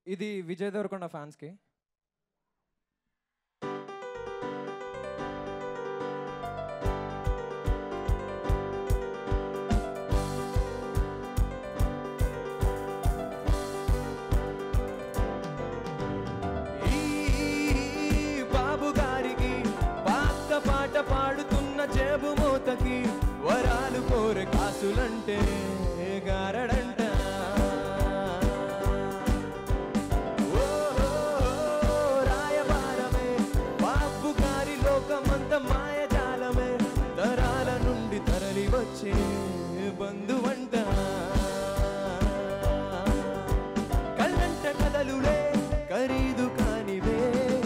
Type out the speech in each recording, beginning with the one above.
ఇది విజయ్ దేవరకొండ ఫ్యాన్స్కి ఈ బాబు గారికి పాత పాట పాడుతున్న జేబు మూతకి వరాలు కోరే కాసులంటే గారడంట ఓహో, రాయబారమే బాబు గారి లోకమంత మాయజాలమే తరాల నుండి తరలి వచ్చే బంధువంట కళ్ళంట కదలులే ఖరీదు కానివే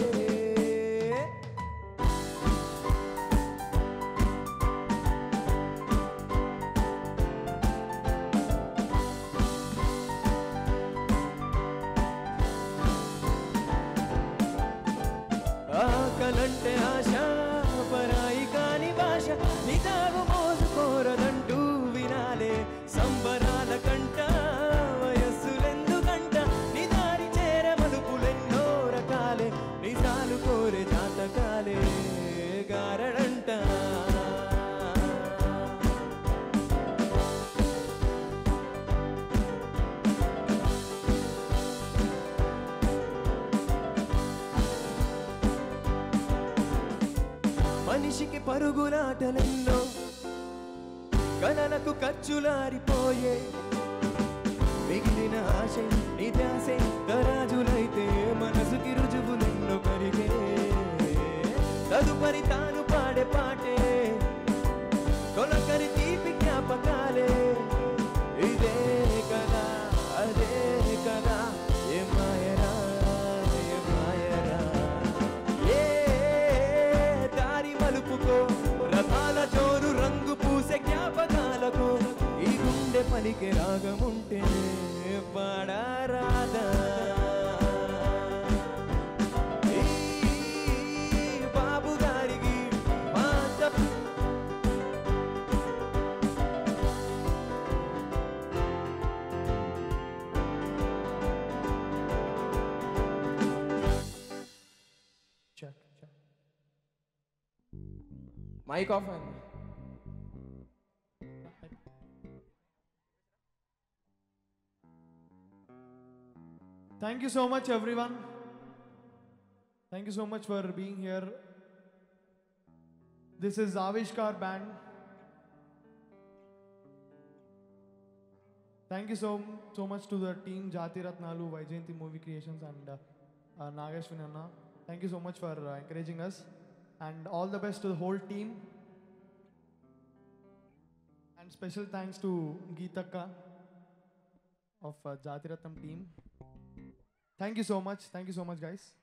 ఆకలంటే ఆశ పరాయి కాని భాష నిదాగు మోసుకోరదంటూ వినాలే సంబరాల కంట వయస్సులెందుకంట నిదారి చేర మలుపులెన్నో రకాలే నిజాలు కోరే జాతకాలే గారడంట మనిషికి పరుగులాటలెన్నో కలలకు ఖర్చులారిపోయే మిగిలిన ఆశ నిరాశే తరాజులైతే మనసుకి రుజువులెన్నో కరిగే తదుపరి తాను పాడే పాటే తొలకరి తీపి జ్ఞాపకాలే ఇదే కదా అదే కదా ఏ మాయరా ఏ మాయరా ఏ దారి మలుపుకో రథాల జోరు రంగు పూసే జ్ఞాపకాలకు ఈ గుండె పలికే రాగముంటే పాడారాదా ఈ బాబు గారికి మాట మైక్ ఆఫ్ అయింది Thank you so much, everyone. Thank you so much for being here. This is Avishkar Band. Thank you so so much to the team Jati Ratnalu, Vaijayanti Movie Creations, and uh, uh, Nagashwin Anna. Thank you so much for uh, encouraging us, and all the best to the whole team. And special thanks to Geetaka of uh, Jati Ratnam team. Thank you so much. Thank you so much, guys.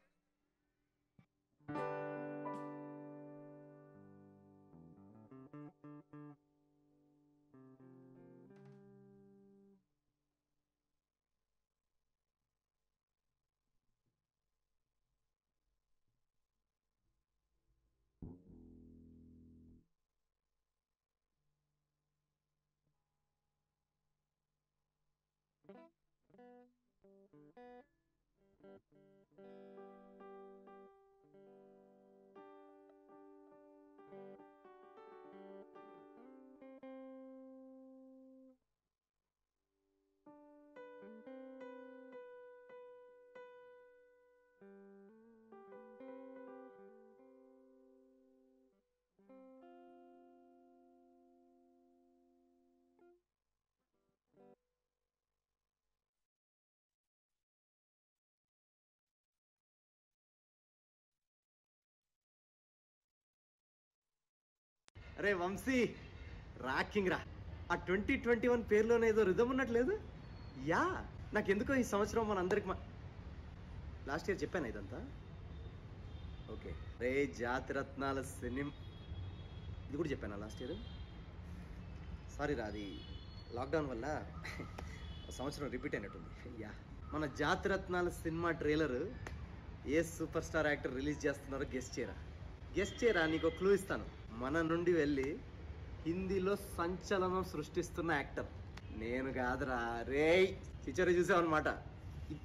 అరే Vamsi rocking రా ఆ twenty twenty one పేరులోనే ఏదో rhythm ఉన్నట్లేదు yeah నాకెందుకో ఈ సంవత్సరం మన అందరికి లాస్ట్ ఇయర్ చెప్పాను ఇదంతా ఓకే రే జాతిరత్నాల సినిమా ఇది కూడా చెప్పాను లాస్ట్ ఇయర్ సారీ రా అది లాక్డౌన్ వల్ల సంవత్సరం రిపీట్ అయినట్టుంది యా మన జాతిరత్నాల సినిమా ట్రైలర్ ఏ సూపర్ స్టార్ యాక్టర్ రిలీజ్ చేస్తున్నారో గెస్ట్ చేయరా గెస్ట్ చేయరా నీకు క్లూ ఇస్తాను మన నుండి వెళ్ళి హిందీలో సంచలనం సృష్టిస్తున్న యాక్టర్ నేను కాదురా రే పిక్చర్ చూసావు అనమాట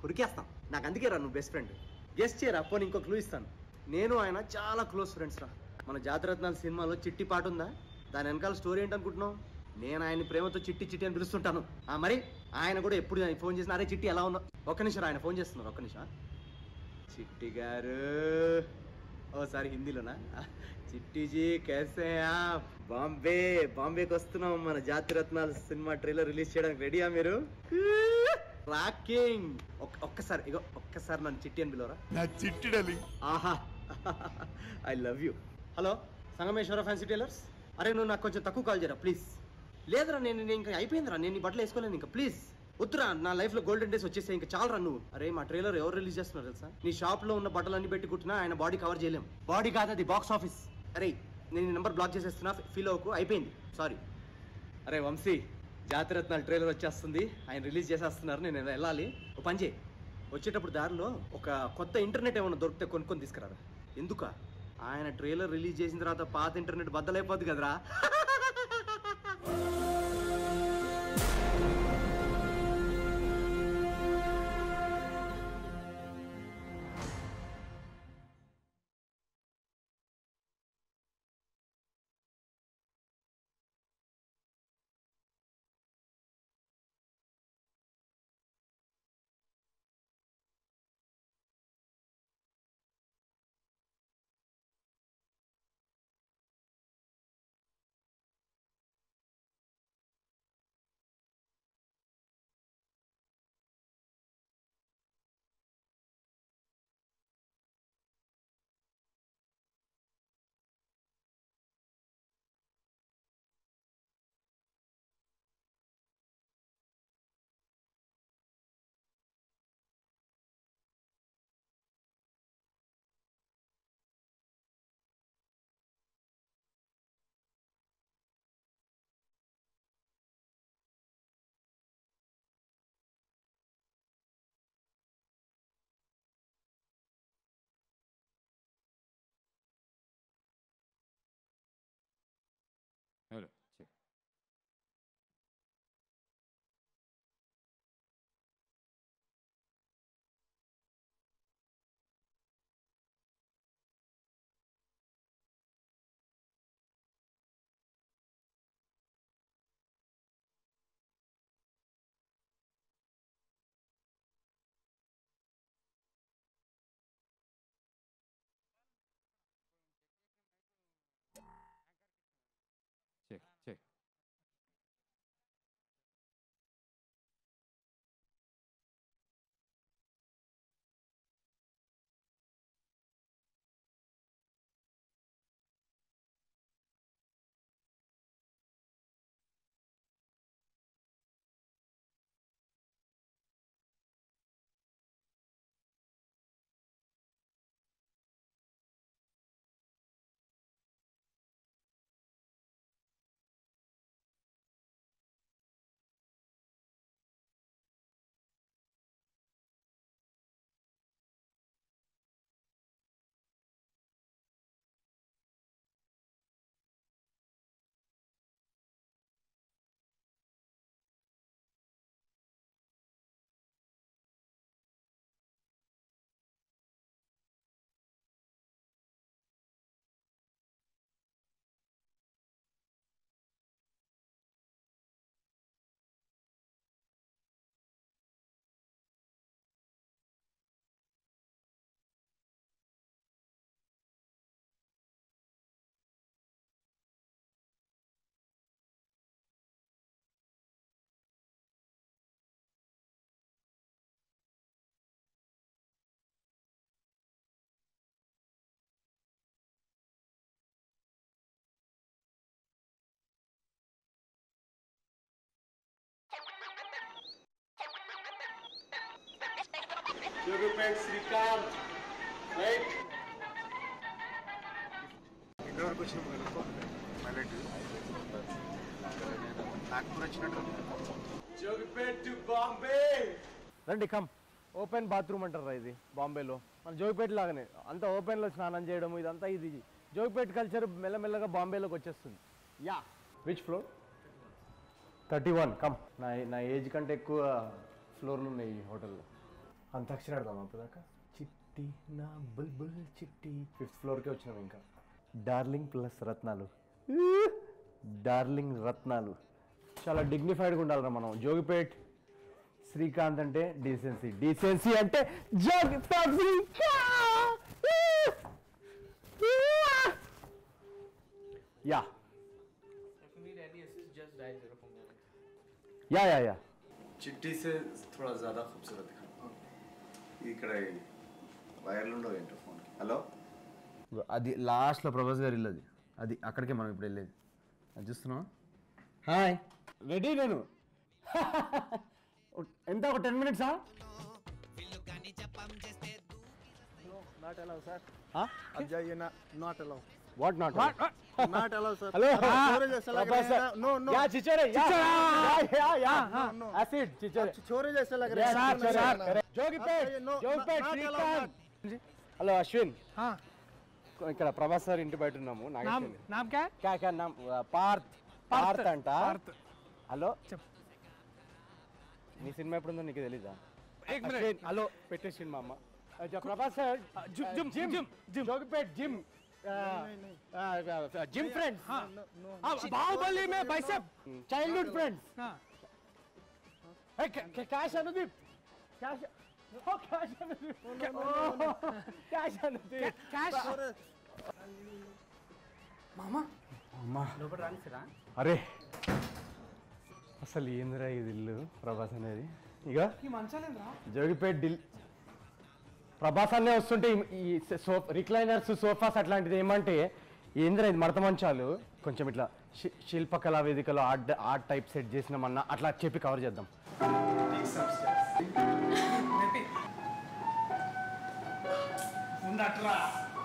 ఉరికేస్తాం నాకు అందుకే రా నువ్వు బెస్ట్ ఫ్రెండ్ గెస్ట్ చేయరా పోనీ ఇంకో క్లూ ఇస్తాను నేను ఆయన చాలా క్లోజ్ ఫ్రెండ్స్ రా మన జాతరత్నాల సినిమాలో చిట్టి పాట ఉందా దాని వెనకాల స్టోరీ ఏంటనుకుంటున్నావు నేను ఆయన ప్రేమతో చిట్టి చిట్టి అని పిలుస్తుంటాను ఆ మరి ఆయన కూడా ఎప్పుడు ఆయన ఫోన్ చేసిన అరే చిట్టి ఎలా ఉన్నావు ఒక్క నిమిషం రా, ఆయన ఫోన్ చేస్తున్నారు ఒక్క నిమిషం చిట్టి గారు ఓసారి హిందీలోనా చిట్టిజీ కేసే ఆప్? బాంబే బాంబేకి వస్తున్నాం మన జాతిరత్నాలు సినిమా ట్రైలర్ రిలీజ్ చేయడానికి రెడీయా మీరు రాకింగ్ ఒక్కసారి ఇగో ఒక్కసారి నన్ను చిట్టి అని పిలవరా నా చిట్టి డార్లింగ్ ఆహా I love you hello Sangameshwara fancy tailors అరే నువ్వు నాకు కొంచెం తక్కువ కాల్ చేయరా ప్లీజ్ లేదురా నేను నేను ఇంకా అయిపోయిందిరా నేను ఈ బట్టలు వేసుకోలేను ఇంకా ప్లీజ్ వద్దురా నా లైఫ్ లో గోల్డెన్ డేస్ వచ్చేసాయి ఇంకా చాలరా నువ్వు అరే మా ట్రైలర్ ఎవరు రిలీజ్ చేస్తున్నారు తెలుసా నీ షాప్ లో ఉన్న బట్టలు అన్ని పెట్టి కుట్టినా ఆయన బాడీ కవర్ చేయలేం బాడీ కాదు అది బాక్స్ ఆఫీస్ అరే నేను ఈ నెంబర్ బ్లాక్ చేసేస్తున్నా ఫీల్ అవ్వకు అయిపోయింది సారీ అరే వంశీ జాతిరత్నాలు ట్రైలర్ వచ్చేస్తుంది ఆయన రిలీజ్ చేసేస్తున్నారు నేను వెళ్ళాలి ఓ పని చేయి వచ్చేటప్పుడు దారిలో ఒక కొత్త ఇంటర్నెట్ ఏమైనా దొరికితే కొనుక్కొని తీసుకురారా ఎందుక ఆయన ట్రైలర్ రిలీజ్ చేసిన తర్వాత పాత ఇంటర్నెట్ బద్దలైపోద్ది కదరా hello check check Srikanth right ఎక్కడి వరకు వచ్చినాం నాగపూర్ వచ్చినట్టు జోగిపేట్ టు బాంబే రండి కమ్ ఓపెన్ బాత్రూమ్ అంటారా ఇది బాంబేలో మన జోగిపేట లాగానే అంతా ఓపెన్లో స్నానం చేయడం ఇదంతా ఇది జోగిపేట కల్చర్ మెల్లమెల్లగా బాంబేలోకి వచ్చేస్తుంది yeah which floor thirty one come నా నా ఏజ్ కంటే ఎక్కువ ఫ్లోర్లు ఉన్నాయి ఈ హోటల్లో అంతాక్షరి ఆడదాం అప్పదాకా చిట్టి నా బుల్బుల్ చిట్టి ఫిఫ్త్ ఫ్లోర్కే వచ్చినాం ఇంకా డార్లింగ్ ప్లస్ రత్నాలు డార్లింగ్ రత్నాలు చాలా డిగ్నిఫైడ్గా ఉండాలిరా మనం జోగిపేట్ శ్రీకాంత్ అంటే డీసెన్సీ డీసెన్సీ అంటే Jogipet yeah yeah yeah yeah चिट्ठी से थोड़ा ज़्यादा खूबसूरत दिखा ఇక్కడ వైర్లు ఉండవు ఏంటో ఫోన్ హలో అది లాస్ట్లో ప్రభాస్ గారి ఇల్లు అది అది అక్కడికే మనం ఇప్పుడు వెళ్ళేది అది చూస్తున్నావా హాయ్ రెడీ నేను ఎంత ఒక టెన్ మినిట్సా Not allowed, sir. Ajay, not, not allowed. What not Not allowed, sir. Hello छोरे जैसा लग रहा है ना? No, no. Yeah Chhichhore yeah yeah yeah no, no. యాసిడ్ చిచోరే छोरे जैसा लग रहा है Sir, sir, No, correct. Jogipet Ajay, no, Jogipet not allowed, Srikanth hello Ashwin ఇక్కడ ప్రభాస్ సార్ ఇంటి బయట ఉన్నాము నాగేశ్వరి नाम क्या है క్యా క్యా నామ్ పార్థ్ పార్థ్ అంట హలో నీ సినిమా ఎప్పుడుందో నీకు తెలీదా एक मिनट అశ్విన్, హలో పెట్టేసింది మా అమ్మ అచ్చా, Prabhas sir gym gym gym gym gym Jogipet gym gym friends हाँ, बाहुबली में बाइसेप చైల్డ్హుడ్ ఫ్రెండ్స్ हाँ క్యాష్ అనుదీప్ క్యాష్ ఓ cash Anudeep cash Anudeep cash అరే అసలు ఏందిరా ఇది ఇల్లు ప్రభాస్ అనేది ఇక జోగిపేట్ డిల్ ప్రభాస్ అనే వస్తుంటే ఈ- ఈ సో రిక్లైనర్స్ సోఫాస్ అట్లాంటిది ఏమంటే ఏందిరా ఇది మడత మంచాలు కొంచెం ఇట్లా శి- శిల్పకళా వేదికలో ఆర్ట్ ఆర్ట్ టైప్ సెట్ చేసినామన్నా అట్లా చెప్పి కవర్ చేద్దాం ముందట్రా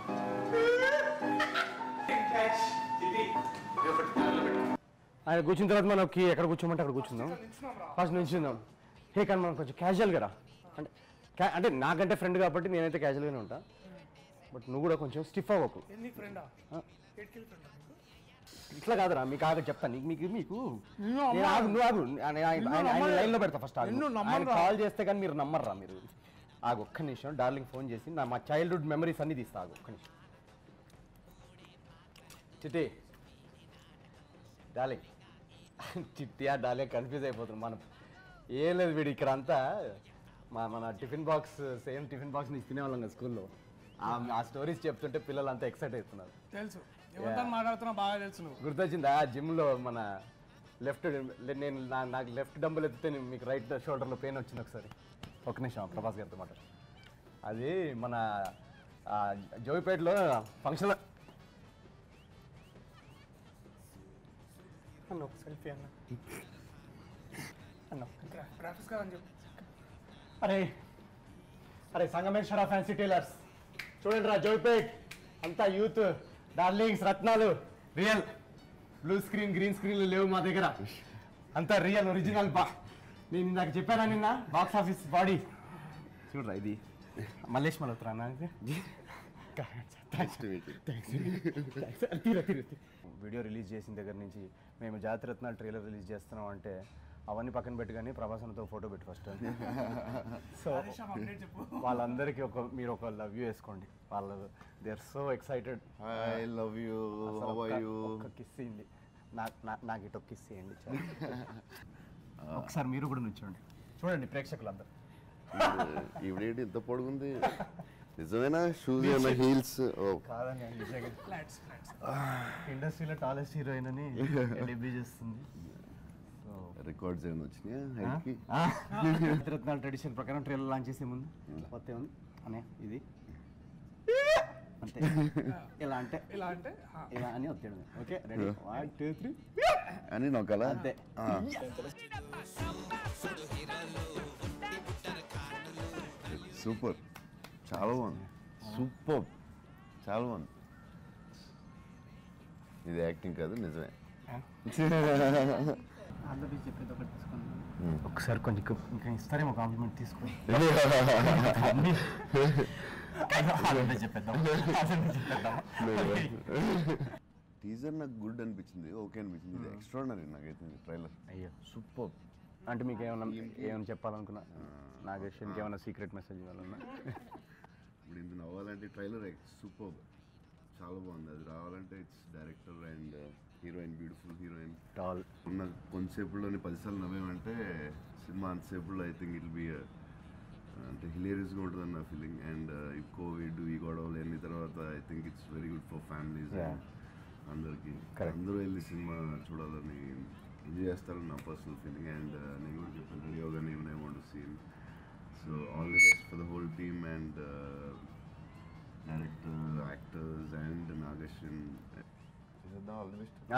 ఆయన కూర్చున్న తర్వాత మనకి ఎక్కడ కూర్చోమంటే అక్కడ కూర్చుందాం ఫస్ట్ నుంచుందాం హే కానీ మనం కొంచెం క్యాజువల్గా రా అంటే ca- అంటే నాకంటే ఫ్రెండ్ కాబట్టి నేనైతే క్యాజువల్గానే ఉంటా బట్ నువ్వు కూడా కొంచెం స్టిఫ్ అవ్వకు ఎందుకు ఫ్రెండా ఆ. ఇట్లా కాదురా మీకు ఆగ చెప్తాను నీకు మీకు మీకు నేను ఆగు నువ్వు ఆగు ఆయన- ఆయన- ఆయన- ఆయన లైన్లో పెడతా ఫస్ట్ ఆగు నిన్ను ఆయన నమ్మనురా. కాల్ చేస్తే కానీ మీరు నమ్మర్రా మీరు ఆగు ఒక్క నిమిషం డార్లింగ్ ఫోన్ చేసి నా మా చైల్డ్హుడ్ మెమరీస్ అన్ని తీస్తా ఆగు ఒక్క నిమిషం చిట్టి డార్లింగ్ చిట్టియా డార్లింగ్ కన్ఫ్యూజ్ అయిపోతుంది మనం ఏం లేదు వీడు ఇక్కడ అంతా మా మన tiffin box same tiffin box నుంచి తినేవాళ్ళం కదా స్కూల్లో ఆ స్టోరీస్ చెప్తుంటే పిల్లలు అంతా ఎక్సైట్ అవుతున్నారు తెలుసు ఎవరితో మాట్లాడుతున్నా బాగా తెలుసు నువ్వు గుర్తొచ్చిందా జిమ్లో మన లెఫ్ట్ నేను నా- నాకు లెఫ్ట్ డంబుల్ ఎత్తితే నేను మీకు రైట్ షోల్డర్లో పెయిన్ వచ్చింది ఒకసారి ఒక నిమిషం ప్రభాస్ గారితో మాట అది మన ఆ, జోగిపేటలో ఫంక్షన్లో అన్న ఒక సెల్ఫీ అన్న అన్న గ్రాఫిక్స్ కాదని చెప్పు అరే అరే సంగమేశ్వర ఫ్యాన్సీ టైలర్స్ చూడండి రా జోయిపేట్ అంతా యూత్ డార్లింగ్స్ రత్నాలు రియల్ బ్లూ స్క్రీన్ గ్రీన్ స్క్రీన్లు లేవు మా దగ్గర అంతా రియల్ ఒరిజినల్ బా నేను నాకు చెప్పానా నిన్న బాక్స్ ఆఫీస్ బాడీ చూడరా ఇది మల్లేష్ మల్హోత్రా నాకు వీడియో రిలీజ్ చేసిన దగ్గర నుంచి మేము జాతిరత్నాలు ట్రైలర్ రిలీజ్ చేస్తున్నాం అంటే అవన్నీ పక్కన పెట్టి కానీ ప్రభాసనతో ఫోటో పెట్టి ఫస్ట్ సో అప్డేట్ చెప్పు వాళ్ళందరికీ ఒక మీరు ఒక లవ్ యూ వేసుకోండి వాళ్ళు they are so excited I love you how are you ఒక కిస్ ఇవ్వండి నాకు నా- నాకు ఇటు కిస్ ఇవ్వండి చాలు. ఒకసారి మీరు కూడా నుంచోండి చూడండి ప్రేక్షకులందరూ ఈవిడేంటి ఇంత పొడుగుంది నిజమేనా షూస్ ఏమైనా హీల్స్ కాదని ఫ్లాట్స్ ఫ్లాట్స్ ఇండస్ట్రీలో టాలెస్ట్ హీరోయిన్ అని డెబ్యూ చేస్తుంది సో రికార్డ్స్ ఏమైనా వచ్చినాయా హైట్కి రత్నాల ట్రెడిషన్ ప్రకారం ట్రైలర్ లాంచ్ చేసే ముందు కొత్త ఉంది అనే ఇది అంతే ఇలా అంటే ఇలా అంటే ఆ, ఇలా అని వచ్చాడు okay ready one two three అని నొక్కాలా అంతే సూపర్ చాలా బాగుంది సూపర్ చాలా బాగుంది ఇది యాక్టింగ్ కాదు నిజమే ఒకసారి కొంచెం కు- ఇంకా ఇస్తారేమో కాంప్లిమెంట్ తీసుకోండి అదంతా చెప్పేద్దాం అదంతా చెప్పేద్దాం టీజర్ నాకు గుడ్ అనిపించింది ఓకే అనిపించింది ఇది ఎక్స్ట్రాడనరీ నాకైతే ట్రైలర్ అయ్యో సూపర్ అంటే మీకు ఏమైనా ఏమైనా చెప్పాలనుకున్నా నాగేష్ ఇంకేమైనా సీక్రెట్ మెసేజ్ ఇవ్వాలన్నా ఇప్పుడు ఇంత నవ్వాలంటే ట్రైలర్ సూపర్ చాలా బాగుంది అది రావాలంటే it's director and heroine beautiful heroine tall ఉన్న కొంతసేపులోని పదిసార్లు నవ్వామంటే సినిమా అంతసేపులో ఐ థింక్ ఇట్ బి అంటే హిలేరియస్గా ఉంటుంది నా ఫీలింగ్ అండ్ ఈ కోవిడ్ ఈ గొడవలు అన్ని తర్వాత I think it's very good for families Yeah. అందరికి Correct. అందరూ వెళ్ళి సినిమా చూడాలని ఎంజాయ్ చేస్తారని నా పర్సనల్ ఫీలింగ్ అండ్ నేను కూడా చెప్పాను రెడీగా నేను I want seen so all the best for the whole team and director actors and Nag Ashwin all the best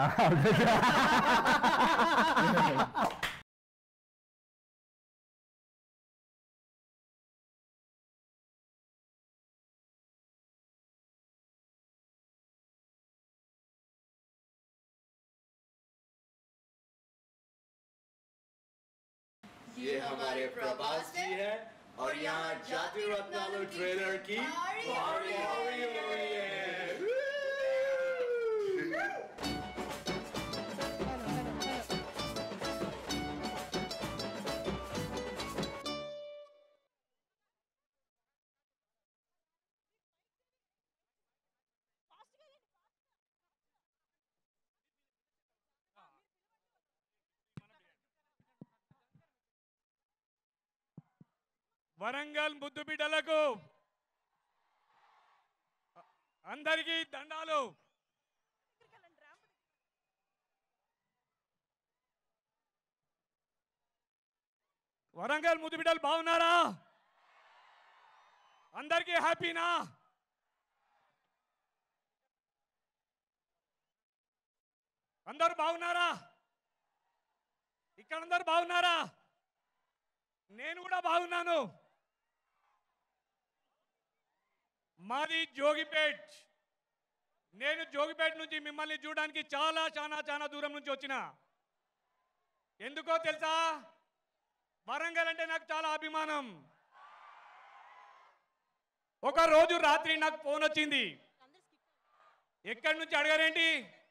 ये हमारे प्रभास जी है और यहाँ जाति रत्नालू ट्रेलर की पारी हो रही है వరంగల్ ముద్దు బిడ్డలకు అందరికీ దండాలు వరంగల్ ముద్దు బిడ్డలు బాగున్నారా అందరికీ హ్యాపీనా అందరు బాగున్నారా ఇక్కడ అందరు బాగున్నారా నేను కూడా బాగున్నాను మాది జోగిపేట్ నేను జోగిపేట నుంచి మిమ్మల్ని చూడడానికి చాలా చాలా చాలా దూరం నుంచి వచ్చిన ఎందుకో తెలుసా వరంగల్ అంటే నాకు చాలా అభిమానం ఒక రోజు రాత్రి నాకు ఫోన్ వచ్చింది ఎక్కడి నుంచి అడగారేంటి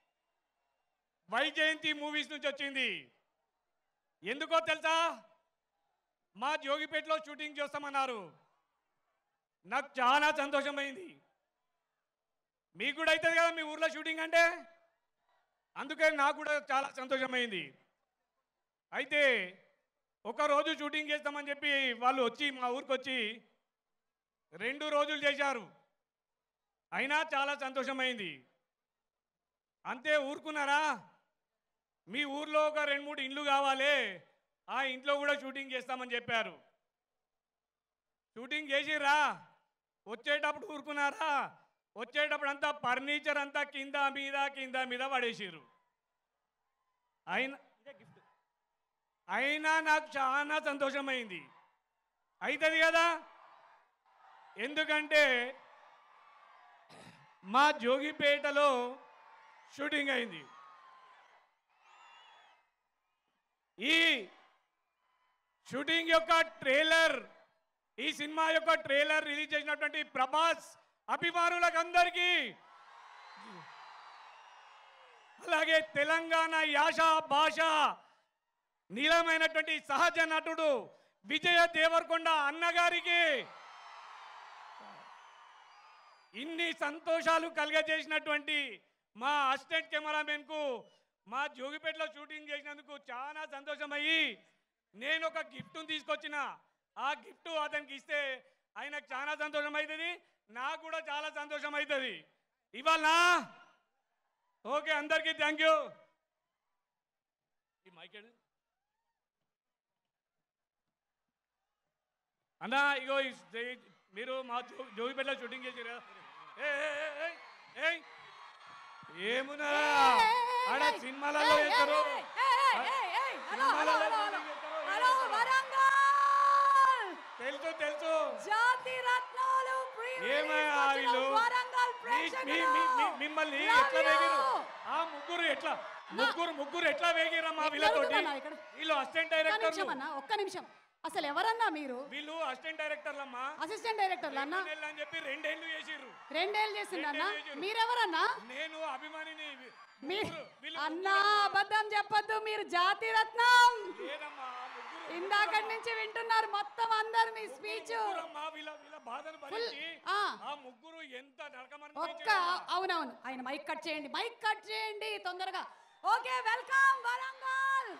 వైజయంతి మూవీస్ నుంచి వచ్చింది ఎందుకో తెలుసా మా జోగిపేటలో షూటింగ్ చేస్తామన్నారు నాకు చాలా సంతోషమైంది మీకు కూడా అవుతుంది కదా మీ ఊర్లో షూటింగ్ అంటే అందుకే నాకు కూడా చాలా సంతోషమైంది అయితే ఒక రోజు షూటింగ్ చేస్తామని చెప్పి వాళ్ళు వచ్చి మా ఊరికి వచ్చి రెండు రోజులు చేశారు అయినా చాలా సంతోషమైంది అంతే ఊరుకున్నారా మీ ఊర్లో ఒక రెండు మూడు ఇండ్లు కావాలి ఆ ఇంట్లో కూడా షూటింగ్ చేస్తామని చెప్పారు షూటింగ్ చేసిర్రా వచ్చేటప్పుడు ఊరుకున్నారా వచ్చేటప్పుడు అంతా ఫర్నిచర్ అంతా కింద మీద కింద మీద పడేసిర్రు అయినా ఇదే గిఫ్ట్ అయినా నాకు చాలా సంతోషమైంది అవుతుంది కదా ఎందుకంటే మా జోగిపేటలో షూటింగ్ అయింది ఈ షూటింగ్ యొక్క ట్రైలర్ ఈ సినిమా యొక్క ట్రైలర్ రిలీజ్ చేసినటువంటి ప్రభాస్ అభిమానులకు అందరికీ అలాగే తెలంగాణ యాస భాష నీలమైనటువంటి సహజ నటుడు విజయ దేవరకొండ అన్నగారికి ఇన్ని సంతోషాలు కలిగజేసినటువంటి మా అసిస్టెంట్ కెమెరామెన్ కు మా జోగిపేటలో షూటింగ్ చేసినందుకు చాలా సంతోషమయ్యి నేను ఒక గిఫ్ట్ తీసుకొచ్చిన ఆ గిఫ్ట్ అతనికి ఇస్తే ఆయనకు చాలా సంతోషం అవుతుంది నాకు కూడా చాలా సంతోషం అవుతుంది ఇవాళ ఓకే అందరికీ థ్యాంక్ యూ ఈ మైక్ ఏడు? అన్నా ఇగో ఈ స్టే- మీరు మా జో జోగిపేటలో షూటింగ్ చేసారు ఏమున్నా ఆడ సినిమాలలో చేస్తారు సినిమాలలో shooting చేస్తారు. తెలుసు తెలుసు జాతి రత్నాలు ఏమయ్యా వీళ్ళు మీ- మీ- మీ- మీ- మిమ్మల్ని ఎట్లా వేగిరు ఆ ముగ్గురు ఎట్లా ముగ్గురు ముగ్గురు ఎట్లా వేగిరా మా వీళ్ళతోటి జరుగుతుందన్నా ఇక్కడ. వీళ్ళు అసిస్టెంట్ ఒక్క డైరెక్టర్ నిమిషం అన్న ఒక్క నిమిషం అసలు ఎవరన్నా మీరు వీళ్ళు అసిస్టెంట్ డైరెక్టర్లమ్మా అసిస్టెంట్ డైరెక్టర్లు అన్న నెలలు అని చెప్పి రెండేళ్లు చేసిర్రు రెండేళ్ళు చేసిందన్న రెండేళ్ళు చేసిర్రు. మీరెవరన్నా నేను అభిమానిని మీ ముగ్గురు, వీళ్ళు అన్నా అబద్ధం చెప్పొద్దు మీరు జాతి రత్నం లేదమ్మా ముగ్గురు ఇందాకటి నుంచి వింటున్నారు మొత్తం అందరు మీ స్పీచ్ ముగ్గురమ్మా, వీళ్ళ వీళ్ళ బాధను భరించి ఆ. ఆ ముగ్గురు ఎంత నరకమని ఒక్క అవునవును ఆయన మైక్ కట్ చేయండి మైక్ కట్ చేయండి తొందరగా ఓకే వెల్కమ్ వరంగల్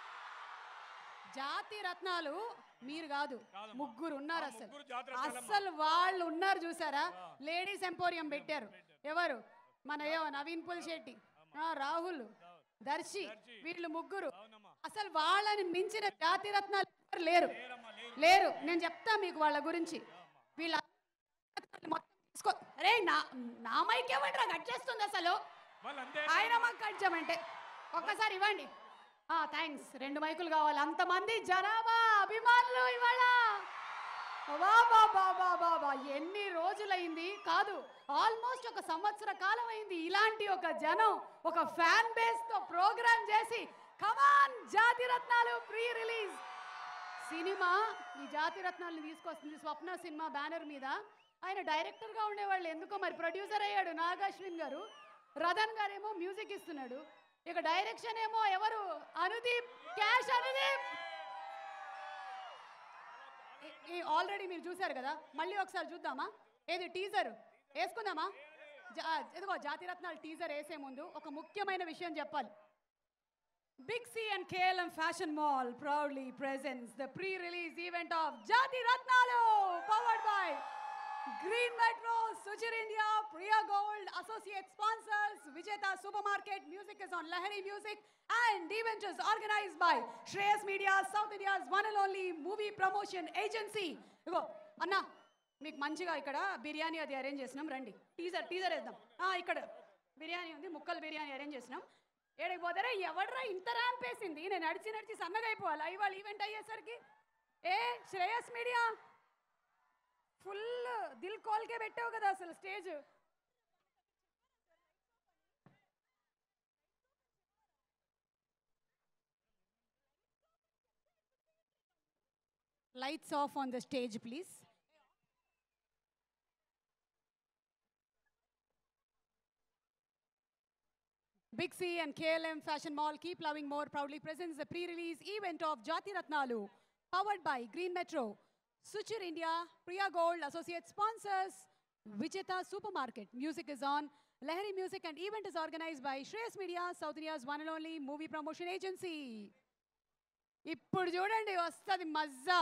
జాతి రత్నాలు మీరు కాదు ముగ్గురు ఉన్నారు అసలు ముగ్గురు జాతి రత్నాలమ్మా. అసలు వాళ్ళు ఉన్నారు చూసారా లేడీస్ ఎంపోరియం పెట్టారు ఎవరు మన ఏ నవీన్ పుల్ శెట్టి ఆ, రాహుల్ దర్శి వీళ్ళు ముగ్గురు అసలు వాళ్ళని మించిన జాతి రత్నాలు ఎవరు లేరు లేరు నేను చెప్తా మీకు వాళ్ళ గురించి వీళ్ళ మొత్తం తీసుకో రే నా నా మైక్ ఏమంటారా కట్ చేస్తుంది అసలు ఆయన మాకు కట్ చేయమంటే ఒక్కసారి ఇవ్వండి థ్యాంక్స్ రెండు మైకులు కావాలి అంతమంది జనాభా అభిమానులు ఇవాళ బా బా బా బా బా బా ఎన్ని రోజులైంది కాదు ఆల్మోస్ట్ ఒక సంవత్సర కాలం అయింది ఇలాంటి ఒక జనం ఒక ఫ్యాన్ బేస్ తో ప్రోగ్రామ్ చేసి కమాన్ జాతి రత్నాలు ప్రీ రిలీజ్ సినిమా ఈ జాతి రత్నాలను తీసుకొస్తుంది స్వప్న సినిమా బ్యానర్ మీద ఆయన డైరెక్టర్ గా ఉండేవాళ్ళు ఎందుకో మరి ప్రొడ్యూసర్ అయ్యాడు నాగాశ్విన్ గారు రతన్ గారేమో మ్యూజిక్ ఇస్తున్నాడు ఇక డైరెక్షన్ ఏమో ఎవరు అనుదీప్ క్యాష్ అనుదీప్ ఆల్రెడీ మీరు చూశారు కదా మళ్ళీ ఒకసారి చూద్దామా ఏది టీజర్ వేసుకుందామా జా- ఇదిగో జాతి రత్నాలు టీజర్ వేసే ముందు ఒక ముఖ్యమైన విషయం చెప్పాలి Big C and KLM Fashion Mall proudly presents the pre-release event of Jati Ratnalu, powered by Green Metro, Suchir India, Priya Gold, associate sponsors, Vijeta Supermarket, music is on Lahari Music, and event is organized by Shreyas Media, South India's one and only movie promotion agency. ఇగో అన్నా మీకు మంచిగా ఇక్కడ బిర్యానీ అది arrange చేసినాం రండి teaser teaser వేద్దాం ఆ, ఇక్కడ బిర్యానీ ఉంది ముక్కలు బిర్యానీ అరేంజ్ చేసినాం ఏడికి పోతారా ఎవడరా ఇంత ర్యాంప్ వేసింది నేను నడిచి నడిచి సన్నగా అయిపోవాలి ఇవాళ ఈవెంట్ అయ్యేసరికి ఏ శ్రేయస్ మీడియా ఫుల్ దిల్ కాల్కే పెట్టావు కదా అసలు stage lights off on the stage please Big C and KLM Fashion Mall Keep Loving More proudly presents the pre-release event of Jati Ratnalu, powered by Green Metro, Suchir India, Priya Gold, associate sponsors, Vijeta Supermarket. Music is on. Lahari Music and event is organized by Shreyas Media, South India's one and only movie promotion agency. ఇప్పుడు చూడండి వస్తుంది మజ్జా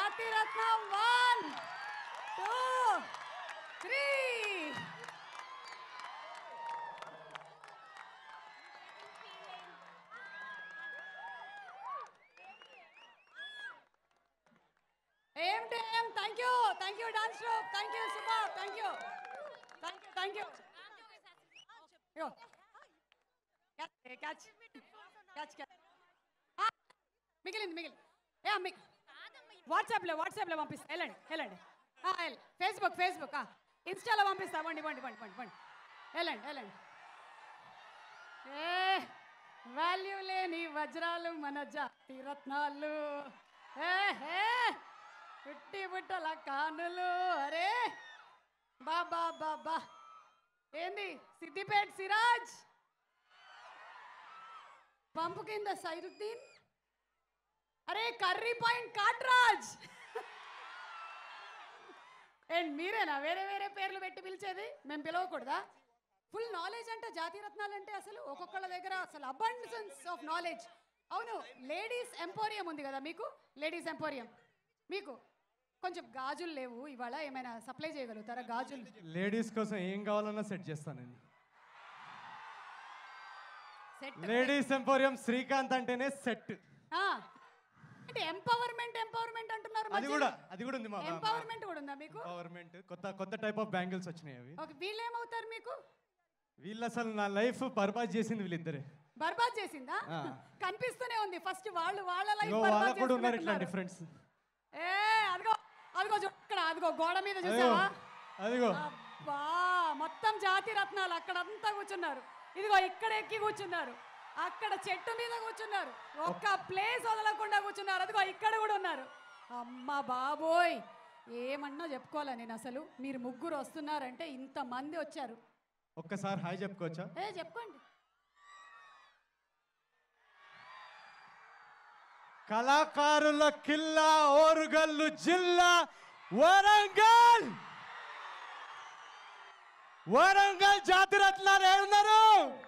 జాతి రత్నం one two three ఏమిటి ఏం thank you thank you dance group thank you Suma thank you thank you thank you yo catch catch catch catch మిగిలింది మిగిలింది ఏ అమ్మి వాట్సాప్లో వాట్సాప్లో పంపిస్తా వెళ్ళండి వెళ్ళండి ఆ, వెళ్ళి ఫేస్బుక్ ఫేస్బుక్ ఇన్స్టాలో పంపిస్తా వండి వండి వండి వండి వండి వెళ్ళండి వెళ్ళండి ఏ వాల్యూ లేని వజ్రాలు మన జాతి రత్నాలు ఏ హే పుట్టి బుట్టల కానులు అరే బా బా బా బా ఏంది సిద్దిపేట్ సిరాజ్ పంపు కింద సైరుద్దీన్ అరే కర్రీ పాయింట్ కాట్రాజ్ అండ్ మీరేనా వేరే వేరే పేర్లు పెట్టి పిలిచేది మేము పిలవకూడదా ఫుల్ నాలెడ్జ్ అంటే జాతీయ రత్నాలు అంటే అసలు ఒక్కొక్కళ్ళ దగ్గర అసలు అబండెన్స్ ఆఫ్ నాలెడ్జ్ అవును లేడీస్ ఎంపోరియం ఉంది కదా మీకు లేడీస్ ఎంపోరియం మీకు కొంచెం గాజులు లేవు ఇవాళ ఏమైనా సప్లై చేయగలుగుతారా గాజులు లేడీస్ కోసం ఏం కావాలన్నా సెట్ చేస్తాను నేను సెట్ లేడీస్ ఎంపోరియం శ్రీకాంత్ అంటేనే సెట్ అంటే ఎంపవర్మెంట్ ఎంపవర్మెంట్ అంటున్నారు అది కూడా అది కూడా ఉంది మా ఎంపవర్మెంట్ కూడా ఉందా మీకు గవర్నమెంట్ కొత్త కొత్త టైప్ ఆఫ్ బ్యాంగిల్స్ వచ్చినాయి అవి ఓకే వీళ్ళు ఏమవుతారు మీకు వీళ్ళు అసలు నా లైఫ్ బర్బాద్ చేసింది వీళ్ళిద్దరే బర్బాద్ చేసిందా ఆ. కనిపిస్తూనే ఉంది ఫస్ట్ వాళ్ళు వాళ్ళ లైఫ్ ఇంకో వాళ్ళకు కూడా ఉన్నారు ఇట్లాంటి ఫ్రెండ్స్ ఏ అదిగో అదిగో చూడు ఇక్కడ అదిగో గోడ మీద చూసావా అదిగో అబ్బా మొత్తం జాతి రత్నాలు అక్కడంతా కూర్చున్నారు ఇదిగో ఇక్కడ ఎక్కి కూర్చున్నారు అక్కడ చెట్టు మీద కూర్చున్నారు ఒక్క ప్లేస్ వదలకుండా కూర్చున్నారు అదిగో ఇక్కడ కూడా ఉన్నారు అమ్మ బాబోయ్ ఏమన్నా చెప్పుకోవాలా నేను అసలు మీరు ముగ్గురు వస్తున్నారంటే ఇంతమంది వచ్చారు ఒక్కసారి హాయ్ చెప్పుకోవచ్చా ఏ చెప్పండి కళాకారుల కిల్లా ఓరుగల్లు జిల్లా వరంగల్ వరంగల్ జాతి రత్నాలు ఏడున్నారు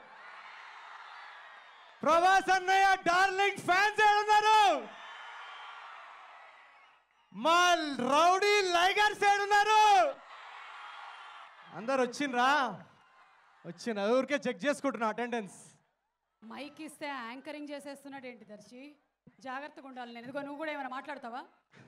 ప్రభాస్ అన్నయ్య డార్లింగ్ ఫ్యాన్స్ ఏడున్నారు మా రౌడీ లైగర్స్ ఏడున్నారు అందరు వచ్చిండ్రా వచ్చిన ఊరికే చెక్ చేసుకుంటున్నా అటెండెన్స్ మైక్ ఇస్తే యాంకరింగ్ చేసేస్తున్నాడు ఏంటి దర్శి జాగ్రత్తగా ఉండాలి నేను ఇదిగో నువ్వు కూడా ఏమైనా మాట్లాడతావా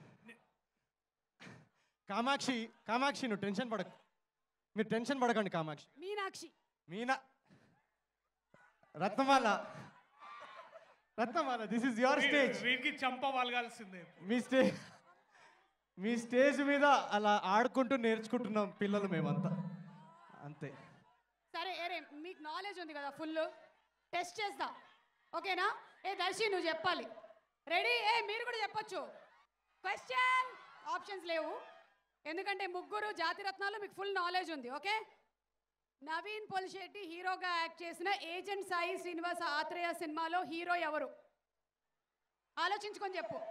కామాక్షి కామాక్షి నువ్వు టెన్షన్ పడకు మీరు టెన్షన్ పడకండి Kamakshi Meenakshi Meena Ratnamala Ratnamala this is your stage వీరికి చంప వలగాల్సిందే మీ స్టేజ్ మీ స్టేజ్ మీద అలా ఆడుకుంటూ నేర్చుకుంటున్నాం పిల్లలు మేమంతా అంతే సరే ఏరే మీకు నాలెడ్జ్ ఉంది కదా ఫుల్ టెస్ట్ చేస్తా ఓకేనా ఏ దర్శి నువ్వు చెప్పాలి రెడీ ఏ మీరు కూడా చెప్పొచ్చు క్వశ్చన్ ఆప్షన్స్ లేవు ఎందుకంటే ముగ్గురు జాతి రత్నాలు మీకు ఫుల్ నాలెడ్జ్ ఉంది ఓకే నవీన్ పొలిశెట్టి హీరోగా యాక్ట్ చేసిన ఏజెంట్ సాయి శ్రీనివాస ఆత్రేయ సినిమాలో హీరో ఎవరు ఆలోచించుకొని చెప్పు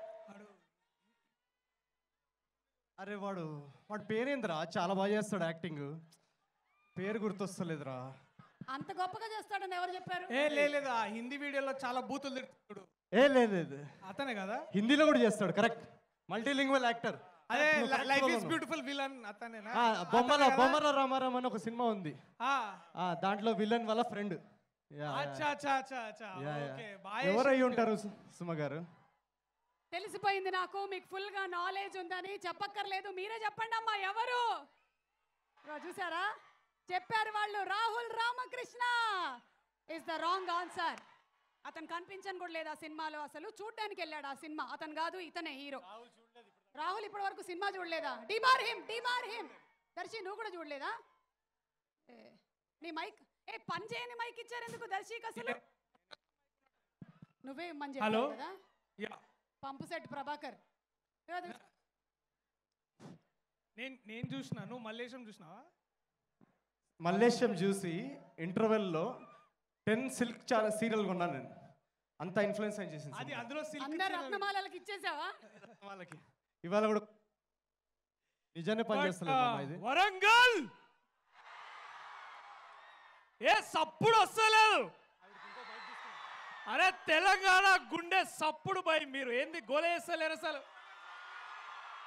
అరే వాడు వాడు పేరేంద్రా చాలా బాగా చేస్తాడు యాక్టింగ్ పేరు గుర్తొస్తలేదురా అంత గొప్పగా చేస్తాడని ఎవరు చెప్పారు ఏ లే లేదు ఆ హిందీ వీడియోలో చాలా బూతులు తిడుతున్నాడు ఏ లేదు లేదు అతనే కదా హిందీలో కూడా చేస్తాడు కరెక్ట్ మల్టీలింగ్వల్ యాక్టర్ అదే లైఫ్ ఇస్ బ్యూటిఫుల్ విలన్ అతనేనా బొమ్మల అతనే కదా? బొమ్మల రామారాం అని ఒక సినిమా ఉంది ఆ, ఆ, దాంట్లో విలన్ వాళ్ళ ఫ్రెండ్ అచ్చా అచ్చా అచ్చా అచ్చా ఓకే బాగా ఎవరు అయి ఉంటారు సు- సుమ గారు తెలిసిపోయింది నాకు మీకు ఫుల్ గా నాలెడ్జ్ ఉందని చెప్పక్కర్లేదు మీరే చెప్పండి అమ్మా ఎవరు ఇదిగో చూసారా చెప్పారు వాళ్ళు Rahul Ramakrishna is the wrong answer అతను కనిపించని కూడా లేదు ఆ సినిమాలో అసలు చూడ్డానికి వెళ్ళాడు ఆ సినిమా అతను కాదు ఇతనే హీరో రాహుల్ ఇప్పటి వరకు సినిమా చూడలేదా డిమార్ హిమ్ డిమార్ హిమ్ దర్శి నువ్వు కూడా చూడలేదా ఏ, నీ మైక్ ఏ పని చేయని మైక్ ఇచ్చారు ఎందుకు దర్శికి అసలు నువ్వే ఇమ్మని హలో చెప్పావు కదా యా పంపు సెట్ ప్రభాకర్ ఏదో నేను నేను చూసినాను మల్లేశం చూసినావా మల్లేశం చూసి ఇంటర్వెల్లో టెన్ సిల్క్ చాలా సీరియల్ కొన్నాను నేను అంత ఇన్ఫ్లుయెన్స్ అని చేసింది అది అందులో సిల్క్ అందరు రత్నమాలకి ఇచ్చేసావా వాళ్ళకి ఇవాళ కూడా నిజాన్ని పనిచేస్తలేదు మామ ఇది వరంగల్ ఏ సప్పుడు వస్తలేదు అరే తెలంగాణ గుండె సప్పుడు బై మీరు ఏంది గోలేస్తలేరు అసలు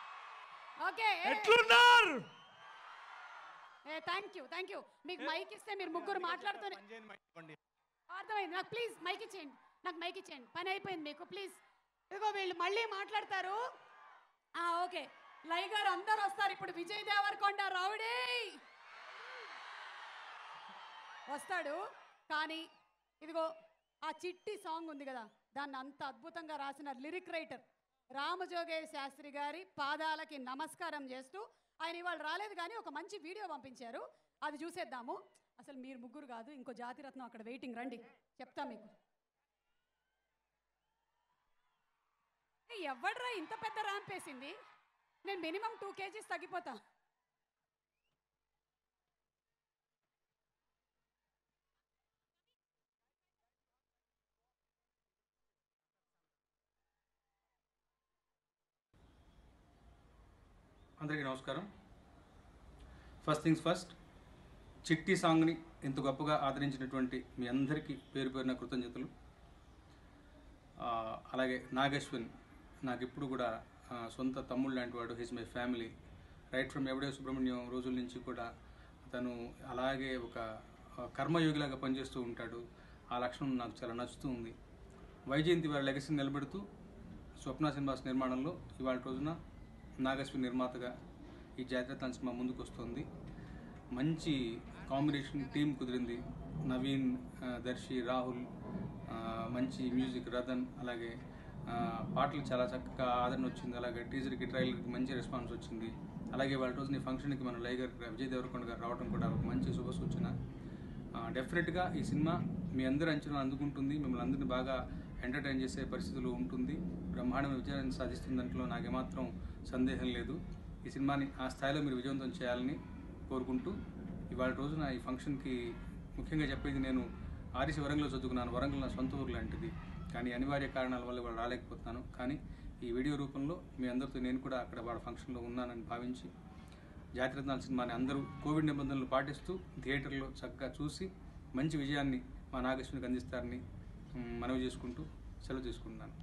ఓకే ఎట్లున్నారు ఏ థ్యాంక్ యూ థ్యాంక్ యూ మీకు మైక్ ఇస్తే మీరు ముగ్గురు మాట్లాడుతూనే అర్థమైంది నాకు ప్లీజ్ మైక్ ఇచ్చేయండి నాకు మైక్ ఇచ్చేయండి పని అయిపోయింది మీకు ప్లీజ్ ఇదిగో వీళ్ళు మళ్ళీ మాట్లాడతారు ఆ ఓకే లై గారు అందరు వస్తారు ఇప్పుడు విజయ్ దేవరకొండ రౌడీ వస్తాడు కానీ ఇదిగో ఆ చిట్టి సాంగ్ ఉంది కదా దాన్ని అంత అద్భుతంగా రాసిన లిరిక్ రైటర్ రామజోగేశ్ శాస్త్రి గారి పాదాలకి నమస్కారం చేస్తూ ఆయన ఇవాళ రాలేదు కానీ ఒక మంచి వీడియో పంపించారు అది చూసేద్దాము అసలు మీరు ముగ్గురు కాదు ఇంకో జాతిరత్నం అక్కడ వెయిటింగ్ రండి చెప్తా మీకు ఏ, ఎవడ్రా ఇంత పెద్ద ర్యాంప్ వేసింది నేను మినిమం టూ కేజీస్ తగ్గిపోతా అందరికీ నమస్కారం ఫస్ట్ థింగ్స్ ఫస్ట్ చిట్టి సాంగ్ని ఇంత గొప్పగా ఆదరించినటువంటి మీ అందరికీ పేరు పేరున కృతజ్ఞతలు ఆ, అలాగే నాగేశ్వన్ నాకు ఇప్పుడు కూడా ఆ, సొంత తమ్ముడు లాంటి వాడు his my family right from Yevade Subramanyam రోజుల నుంచి కూడా తను అలాగే ఒక ఆ, కర్మయోగిలాగా పనిచేస్తూ ఉంటాడు ఆ లక్షణం నాకు చాలా నచ్చుతూ ఉంది వైజయంతి వారి లెగసీని నిలబెడుతూ స్వప్న సినిమాస్ నిర్మాణంలో ఇవాళ రోజున నాగశ్వరి నిర్మాతగా ఈ జాతీయ సినిమా ముందుకు వస్తుంది మంచి కాంబినేషన్ టీం కుదిరింది నవీన్ ఆ, దర్శి రాహుల్ ఆ, మంచి మ్యూజిక్ రతన్ అలాగే ఆ, పాటలు చాలా చక్కగా ఆదరణ వచ్చింది అలాగే టీజర్కి ట్రైలర్కి మంచి రెస్పాన్స్ వచ్చింది అలాగే వాళ్ళ రోజున ఈ ఫంక్షన్కి మన లైగర్ విజయ్ దేవరకొండ గారు రావడం కూడా ఒక మంచి శుభ సూచన డెఫినెట్గా ఈ సినిమా మీ అందరి అంచనా అందుకుంటుంది మిమ్మల్ని అందరినీ బాగా ఎంటర్టైన్ చేసే పరిస్థితులు ఉంటుంది బ్రహ్మాండమైన విజయాన్ని సాధిస్తున్న దాంట్లో నాకేమాత్రం సందేహం లేదు ఈ సినిమాని ఆ స్థాయిలో మీరు విజయవంతం చేయాలని కోరుకుంటూ ఇవాళ రోజున ఈ ఫంక్షన్కి ముఖ్యంగా చెప్పేది నేను ఆర్ఎస్ వరంగల్లో చదువుకున్నాను వరంగల్ నా సొంత ఊరు లాంటిది కానీ అనివార్య కారణాల వల్ల ఇవాళ రాలేకపోతున్నాను కానీ ఈ వీడియో రూపంలో మీ అందరితో నేను కూడా అక్కడ వాళ్ళ ఫంక్షన్లో ఉన్నానని భావించి జాతిరత్నాల సినిమాని అందరూ కోవిడ్ నిబంధనలు పాటిస్తూ థియేటర్లో చక్కగా చూసి మంచి విజయాన్ని మా నాగేశ్వరికి అందిస్తారని మ్, మనవి చేసుకుంటూ సెలవు తీసుకుంటున్నాను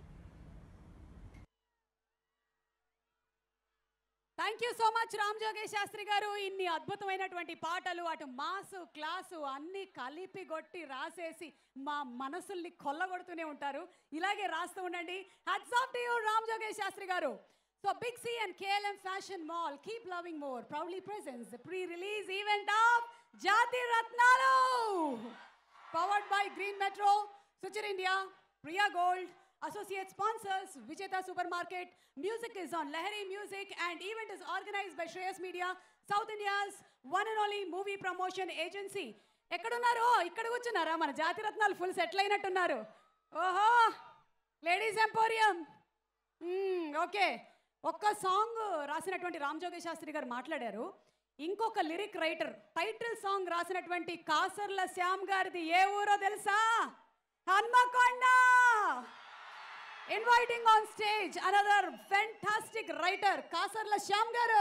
thank you so much Ram జోగేష్ శాస్త్రి గారు ఇన్ని అద్భుతమైనటువంటి పాటలు అటు మాసు క్లాసు అన్ని కలిపి కొట్టి రాసేసి మా మనసుల్ని కొల్లగొడుతూనే ఉంటారు ఇలాగే రాస్తూ ఉండండి hats off to you Ram జోగేష్ Shastri garu so big C and KLM fashion mall keep loving more proudly presence pre release event of Jathi Ratnalu powered by green metro సుచర్ India Priya gold associate sponsors Vijeta Supermarket music is on Lahari Music and event is organized by Shreyas Media South India's one and only movie promotion agency ఎక్కడున్నారు ఇక్కడ కూర్చున్నారా మన జాతిరత్నాలు full settle అయినట్టున్నారు ఓహో ladies emporium okay ఒక్క song రాసినటువంటి రామ్ జోగి శాస్త్రి గారు మాట్లాడారు ఇంకొక లిరిక్ రైటర్ టైటిల్ సాంగ్ రాసినటువంటి కాసర్ల శ్యామ్ గారిది ఏ ఊరో తెలుసా Hanamkonda inviting on stage another fantastic writer Kasarla Shyam garu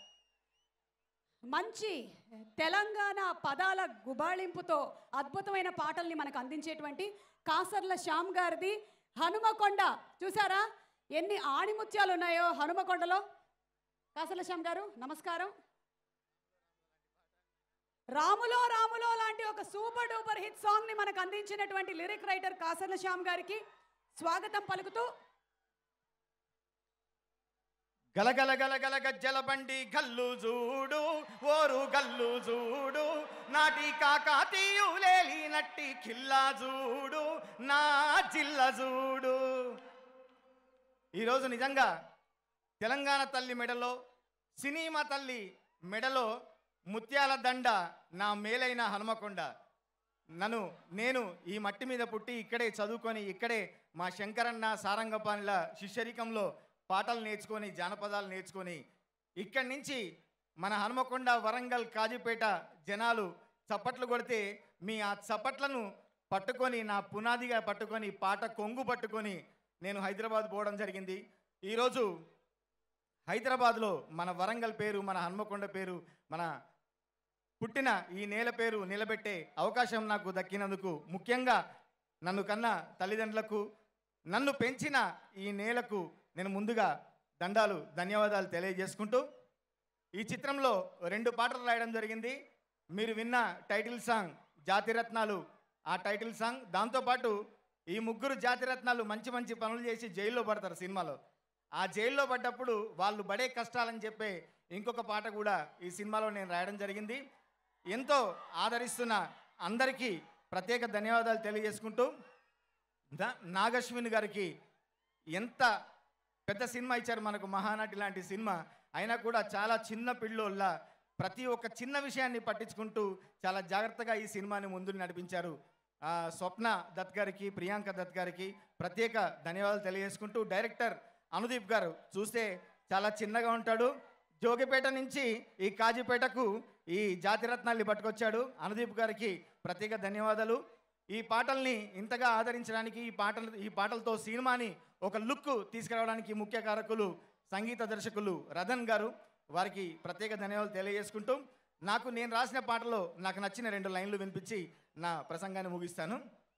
మంచి తెలంగాణ పదాల గుబాళింపుతో అద్భుతమైన పాటల్ని మనకు అందించేటువంటి కాసర్ల శ్యామ్ గారిది హనుమకొండ చూసారా ఎన్ని ఆణిముత్యాలు ఉన్నాయో హనుమకొండలో కాసర్ల శ్యామ్ గారు నమస్కారం రాములో రాములో లాంటి ఒక సూపర్ డూపర్ హిట్ సాంగ్ ని మనకు అందించినటువంటి లిరిక్ రైటర్ కాసర్ల శ్యామ్ గారికి స్వాగతం పలుకుతూ గలగల గలగల గజ్జల బండి గల్లు చూడు ఓరు గల్లు చూడు నాటి కాకాతీయులేలి నట్టి కిల్లా చూడు నా జిల్ల చూడు ఈరోజు నిజంగా తెలంగాణ తల్లి మెడలో సినిమా తల్లి మెడలో ముత్యాల దండ నా మేలైన హనుమకొండ నన్ను నేను ఈ మట్టి మీద పుట్టి ఇక్కడే చదువుకొని ఇక్కడే మా శంకరన్న సారంగపానిల శిష్యరికంలో పాటలు నేర్చుకొని జానపదాలు నేర్చుకొని ఇక్కడి నుంచి మన హనుమకొండ వరంగల్ కాజీపేట జనాలు చప్పట్లు కొడితే మీ ఆ చప్పట్లను పట్టుకొని నా పునాదిగా పట్టుకొని పాట కొంగు పట్టుకొని నేను హైదరాబాద్ పోవడం జరిగింది ఈరోజు హైదరాబాద్లో మన వరంగల్ పేరు మన హన్మకొండ పేరు మన పుట్టిన ఈ నేల పేరు నిలబెట్టే అవకాశం నాకు దక్కినందుకు ముఖ్యంగా నన్ను కన్న తల్లిదండ్రులకు నన్ను పెంచిన ఈ నేలకు నేను ముందుగా దండాలు ధన్యవాదాలు తెలియజేసుకుంటూ ఈ చిత్రంలో రెండు పాటలు రాయడం జరిగింది మీరు విన్న టైటిల్ సాంగ్ జాతిరత్నాలు ఆ టైటిల్ సాంగ్ దాంతోపాటు ఈ ముగ్గురు జాతిరత్నాలు మంచి మంచి పనులు చేసి జైల్లో పడతారు సినిమాలో ఆ జైల్లో పడ్డప్పుడు వాళ్ళు పడే కష్టాలని చెప్పే ఇంకొక పాట కూడా ఈ సినిమాలో నేను రాయడం జరిగింది ఎంతో ఆదరిస్తున్న అందరికీ ప్రత్యేక ధన్యవాదాలు తెలియజేసుకుంటూ ద- నాగశ్విన్ గారికి ఎంత పెద్ద సినిమా ఇచ్చారు మనకు మహానటి లాంటి సినిమా అయినా కూడా చాలా చిన్న పిల్లోళ్ళ ప్రతి ఒక్క చిన్న విషయాన్ని పట్టించుకుంటూ చాలా జాగ్రత్తగా ఈ సినిమాని ముందు నడిపించారు ఆ, స్వప్న దత్ గారికి ప్రియాంక దత్ గారికి ప్రత్యేక ధన్యవాదాలు తెలియజేసుకుంటూ డైరెక్టర్ అనుదీప్ గారు చూస్తే చాలా చిన్నగా ఉంటాడు జోగిపేట నుంచి ఈ కాజీపేటకు ఈ జాతిరత్నాల్ని పట్టుకొచ్చాడు అనుదీప్ గారికి ప్రత్యేక ధన్యవాదాలు ఈ పాటల్ని ఇంతగా ఆదరించడానికి ఈ పాటలు ఈ పాటలతో సినిమాని ఒక లుక్ తీసుకురావడానికి ముఖ్య కారకులు సంగీత దర్శకులు రథన్ గారు వారికి ప్రత్యేక ధన్యవాదాలు తెలియజేసుకుంటూ నాకు నేను రాసిన పాటలో నాకు నచ్చిన రెండు లైన్లు వినిపించి నా ప్రసంగాన్ని ముగిస్తాను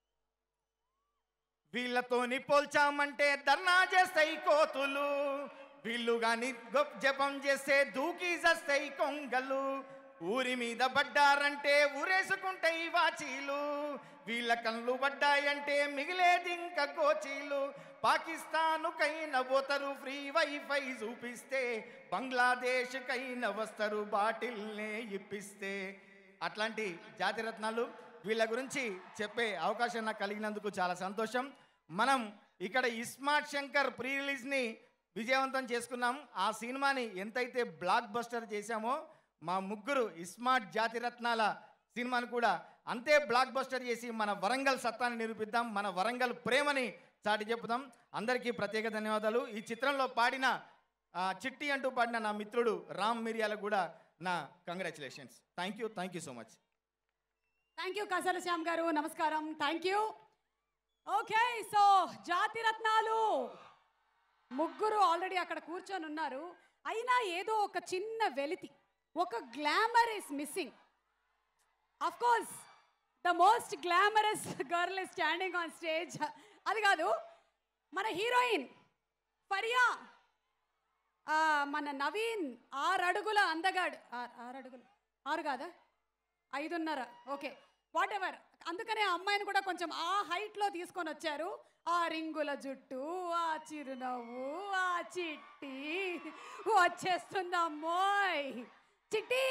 వీళ్ళతోని పోల్చామంటే ధర్నా చేస్తాయి కోతులు వీళ్ళు గాని గొప్ప జపం చేస్తే దూకి చేస్తాయి కొంగలు ఊరి మీద పడ్డారంటే ఊరేసుకుంటాయి వాచీలు వీళ్ళ కళ్ళు పడ్డాయంటే మిగిలేది ఇంకా గోచీలు పాకిస్తానుకైనా పోతారు ఫ్రీ వైఫై చూపిస్తే బంగ్లాదేశ్కైనా వస్తారు బాటిల్నే ఇప్పిస్తే అట్లాంటి జాతిరత్నాలు వీళ్ళ గురించి చెప్పే అవకాశం నాకు కలిగినందుకు చాలా సంతోషం మనం ఇక్కడ ఇస్మార్ట్ శంకర్ ప్రీ రిలీజ్ని విజయవంతం చేసుకున్నాం ఆ సినిమాని ఎంతైతే బ్లాక్ బస్టర్ చేశామో మా ముగ్గురు ఇస్మార్ట్ జాతిరత్నాల సినిమాని కూడా అంతే బ్లాక్ బస్టర్ చేసి మన వరంగల్ సత్తాన్ని నిరూపిద్దాం మన వరంగల్ ప్రేమని చాటి చెప్పుదాం అందరికీ ప్రత్యేక ధన్యవాదాలు ఈ చిత్రంలో పాడిన ఆ, చిట్టి అంటూ పాడిన నా మిత్రుడు రామ్ మిరియాలకు కూడా నా congratulations thank you thank you so much thank you Kasarla Shyam garu నమస్కారం థ్యాంక్ యూ ఓకే సో జాతి రత్నాలు ముగ్గురు ఆల్రెడీ అక్కడ కూర్చొని ఉన్నారు అయినా ఏదో ఒక చిన్న వెలితి ఒక glamour is missing of course the most glamorous girl is standing on stage అది కాదు మన హీరోయిన్ ఫరియా ఆ, మన నవీన్ ఆరు అడుగుల అందగాడు ఆ- ఆరు అడుగులు ఆరు కాదా ఐదున్నర ఓకే వాట్ ఎవర్ అందుకనే ఆ అమ్మాయిని కూడా కొంచెం ఆ హైట్లో తీసుకొని వచ్చారు ఆ రింగుల జుట్టు ఆ చిరునవ్వు ఆ చిట్టి వచ్చేస్తుంది అమ్మోయ్ చిట్టి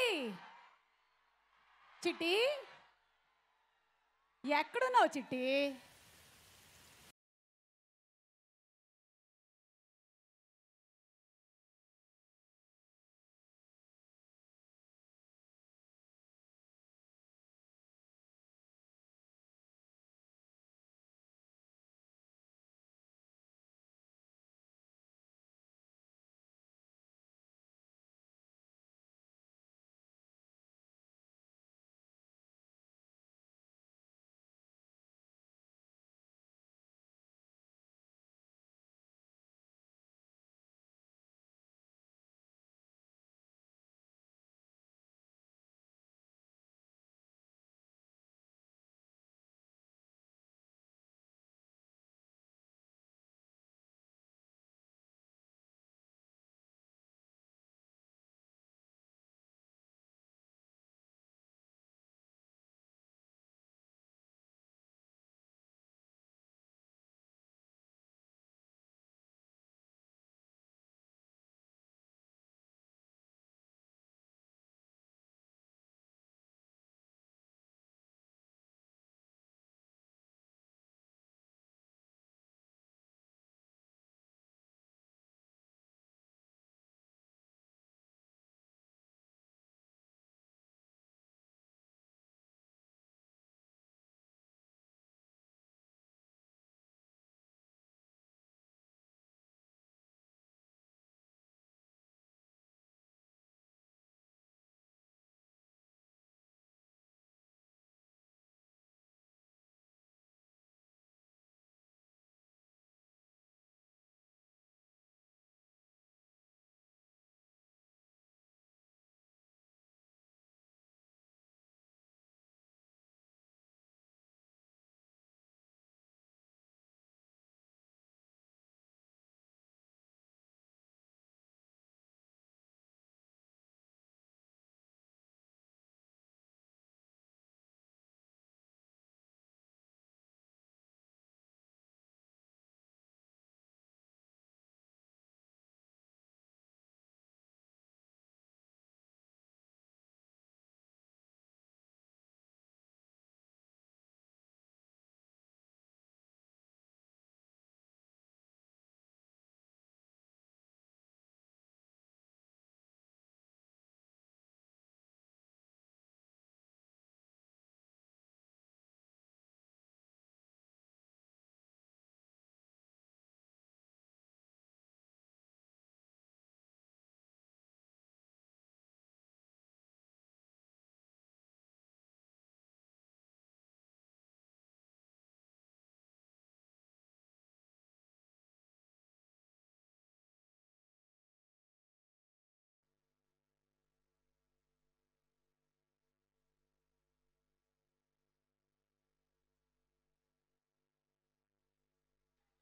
చిట్టి ఎక్కడున్నావు Chitti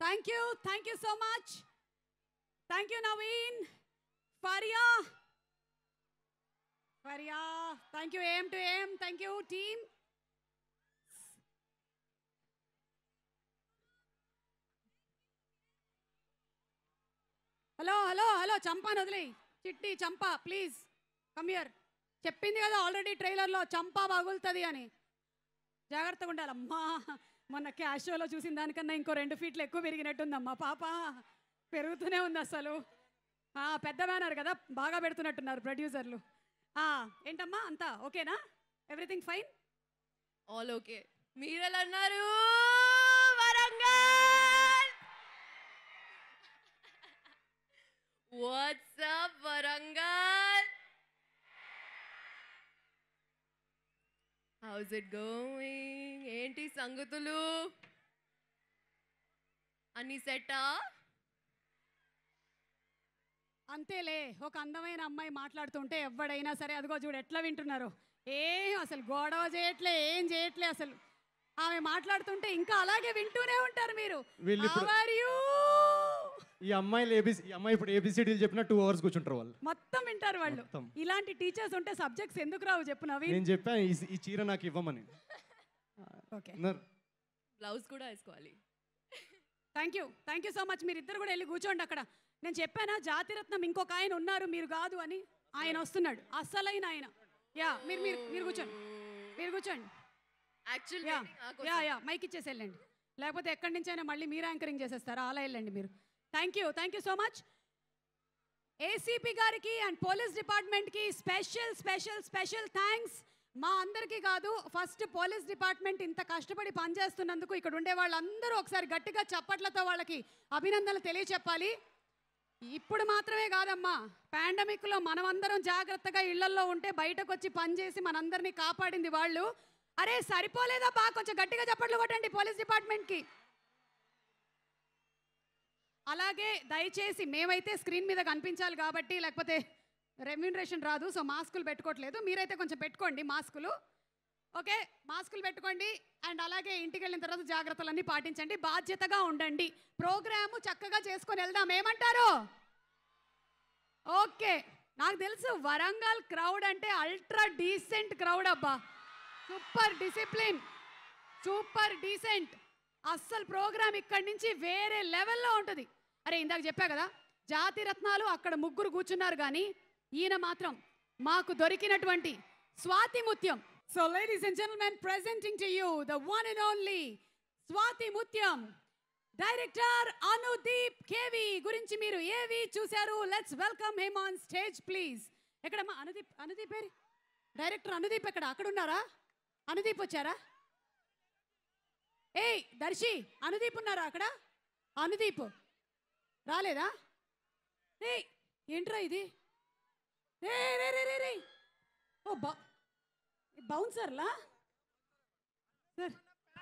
thank you thank you so much thank you Naveen Faria Faria thank you ఏం టు ఏం thank you team hello hello hello చంపాను వదిలేయి చిట్టి చంపా ప్లీజ్ కమ్యూర్ చెప్పింది కదా ఆల్రెడీ ట్రైలర్లో చంపా పగులుతుంది అని జాగ్రత్తగా ఉండాలి అమ్మా మొన్న క్యాష్ షోలో చూసిన దానికన్నా ఇంకో రెండు ఫీట్లు ఎక్కువ పెరిగినట్టుందమ్మా పాప పెరుగుతూనే ఉంది అసలు ఆ, పెద్ద బ్యానర్ కదా బాగా పెడుతున్నట్టున్నారు ప్రొడ్యూసర్లు ఆ, ఏంటమ్మా అంతా ఓకేనా ఎవ్రీథింగ్ ఫైన్ ఆల్ ఓకే మీరెలా అన్నారు Warangal WhatsApp Warangal how's it going ఏంటి సంగతులు అన్ని సెట్టా అంతేలే ఒక అందమైన అమ్మాయి మాట్లాడుతుంటే ఎవడైనా సరే అదిగో చూడు ఎట్లా వింటున్నారు ఏం అసలు గొడవ చేయట్లే ఏం చేయట్లే అసలు ఆమె మాట్లాడుతుంటే ఇంకా అలాగే వింటూనే ఉంటారు మీరు వీళ్ళు ఇప్పుడు- How are you? ఈ అమ్మాయిలు ఏబిసి ఈ అమ్మాయి ఇప్పుడు ఏబిసిడీలు చెప్పిన టూ అవర్స్ కూర్చుంటారు వాళ్ళు మొత్తం వింటారు వాళ్ళు మొత్తం. ఇలాంటి టీచర్స్ ఉంటే సబ్జెక్ట్స్ ఎందుకు రావు చెప్పు నవీన్ నేను చెప్పాను ఈ- ఈ చీర నాకు ఇవ్వమని ఓకే అన్నారు. బ్లౌజ్ కూడా వేసుకోవాలి thank you thank you so much మీరు ఇద్దరు కూడా వెళ్ళి కూర్చోండి అక్కడ నేను చెప్పానా జాతిరత్నం ఇంకొక ఆయన ఉన్నారు మీరు కాదు అని ఆయన వస్తున్నాడు అస్సలైన ఆయన యా మీరు మీరు మీరు కూర్చోండి మీరు కూర్చోండి actual yeah yeah yeah mic ఇచ్చేసి వెళ్ళండి లేకపోతే ఎక్కడి నుంచైనా మళ్ళీ మీరు యాంకరింగ్ చేసేస్తారా అలా వెళ్ళండి మీరు thank you thank you so much ACP గారికి అండ్ పోలీస్ డిపార్ట్మెంట్కి స్పెషల్ స్పెషల్ స్పెషల్ థ్యాంక్స్ మా అందరికీ కాదు ఫస్ట్ పోలీస్ డిపార్ట్మెంట్ ఇంత కష్టపడి పనిచేస్తున్నందుకు ఇక్కడ ఉండే వాళ్ళందరూ ఒకసారి గట్టిగా చప్పట్లతో వాళ్ళకి అభినందనలు తెలియచెప్పాలి ఇప్పుడు మాత్రమే కాదమ్మా పాండమిక్లో మనమందరం జాగ్రత్తగా ఇళ్లల్లో ఉంటే బయటకు వచ్చి పనిచేసి మనందరినీ కాపాడింది వాళ్ళు అరే సరిపోలేదా బా కొంచెం గట్టిగా చప్పట్లు కొట్టండి పోలీస్ డిపార్ట్మెంట్కి అలాగే దయచేసి మేమైతే స్క్రీన్ మీద కనిపించాలి కాబట్టి లేకపోతే రెమ్యూనరేషన్ రాదు సో మాస్కులు పెట్టుకోవట్లేదు మీరైతే కొంచెం పెట్టుకోండి మాస్కులు ఓకే మాస్కులు పెట్టుకోండి అండ్ అలాగే ఇంటికి వెళ్ళిన తర్వాత జాగ్రత్తలన్నీ పాటించండి బాధ్యతగా ఉండండి ప్రోగ్రాము చక్కగా చేసుకొని వెళ్దాం ఏమంటారు ఓకే నాకు తెలుసు వరంగల్ క్రౌడ్ అంటే అల్ట్రా డీసెంట్ క్రౌడ్ అబ్బా సూపర్ డిసిప్లిన్ సూపర్ డీసెంట్ అస్సలు ప్రోగ్రామ్ ఇక్కడి నుంచి వేరే లెవెల్లో ఉంటుంది అరే ఇందాక చెప్పా కదా జాతి రత్నాలు అక్కడ ముగ్గురు కూర్చున్నారు కానీ ఈయన మాత్రం మాకు దొరికినటువంటి Swathi Muthyam so ladies and gentlemen presenting to you the one and only Swathi Muthyam director Anudeep KV గురించి మీరు ఏవి చూశారు let's welcome him on stage please ఎక్కడమ్మా అనుదీప్ అనుదీప్ పేరు డైరెక్టర్ అనుదీప్ ఎక్కడ అక్కడ ఉన్నారా అనుదీప్ వచ్చారా ఏయ్ దర్శి అనుదీప్ ఉన్నారా అక్కడ అనుదీప్ రాలేదా ఏయ్ ఏంట్రా ఇది రే రే రే రే రే ఓ బౌ బౌన్సర్లా సార్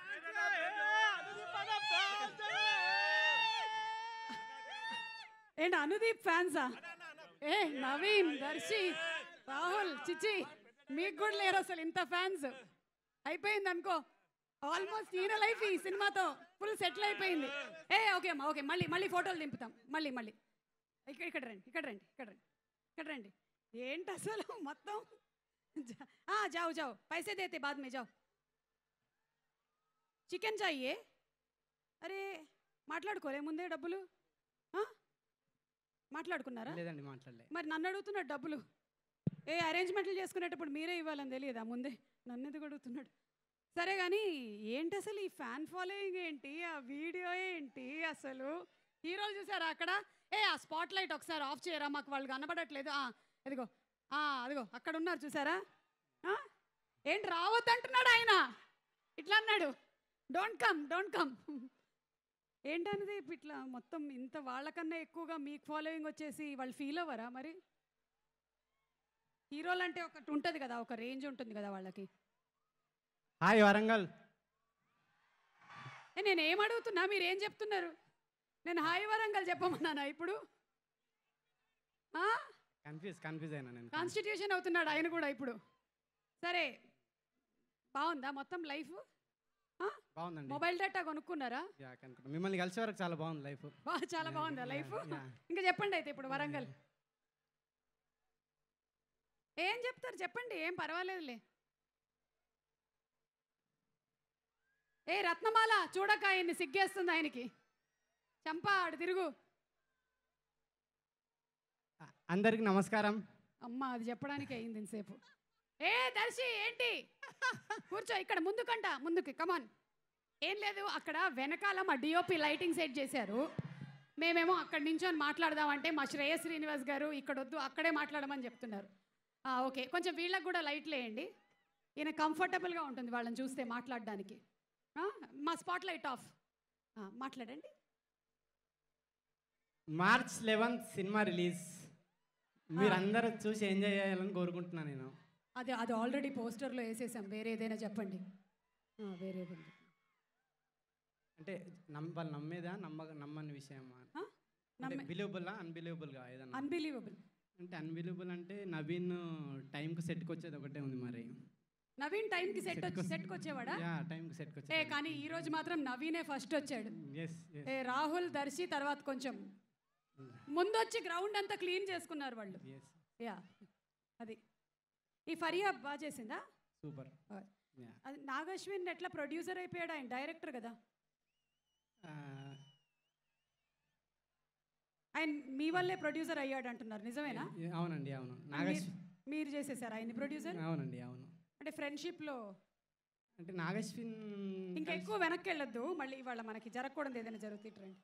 ఏంటి అనుదీప్ ఫ్యాన్సా ఏ నవీన్ దర్శి రాహుల్ చిచి మీకు కూడా లేరు అసలు ఇంత ఫ్యాన్స్ అయిపోయింది అనుకో ఆల్మోస్ట్ ఈయన లైఫ్ ఈ సినిమాతో ఫుల్ సెటిల్ అయిపోయింది ఏ ఓకే అమ్మా ఓకే మళ్ళీ మళ్ళీ ఫోటోలు దింపుతాం మళ్ళీ మళ్ళీ ఇక్కడ ఇక్కడ రండి ఇక్కడ రండి ఇక్కడ రండి ఇక్కడ రండి ఏంటి అసలు మొత్తం జా- ఆ, జాओ జాओ पैसे देते बाद में जाओ చికెన్ చాయే అరే మాట్లాడుకోలే ముందే డబ్బులు ఆ? మాట్లాడుకున్నారా లేదండి మాట్లాడలే మరి నన్ను అడుగుతున్నాడు డబ్బులు ఏ అరేంజ్మెంట్లు చేసుకునేటప్పుడు మీరే ఇవ్వాలని తెలియదా ముందే నన్ను ఎందుకు అడుగుతున్నాడు సరే కానీ ఏంటి అసలు ఈ ఫ్యాన్ ఫాలోయింగ్ ఏంటి ఆ వీడియో ఏంటి అసలు హీరోలు చూసారా అక్కడ ఏ ఆ స్పాట్ లైట్ ఒకసారి ఆఫ్ చేయరా మాకు వాళ్ళు కనబడట్లేదు ఆ, అదిగో ఆ, అదిగో అక్కడ ఉన్నారు చూసారా ఆ? ఏంటి రావద్దంటున్నాడు ఆయన ఇట్లా అన్నాడు డోంట్ కమ్ డోంట్ కమ్ ఏంటనేది ఇట్లా మొత్తం ఇంత వాళ్ళకన్నా ఎక్కువగా మీకు ఫాలోయింగ్ వచ్చేసి వాళ్ళు ఫీల్ అవ్వరా మరి హీరోలు అంటే ఒకటి ఉంటుంది కదా ఒక రేంజ్ ఉంటుంది కదా వాళ్ళకి హాయ్ వరంగల్ ఏ, నేను ఏం అడుగుతున్నా మీరు ఏం చెప్తున్నారు నేను హాయ్ వరంగల్ చెప్పమన్నానా ఇప్పుడు కన్ఫ్యూజ్ కన్ఫ్యూజ్ అయినా నేను కాన్స్టిట్యూషన్ అవుతున్నాడు ఆయన కూడా ఇప్పుడు సరే బాగుందా మొత్తం లైఫ్ బాగుందండి మొబైల్ డేటా కొనుక్కున్నారా యా కనుక్కుంటా మిమ్మల్ని కలిసే వరకు చాలా బాగుంది లైఫ్ బా చాలా బాగుందా లైఫ్ యా. ఇంకా చెప్పండి అయితే ఇప్పుడు వరంగల్ ఏం చెప్తారు చెప్పండి ఏం పర్వాలేదులే ఏ రత్నమాల చూడక ఆయన్ని సిగ్గేస్తుంది ఆయనకి చంపా ఆడు తిరుగు అందరికి నమస్కారం అమ్మ అది చెప్పడానికి అయింది ఇంతసేపు ఏ దర్శి ఏంటి కూర్చో ఇక్కడ ముందుకంట ముందుకి కమాన్ ఏం లేదు అక్కడ వెనకాల మా డిఓపి లైటింగ్ సెట్ చేశారు మేమేమో అక్కడి నుంచొని మాట్లాడదామంటే మా శ్రేయ శ్రీనివాస్ గారు ఇక్కడ వద్దు అక్కడే మాట్లాడమని చెప్తున్నారు ఆ, ఓకే కొంచెం వీళ్ళకి కూడా లైట్లు వేయండి ఈయన కంఫర్టబుల్గా ఉంటుంది వాళ్ళని చూస్తే మాట్లాడడానికి ఆ, మా స్పాట్ లైట్ ఆఫ్ ఆ, మాట్లాడండి మార్చ్ లెవెన్త్ సినిమా రిలీజ్ మీరందరూ చూసి ఎంజాయ్ చేయాలని కోరుకుంటున్నాను నేను అది అది ఆల్రెడీ పోస్టర్లో వేసేసాం వేరే ఏదైనా చెప్పండి ఆ, వేరే ఏదైనా చెప్పండి. అంటే నమ్మ వాళ్ళు నమ్మేదా నమ్మ నమ్మని విషయమా అంటే నమ్మే- బిలీవబుల్లా అన్బిలీవబుల్గా ఏదన్నా అన్బిలీవబుల్ అంటే అన్బిలీవబుల్ అంటే నవీన్ టైంకి సెట్కి వచ్చేది ఒకటే ఉంది మరి నవీన్ టైంకి సెట్ వచ్చి సెట్కి వచ్చేవాడా యా టైంకి సెట్కి ఏ వచ్చేది కానీ ఈ రోజు మాత్రం నవీనే ఫస్ట్ వచ్చాడు ఎస్ ఏ రాహుల్ దర్శి తర్వాత కొంచెం ముందొచ్చి గ్రౌండ్ అంతా క్లీన్ చేసుకున్నారు వాళ్ళు ఎస్ యా అది ఈ ఫరియా బాగా చేసిందా సూపర్ యా అది నాగశ్విన్ ఎట్లా ప్రొడ్యూసర్ అయిపోయాడు ఆయన డైరెక్టర్ కదా ఆయన మీ వల్లే ప్రొడ్యూసర్ అయ్యాడు అంటున్నారు నిజమేనా అవునండి అవును మీరు- నాగేష్ మీరు చేసేసారు ఆయన ప్రొడ్యూసర్ అవునండి అవును అంటే ఫ్రెండ్షిప్లో అంటే నాగశ్విన్ ఇంకా ఎక్కువ వెనక్కి వెళ్ళొద్దు మళ్ళీ ఇవాళ మనకి జరగకూడదు ఏదైనా జరుగుతుంది రండి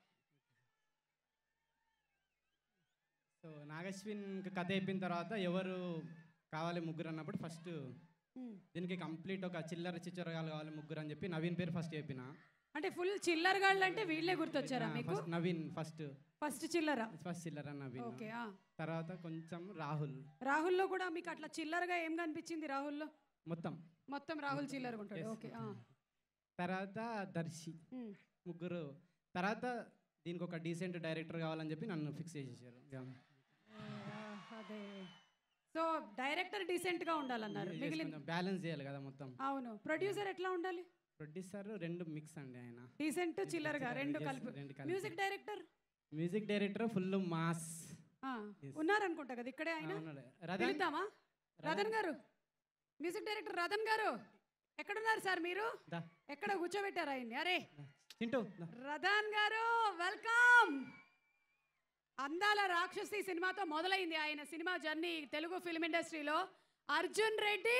సో నాగశ్విన్ కథ అయిపోయిన తర్వాత ఎవరు కావాలి ముగ్గురు అన్నప్పుడు ఫస్ట్ దీనికి కంప్లీట్ ఒక చిల్లర చిచ్చరగాలు కావాలి ముగ్గురు అని చెప్పి నవీన్ పేరు ఫస్ట్ చెప్పిన అంటే ఫుల్ చిల్లర్ గాళ్ళు అంటే వీళ్ళే గుర్తొచ్చారా మీకు ఫస్ట్ నవీన్ ఫస్ట్ ఫస్ట్ చిల్లరా ఫస్ట్ చిల్లర నవీన్ ఓకే ఆ. తర్వాత కొంచెం రాహుల్ రాహుల్లో కూడా మీకు అట్లా చిల్లరగా ఏం కనిపించింది రాహుల్లో మొత్తం మొత్తం రాహుల్ చిల్లరగా ఉంటాడు Yes. ఓకే ఆ. తర్వాత దర్శి Hmm. ముగ్గురు తర్వాత దీనికి ఒక డీసెంట్ డైరెక్టర్ కావాలని చెప్పి నన్ను ఫిక్స్ చేసేసారు ఆ, అదే సో డైరెక్టర్ డీసెంట్ గా ఉండాలన్నారు మిగిలిన బ్యాలెన్స్ చేయాలి కదా మొత్తం అవును ప్రొడ్యూసర్ ఎట్లా ఉండాలి ప్రొడ్యూసర్ రెండు మిక్స్ అండి ఆయన డీసెంట్ చిల్లరగా రెండు Yes, కలిపి రెండు కలిపి. Music director music director full mass ఉన్నారనుకుంటా కదా ఇక్కడే ఆయన అవునాడు. రథన్? పిలుద్దామా రథన్ గారు మ్యూజిక్ డైరెక్టర్ రథన్ గారు ఎక్కడున్నారు సార్ మీరు దా. ఎక్కడ కూర్చోబెట్టారు ఆయన్ని అరే చింటూ రథన్ గారు వెల్కమ్ అందాల రాక్షసి సినిమాతో మొదలైంది ఆయన సినిమా జర్నీ తెలుగు ఫిల్మ్ ఇండస్ట్రీలో అర్జున్ రెడ్డి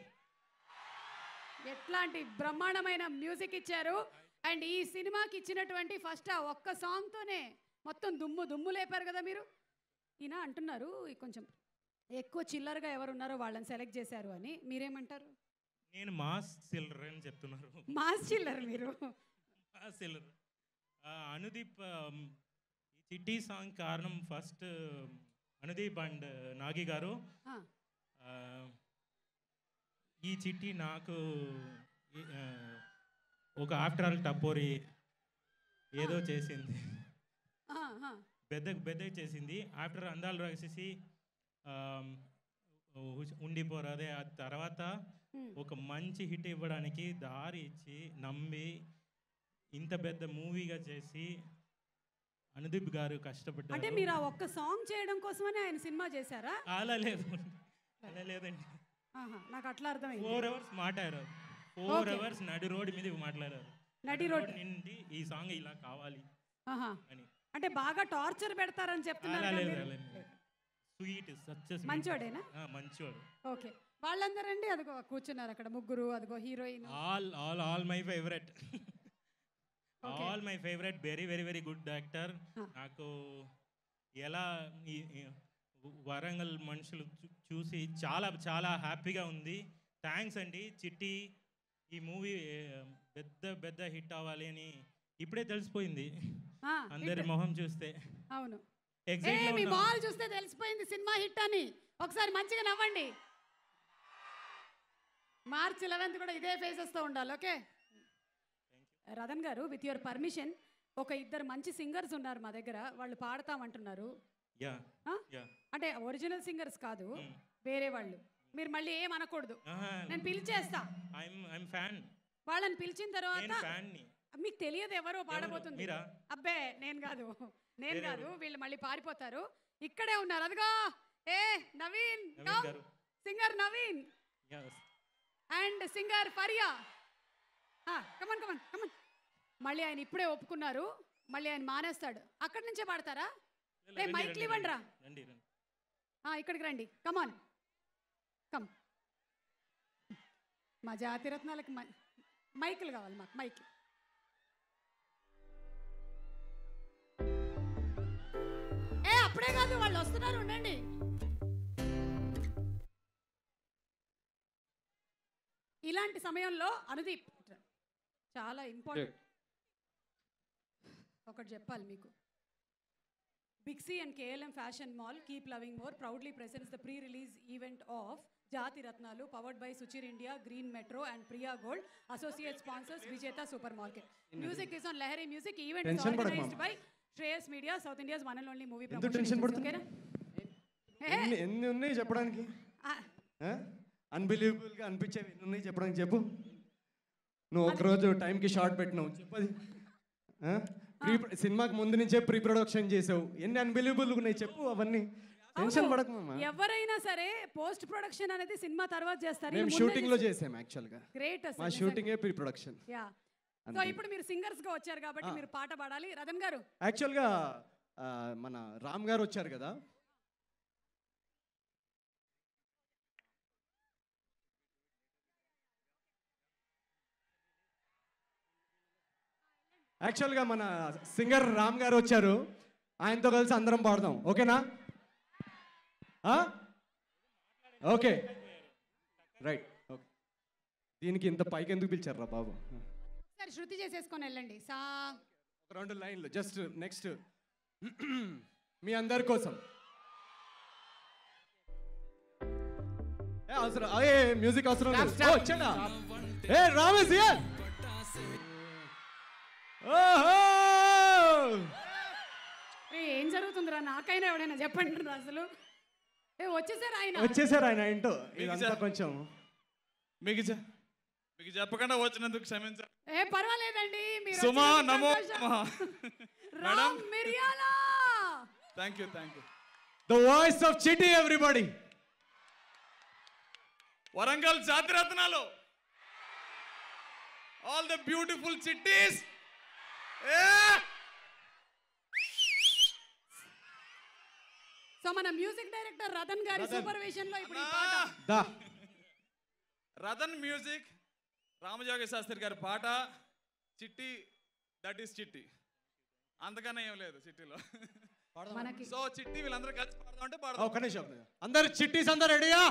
ఎట్లాంటి బ్రహ్మాండమైన మ్యూజిక్ ఇచ్చారు అండ్ ఈ సినిమాకి ఇచ్చినటువంటి ఫస్ట్ ఆ ఒక్క సాంగ్తోనే మొత్తం దుమ్ము దుమ్ము లేపారు కదా మీరు ఈయన అంటున్నారు ఈ కొంచెం ఎక్కువ చిల్లరగా ఎవరున్నారో వాళ్ళని సెలెక్ట్ చేశారు అని మీరేమంటారు నేను మాస్ సిల్లర్ అని చెప్తున్నారు మాస్ చిల్లర్ మీరు మాస్ సిల్లర్ అనుదీప్ um, ఈ చిట్టి సాంగ్ కారణం ఫస్ట్ అనుదీప్ అండ్ నాగి గారు ఆ. ఆ, ఈ చిట్టి నాకు ఈ, ఆ, ఒక ఆఫ్టర్ ఆల్ టపోరి ఏదో చేసింది ఆ, ఆ. పెద్ద పెద్ద చేసింది ఆఫ్టర్ అందాలు రాసేసి ఆమ్, ఉ- ఉండిపోరాదే ఆ తర్వాత Hmm. ఒక మంచి హిట్ ఇవ్వడానికి దారి ఇచ్చి నమ్మి ఇంత పెద్ద మూవీగా చేసి అనుదీప్ గారు అంటే కష్టపడ్డారు మీరు ఆ ఒక్క సాంగ్ చేయడం కోసమనే ఆయన సినిమా చేశారా అలా లేదు అలా లేదండి ఆహా, నాకు అట్లా అర్థమైంది ఫోర్ అవర్స్ మాట్లాడారు ఫోర్ Okay. అవర్స్ నడి రోడ్డు మీద మాట్లాడారు నడి రోడ్ నుండి ఈ సాంగ్ ఇలా కావాలి ఆహా. అని అంటే బాగా టార్చర్ పెడతారని చెప్తున్నారు అలా కదా లేదు మీరు? అలా లేదు స్వీట్ సచ్ మంచోడేనా? మంచోడు ఓకే వాళ్ళందరండి అదిగో కూర్చున్నారు అక్కడ ముగ్గురు అదిగో heroine all all all my favourite all my favourite very very very good actor నాకు ఎలా ఈ ఈ వరంగల్ మనుషులు చూ- చూసి చాలా చాలా హ్యాపీగా ఉంది థ్యాంక్స్ అండి చిట్టి ఈ మూవీ పెద్ద పెద్ద హిట్ అవ్వాలి అని ఇప్పుడే తెలిసిపోయింది ఆ, అందరి hit. మొహం చూస్తే అవును Excited ఏ, గా మీ ఉన్నాం. మాల్ చూస్తే తెలిసిపోయింది సినిమా హిట్ అని ఒకసారి మంచిగా నవ్వండి మార్చ్ లెవెన్త్ కూడా ఇదే ఫేసెస్తో ఉండాలి ఓకే రతన్ గారు విత్ యువర్ పర్మిషన్ ఒక ఇద్దరు మంచి సింగర్స్ ఉన్నారు మా దగ్గర వాళ్ళు పాడతామంటున్నారు యా ఆ? యా అంటే ఒరిజినల్ సింగర్స్ కాదు వేరే వాళ్ళు మీరు మళ్ళీ ఏం అనకూడదు నేను పిలిచేస్తా ఐఎమ్ ఐఎమ్ ఫ్యాన్ వాళ్ళని పిలిచిన తర్వాత నేను ఫ్యాన్ని మీకు తెలియదు ఎవరో పాడబోతుంది మీరా? అబ్బే నేను కాదు నేను వేరే కాదు వీళ్ళు మళ్ళీ పారిపోతారు ఇక్కడే ఉన్నారు అదిగో ఏ Naveen Naveen garu. Singer Naveen Yes. And singer Faria come on come on come on మళ్ళీ ఆయన ఇప్పుడే ఒప్పుకున్నారు మళ్ళీ ఆయన మానేస్తాడు అక్కడి నుంచే పాడతారా రే రండి, మైక్లు రండి, ఇవ్వండి రా రండి రండి ఆ, ఇక్కడికి రండి కమాన్ కమ్ మా జాతి రత్నాలకి మై- మైకులు కావాలి మాకు మైకులు ఏ అప్పుడే కాదు వాళ్ళు వస్తున్నారు ఉండండి ఇలాంటి సమయంలో అనుదీప్ చాలా ఇంపార్టెంట్ ఒకటి చెప్పాలి మీకు big C and KLM fashion mall keep loving more proudly presents the pre release event of Jathi Ratnalu powered by Suchir India green metro and Priya gold associate sponsors Vijetha super market music is on Lahari music event is Tension పడకు, organised మామ. By Shreyas media South India's one and only movie ఎందుకు tension పడుతున్నావు? ఎన్ని ఎన్ని ఉన్నాయి చెప్పడానికి అన్బిలీవబుల్గా అనిపించేవి ఎన్ని ఉన్నాయి చెప్పడానికి చెప్పు నువ్వు ఒకరోజు టైంకి షార్ట్ పెట్టినావు చెప్పది ప్రీ సినిమాకి ముందు నుంచే ప్రీ ప్రొడక్షన్ చేసావు ఎన్ని అన్బిలీవబుల్ ఉన్నాయి చెప్పు అవన్నీ టెన్షన్ పడకు మామ ఎవరైనా సరే పోస్ట్ ప్రొడక్షన్ అనేది సినిమా తర్వాత చేస్తారు మేము షూటింగ్ లో చేసాం యాక్చువల్గా గ్రేట్ మా షూటింగే ప్రీ ప్రొడక్షన్ యా సో అంతే. ఇప్పుడు మీరు సింగర్స్ గా వచ్చారు కాబట్టి ఆ. మీరు పాట పాడాలి రతన్ గారు యాక్చువల్గా ఆ, మన రామ్ గారు వచ్చారు కదా యాక్చువల్గా మన సింగర్ రామ్ గారు వచ్చారు ఆయనతో కలిసి అందరం పాడదాం ఓకేనా ఆ? ఓకే రైట్ ఓకే దీనికి ఇంత పైకి ఎందుకు పిలిచారు బాబు సరే శృతి చేసేసుకొని వెళ్ళండి సా ఒక రెండు లైన్లు జస్ట్ నెక్స్ట్ మీ అందరి కోసం ఏ అవసరం ఏ మ్యూజిక్ అవసరం లేదు ఓ, వచ్చాడా ఏ రామేష్ హియర్ ఓహో ఏ, ఏం జరుగుతుందిరా నాకైనా ఎవడైనా చెప్పండి రా అసలు ఏ వచ్చేసారు ఆయన వచ్చేసారు ఆయన ఏంటో ఇదంతా కొంచెం మీకు చె- మీకు చెప్పకుండా వచ్చినందుకు క్షమించండి ఏ పర్వాలేదండి మీరు సుమా వచ్చినందుకు నమో సంతోషం. నమః. Ram Miriyala thank you thank you the voice of Chitti everybody Warangal Jathi Ratnalu all the beautiful Chittis so మన మ్యూజిక్ డైరెక్టర్ రతన్ గారి రతన్. సూపర్విజన్ లో ఇప్పుడు ఈ పాట దా రతన్ మ్యూజిక్ రామజోగి శాస్త్రి గారి పాట చిట్టి దట్ ఈస్ చిట్టి అంతకన్నా ఏం లేదు చిట్టిలో మనకి సో చిట్టి వీళ్ళందరూ కలిసి పాడదామంటే ఒక్క పాడదాం నిమిషం అందరు చిట్టీస్ అందరు రెడీయా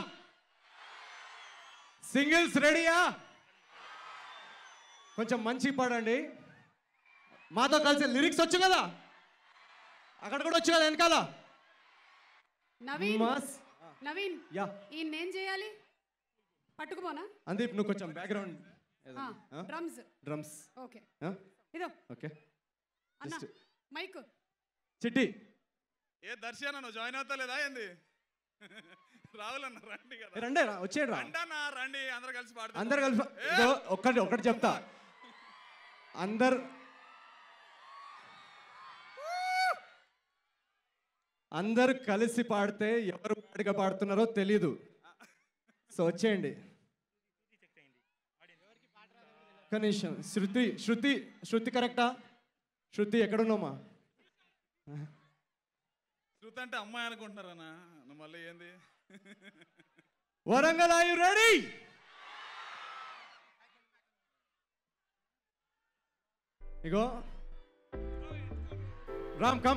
సింగిల్స్ రెడీయా కొంచెం మంచి పాడండి మాతో కలిసి లిరిక్స్ వచ్చు కదా అక్కడ కూడా వచ్చు కదా వెనకాల నవీన్ మాస్ నవీన్ యా ఈయన ఏం చేయాలి పట్టుకుపోనా అందీప్ నువ్వు కొంచెం బ్యాక్గ్రౌండ్ డ్రమ్స్ డ్రమ్స్ ఓకే ఇదో ఓకే అన్న Just- మైక్ చిట్టి ఏ దర్శన నువ్వు జాయిన్ అవుతా లేదా ఏంది రాహుల్ అన్న రండి కదా రండి రా, వచ్చేయండి రా. రండి అన్న రండి అందరు కలిసి పాడదాం అందరు కలిసి ఇదో ఒక్కటి ఒకటి చెప్తా అందరు అందరు కలిసి పాడితే ఎవరు పాడిగా పాడుతున్నారో తెలీదు సో వచ్చేయండి ఒక్క నిమిషం శృతి శృతి శృతి కరెక్టా శృతి ఎక్కడున్నామా శృతి అంటే అమ్మాయి అనుకుంటున్నారన్నా నువ్వు మళ్ళీ ఏంది వరంగల్ ఆర్ యు రెడీ ఇగో రామ్ కమ్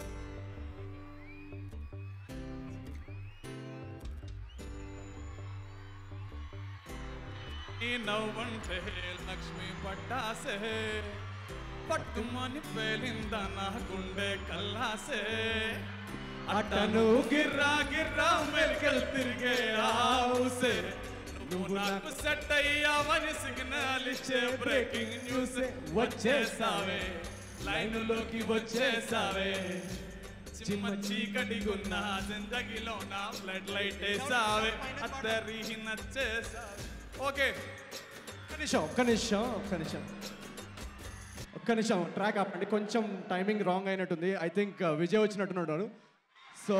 నీ నవ్వంటే లక్ష్మి పట్టాసే పట్టుమని పేలింద నా గుండె కల్లాసే అట్టను గిర్రా గిర్రా మెలికలు తిరిగే ఆవుసే నువ్వు నాకు సెట్ అయ్యావని సిగ్నల్ ఇచ్చే బ్రేకింగ్ న్యూస్ వచ్చేసావే లైనులోకి వచ్చేసావే చిమ్మ చీకటిగున్న జిందగీలో నా బ్లడ్ లైట్ వేసావే అత్తరి నచ్చేసావే ఓకే నిమిషం ఒక్క నిమిషం ఒక్క నిమిషం ఒక్క నిమిషం ట్రాక్ ఆపండి కొంచెం టైమింగ్ రాంగ్ అయినట్టుంది ఐ థింక్ విజయ్ వచ్చినట్టున్నాడు సో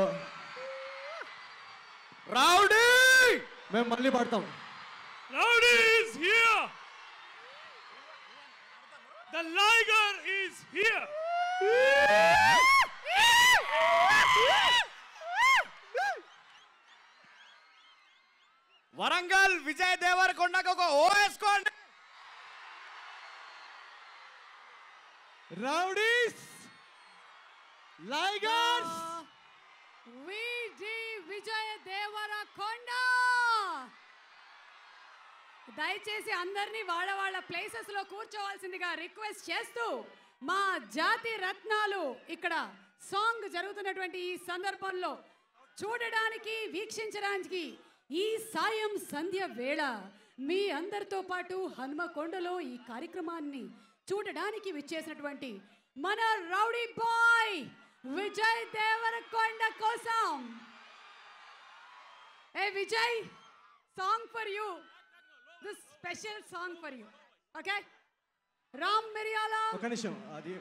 రౌడీ మేము మళ్ళీ పాడతాం Rowdy is here. The liger is here. Warangal Vijay దేవరకొండకు ఒక ఓ వేసుకోండి రౌడీస్ లైగర్స్ విజి విజయ దేవరకొండ దయచేసి అందరినీ వాళ్ళ వాళ్ళ ప్లేసెస్ లో కూర్చోవాల్సిందిగా రిక్వెస్ట్ చేస్తూ మా జాతి రత్నాలు ఇక్కడ సాంగ్ జరుగుతున్నటువంటి ఈ సందర్భంలో చూడడానికి వీక్షించడానికి ఈ సాయం సంధ్య వేళ మీ అందరితో పాటు హనుమకొండలో ఈ కార్యక్రమాన్ని చూడడానికి విచ్చేసినటువంటి మన రౌడీ బాయ్ విజయ్ దేవరకొండ కోసం ఏ Vijay song for you this special song for you okay Ram Miriyala ఒక నిమిషం అది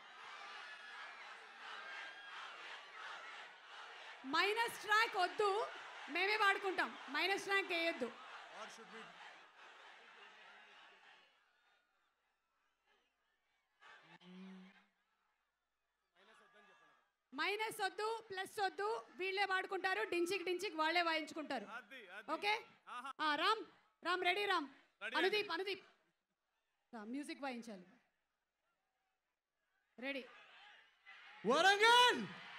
మైనస్ ట్రాక్ వద్దు మేమే వాడుకుంటాం మైనస్ ట్రాక్ వేయొద్దు మైనస్ వద్దు ప్లస్ వద్దు వీళ్ళే వాడుకుంటారు డించిక్ డించిక్ వాళ్ళే వాయించుకుంటారు ఓకే ఆ, రామ్ రామ్ రెడీ రామ్ అనుదీప్ అనుదీప్ మ్యూజిక్ వాయించాలి రెడీ వరంగల్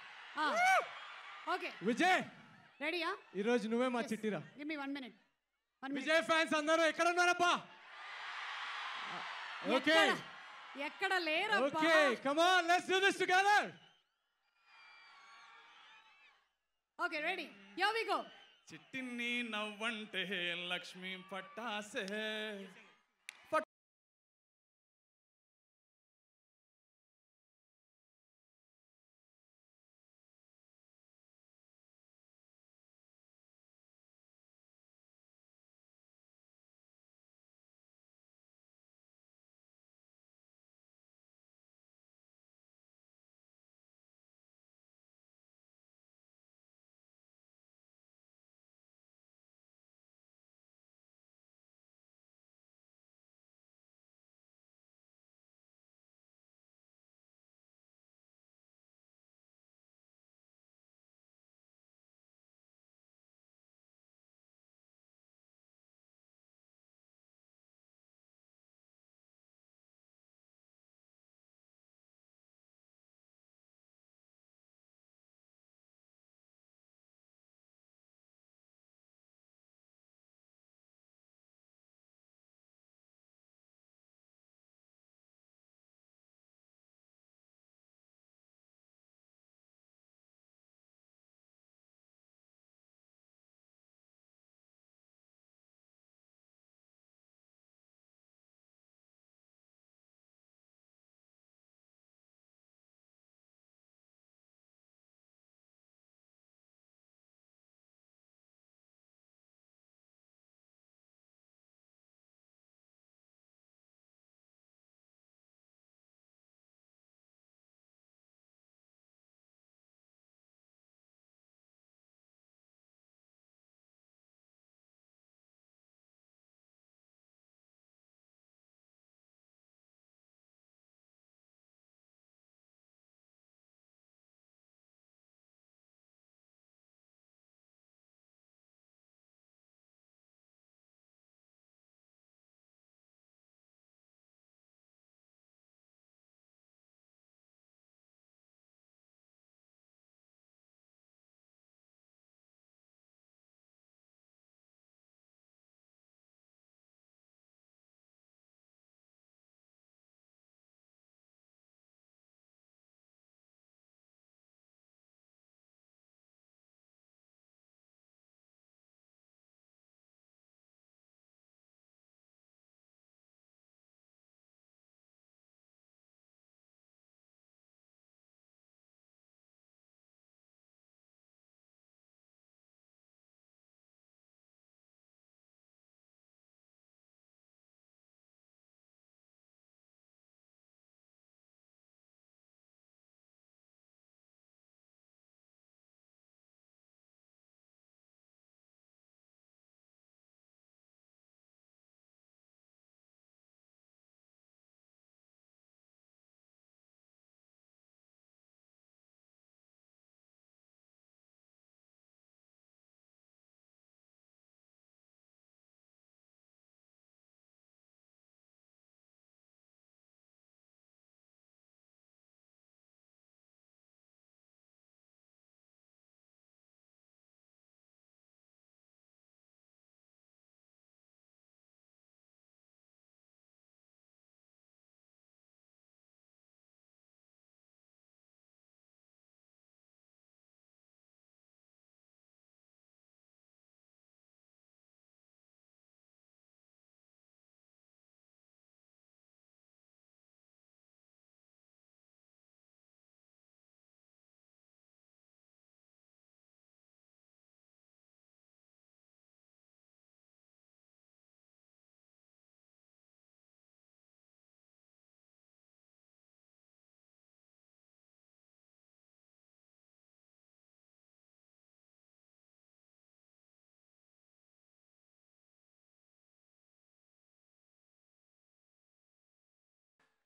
ఓకే విజయ్ రెడీయా ఈ రోజు నువ్వే మా చిట్టిరా give me one minute one minute Vijay fans అందరూ ఎక్కడ ఉన్నారబ్బా ఓకే ఎక్కడ లేరబ్బా okay come on let's do this together okay ready yo we go చిట్టిని నవ్వంటే Lakshmi పట్టాసే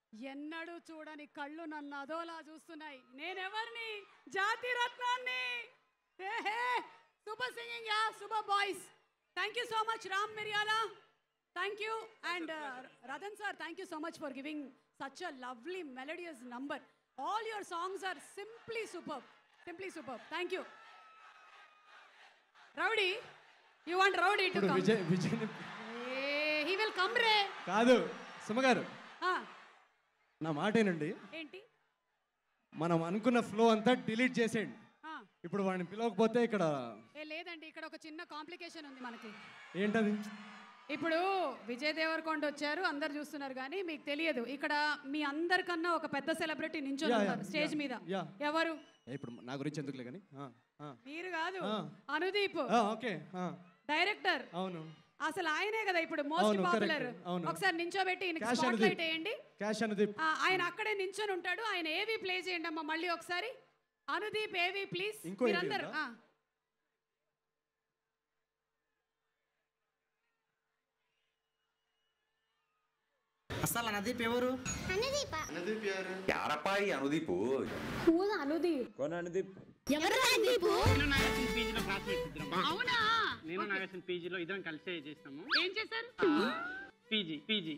ఎన్నడూ చూడని కళ్ళు నన్ను అదోలా చూస్తున్నాయి నేనెవరిని జాతి రత్నాన్ని super singing yeah super boys thank you so much Ram Miriyala thank you and Ratan sir thank you so much for giving such a lovely melodious number all your songs are simply super simply super thank you rowdy you want rowdy to ఇప్పుడు come Vijay Vijay he will come రే కాదు సుమగారు ఆ, నా మాటేనండి ఏంటి మనం అనుకున్న flow అంతా డిలీట్ చేసేయండి ఆ, ఇప్పుడు వాడిని పిలవకపోతే ఇక్కడ ఏ లేదండి ఇక్కడ ఒక చిన్న కాంప్లికేషన్ ఉంది మనకి ఏంటది ఇప్పుడు విజయ్ దేవరకొండ వచ్చారు అందరు చూస్తున్నారు కానీ మీకు తెలియదు ఇక్కడ మీ అందరికన్నా ఒక పెద్ద సెలబ్రిటీ నించొని యా, యా, ఉన్నారు స్టేజ్ యా, మీద యా. ఎవరు ఏ, ఇప్పుడు నా గురించి ఎందుకులే కానీ ఆ, ఆ. మీరు కాదు ఆ. అనుదీప్ ఆ, ఓకే ఆ, డైరెక్టర్ అవును అసలు ఆయనే కదా ఇప్పుడు మోస్ట్ అవును, పాపులర్ correct. అవును. ఒకసారి నించోబెట్టి Cash స్పాట్ అనుదీప్. లైట్ వేయండి క్యాష్ అనుదీప్ ఆ, ఆయన అక్కడే నించొని ఉంటాడు ఆయన ఏవి ప్లే చేయండి అమ్మా మళ్ళీ ఒకసారి అనుదీప్ ఏవి ప్లీజ్ ఇంకో AV మీరందరూ ఉందా? ఆ. అసలు అనుదీప్ ఎవరు అనుదీప అనుదీప్ ఎవరు యారప్పా ఈ అనుదీపు హూజ్ అనుదీప్ కొన అనుదీప్ ఎవరు అనుదీప్ నేను నాగేశ్వర పీజీలో క్లాస్మేట్స్ ఇద్దరం అవునా నేను నాగేశ్వర పీజీలో ఇద్దరం కలిసే చేస్తాము ఏం చేశారు పీజీ పీజీ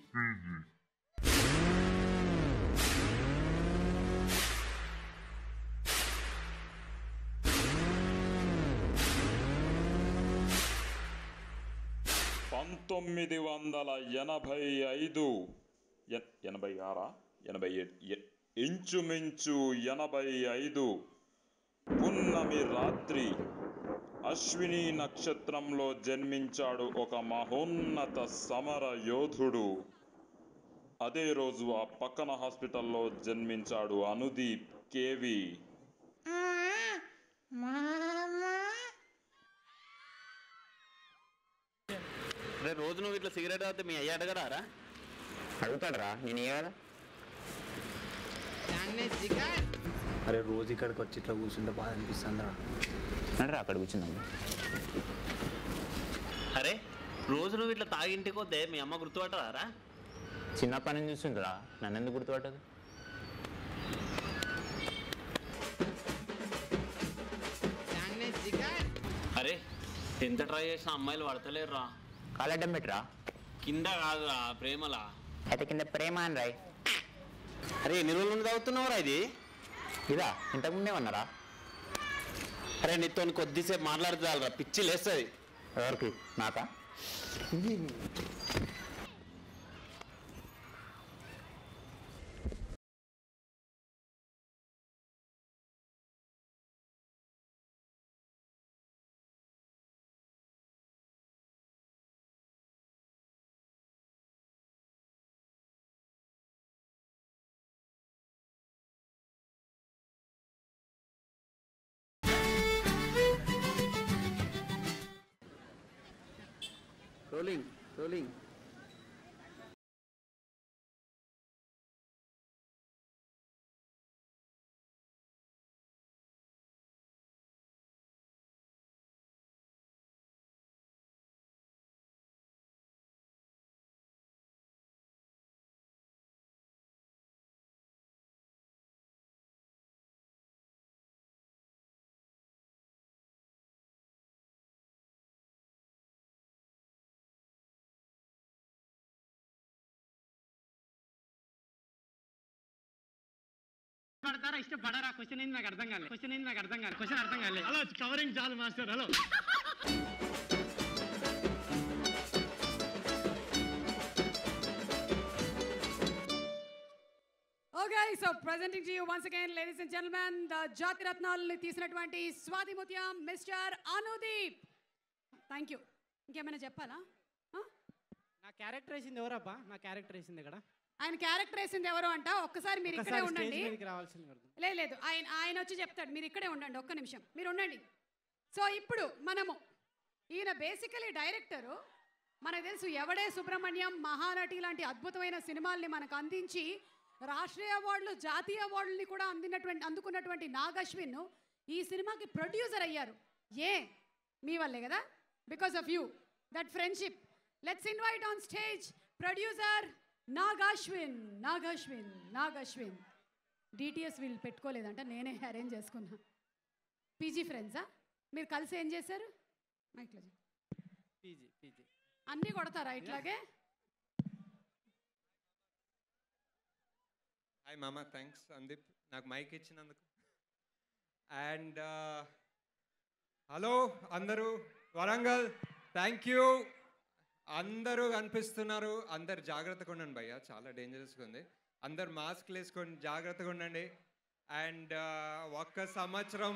పంతొమ్మిది వందల ఎనభై ఐదు ఎ- ఎనభై ఆరా ఎనభై ఏ- ఎ- ఇంచుమించు ఎనభై ఐదు పున్నమి రాత్రి అశ్విని నక్షత్రంలో జన్మించాడు ఒక మహోన్నత సమర యోధుడు అదే రోజు ఆ పక్కన హాస్పిటల్లో జన్మించాడు అనుదీప్ కేవి రే రోజు నువ్వు ఇట్లా సిగరెట్ తాగితే మీ అయ్య అడగరారా అడుగుతాడరా నేను ఏ కదా అరే రోజు ఇక్కడికి వచ్చి ఇట్లా కూర్చుంటే బాధ అనిపిస్తుందిరా అంటే అక్కడ కూర్చుందాం అరే రోజు నువ్వు ఇట్లా తాగి ఇంటికి వద్దే మీ అమ్మ గుర్తుపట్టరారా చిన్నప్పటి నుంచి చూస్తుంటారా నన్ను ఎందుకు గుర్తుపట్టదు అరే ఎంత ట్రై చేసినా అమ్మాయిలు పడతలేరురా కాలడ్డం పెట్టరా కింద కాదురా ప్రేమలా అయితే కింద ప్రేమ అని రాయ్ అరే ఎన్ని రోజుల నుండి తాగుతున్నావురా ఇది ఇదా ఇంతకుముందే ఉన్నారా అరే నీతో కొద్దిసేపు మాట్లాడితే చాలరా పిచ్చి లేస్తుంది ఎవరికి నాకా రోలింగ్ రోలింగ్ పడతారా ఇష్టపడరా క్వశ్చన్ ఏంది నాకు అర్థం కాలేదు క్వశ్చన్ ఏంది నాకు అర్థం కాలేదు క్వశ్చన్ అర్థం కాలేదు హలో కవరింగ్ చాలు master hello okay so presenting to you once again ladies and gentlemen the జాతి రత్నాలని తీసినటువంటి స్వాతి ముత్యం మిస్టర్ అనుదీప్ థ్యాంక్ యూ ఇంకేమైనా చెప్పాలా నా క్యారెక్టర్ వేసింది ఎవరబ్బా నా క్యారెక్టర్ వేసింది ఇక్కడ ఆయన క్యారెక్టర్ వేసింది ఎవరు అంట ఒక్కసారి మీరు ఇక్కడే ఒక్కసారి స్టేజ్ ఉండండి మీదకి రావాల్సింది ఎవరు? లేదు లేదు ఆయన ఆయన వచ్చి చెప్తాడు మీరు ఇక్కడే ఉండండి ఒక్క నిమిషం మీరు ఉండండి సో ఇప్పుడు మనము ఈయన బేసికలీ డైరెక్టరు మనకు తెలుసు ఎవడే సుబ్రహ్మణ్యం మహానటి లాంటి అద్భుతమైన సినిమాల్ని మనకు అందించి రాష్ట్రీయ అవార్డులు జాతీయ అవార్డుల్ని కూడా అందినటువంటి అందుకున్నటువంటి నాగ్ అశ్విన్ ఈ సినిమాకి ప్రొడ్యూసర్ అయ్యారు ఏ మీ వల్లే కదా because of you that friendship let's invite on stage producer Nag Ashwin Nag Ashwin Nag Ashwin DTS వీళ్ళు పెట్టుకోలేదంట నేనే అరేంజ్ చేసుకున్నా పీజీ ఫ్రెండ్సా మీరు కలిసి ఏం చేశారు మైక్లో చెప్పు. పీజీ పీజీ అన్నీ కొడతారా ఇట్లాగే హాయ్ మామ థ్యాంక్స్ సందీప్ నాకు మైక్ ఇచ్చినందుకు అండ్ హలో అందరూ వరంగల్ థ్యాంక్ యూ అందరూ కనిపిస్తున్నారు అందరు జాగ్రత్తగా ఉండండి భయ్య చాలా డేంజరస్గా ఉంది అందరు మాస్క్లు వేసుకొని జాగ్రత్తగా ఉండండి అండ్ ఒక్క సంవత్సరం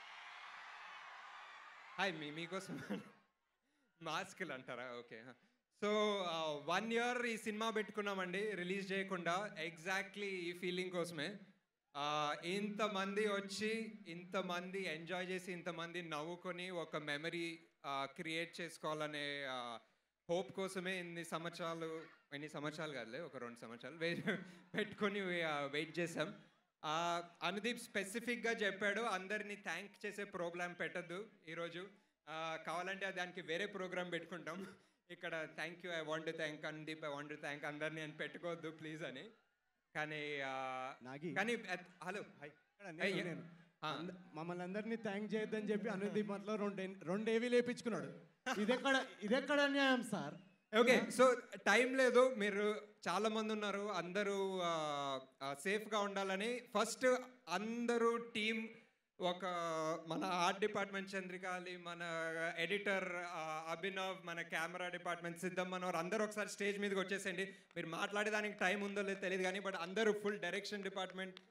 హాయ్ మీ మీకోసం మాస్కులు అంటారా ఓకే సో వన్ ఇయర్ ఈ సినిమా పెట్టుకున్నామండి రిలీజ్ చేయకుండా ఎగ్జాక్ట్లీ ఈ ఫీలింగ్ కోసమే ఆ, ఇంతమంది వచ్చి ఇంతమంది ఎంజాయ్ చేసి ఇంతమంది నవ్వుకొని ఒక మెమరీ క్రియేట్ చేసుకోవాలనే హోప్ కోసమే ఇన్ని సంవత్సరాలు ఎన్ని సంవత్సరాలు కాదులే ఒక రెండు సంవత్సరాలు వెయిట్ పెట్టుకొని వెయిట్ చేసాం ఆ, అనుదీప్ స్పెసిఫిక్గా చెప్పాడు అందరినీ థ్యాంక్ చేసే ప్రోగ్రామ్ పెట్టద్దు ఈరోజు ఆ, కావాలంటే దానికి వేరే ప్రోగ్రామ్ పెట్టుకుంటాం ఇక్కడ thank you I want thank Anudeep I want thank అందరినీ అని పెట్టుకోవద్దు ప్లీజ్ అని కానీ ఆ, కానీ హలో హాయ్ నేను- నేను. అంద- మమ్మల్ని అందరినీ థ్యాంక్ చేయొద్దని చెప్పి అనుదీప్ మట్లో రెండు రెండు ఏవి లేపించుకున్నాడు ఇదెక్కడ ఇదెక్కడ అన్యాయం సార్ ఓకే సో టైం లేదు మీరు చాలా మంది ఉన్నారు అందరూ సేఫ్గా ఉండాలని ఫస్ట్ అందరూ టీం ఒక మన ఆర్ట్ డిపార్ట్మెంట్ చంద్రికాలి మన ఎడిటర్ అభినవ్ మన కెమెరా డిపార్ట్మెంట్ సిద్ధం మనోర్ అందరూ ఒకసారి స్టేజ్ మీదకి వచ్చేసేయండి మీరు మాట్లాడేదానికి టైం ఉందో లేదో తెలియదు కానీ బట్ అందరూ full direction department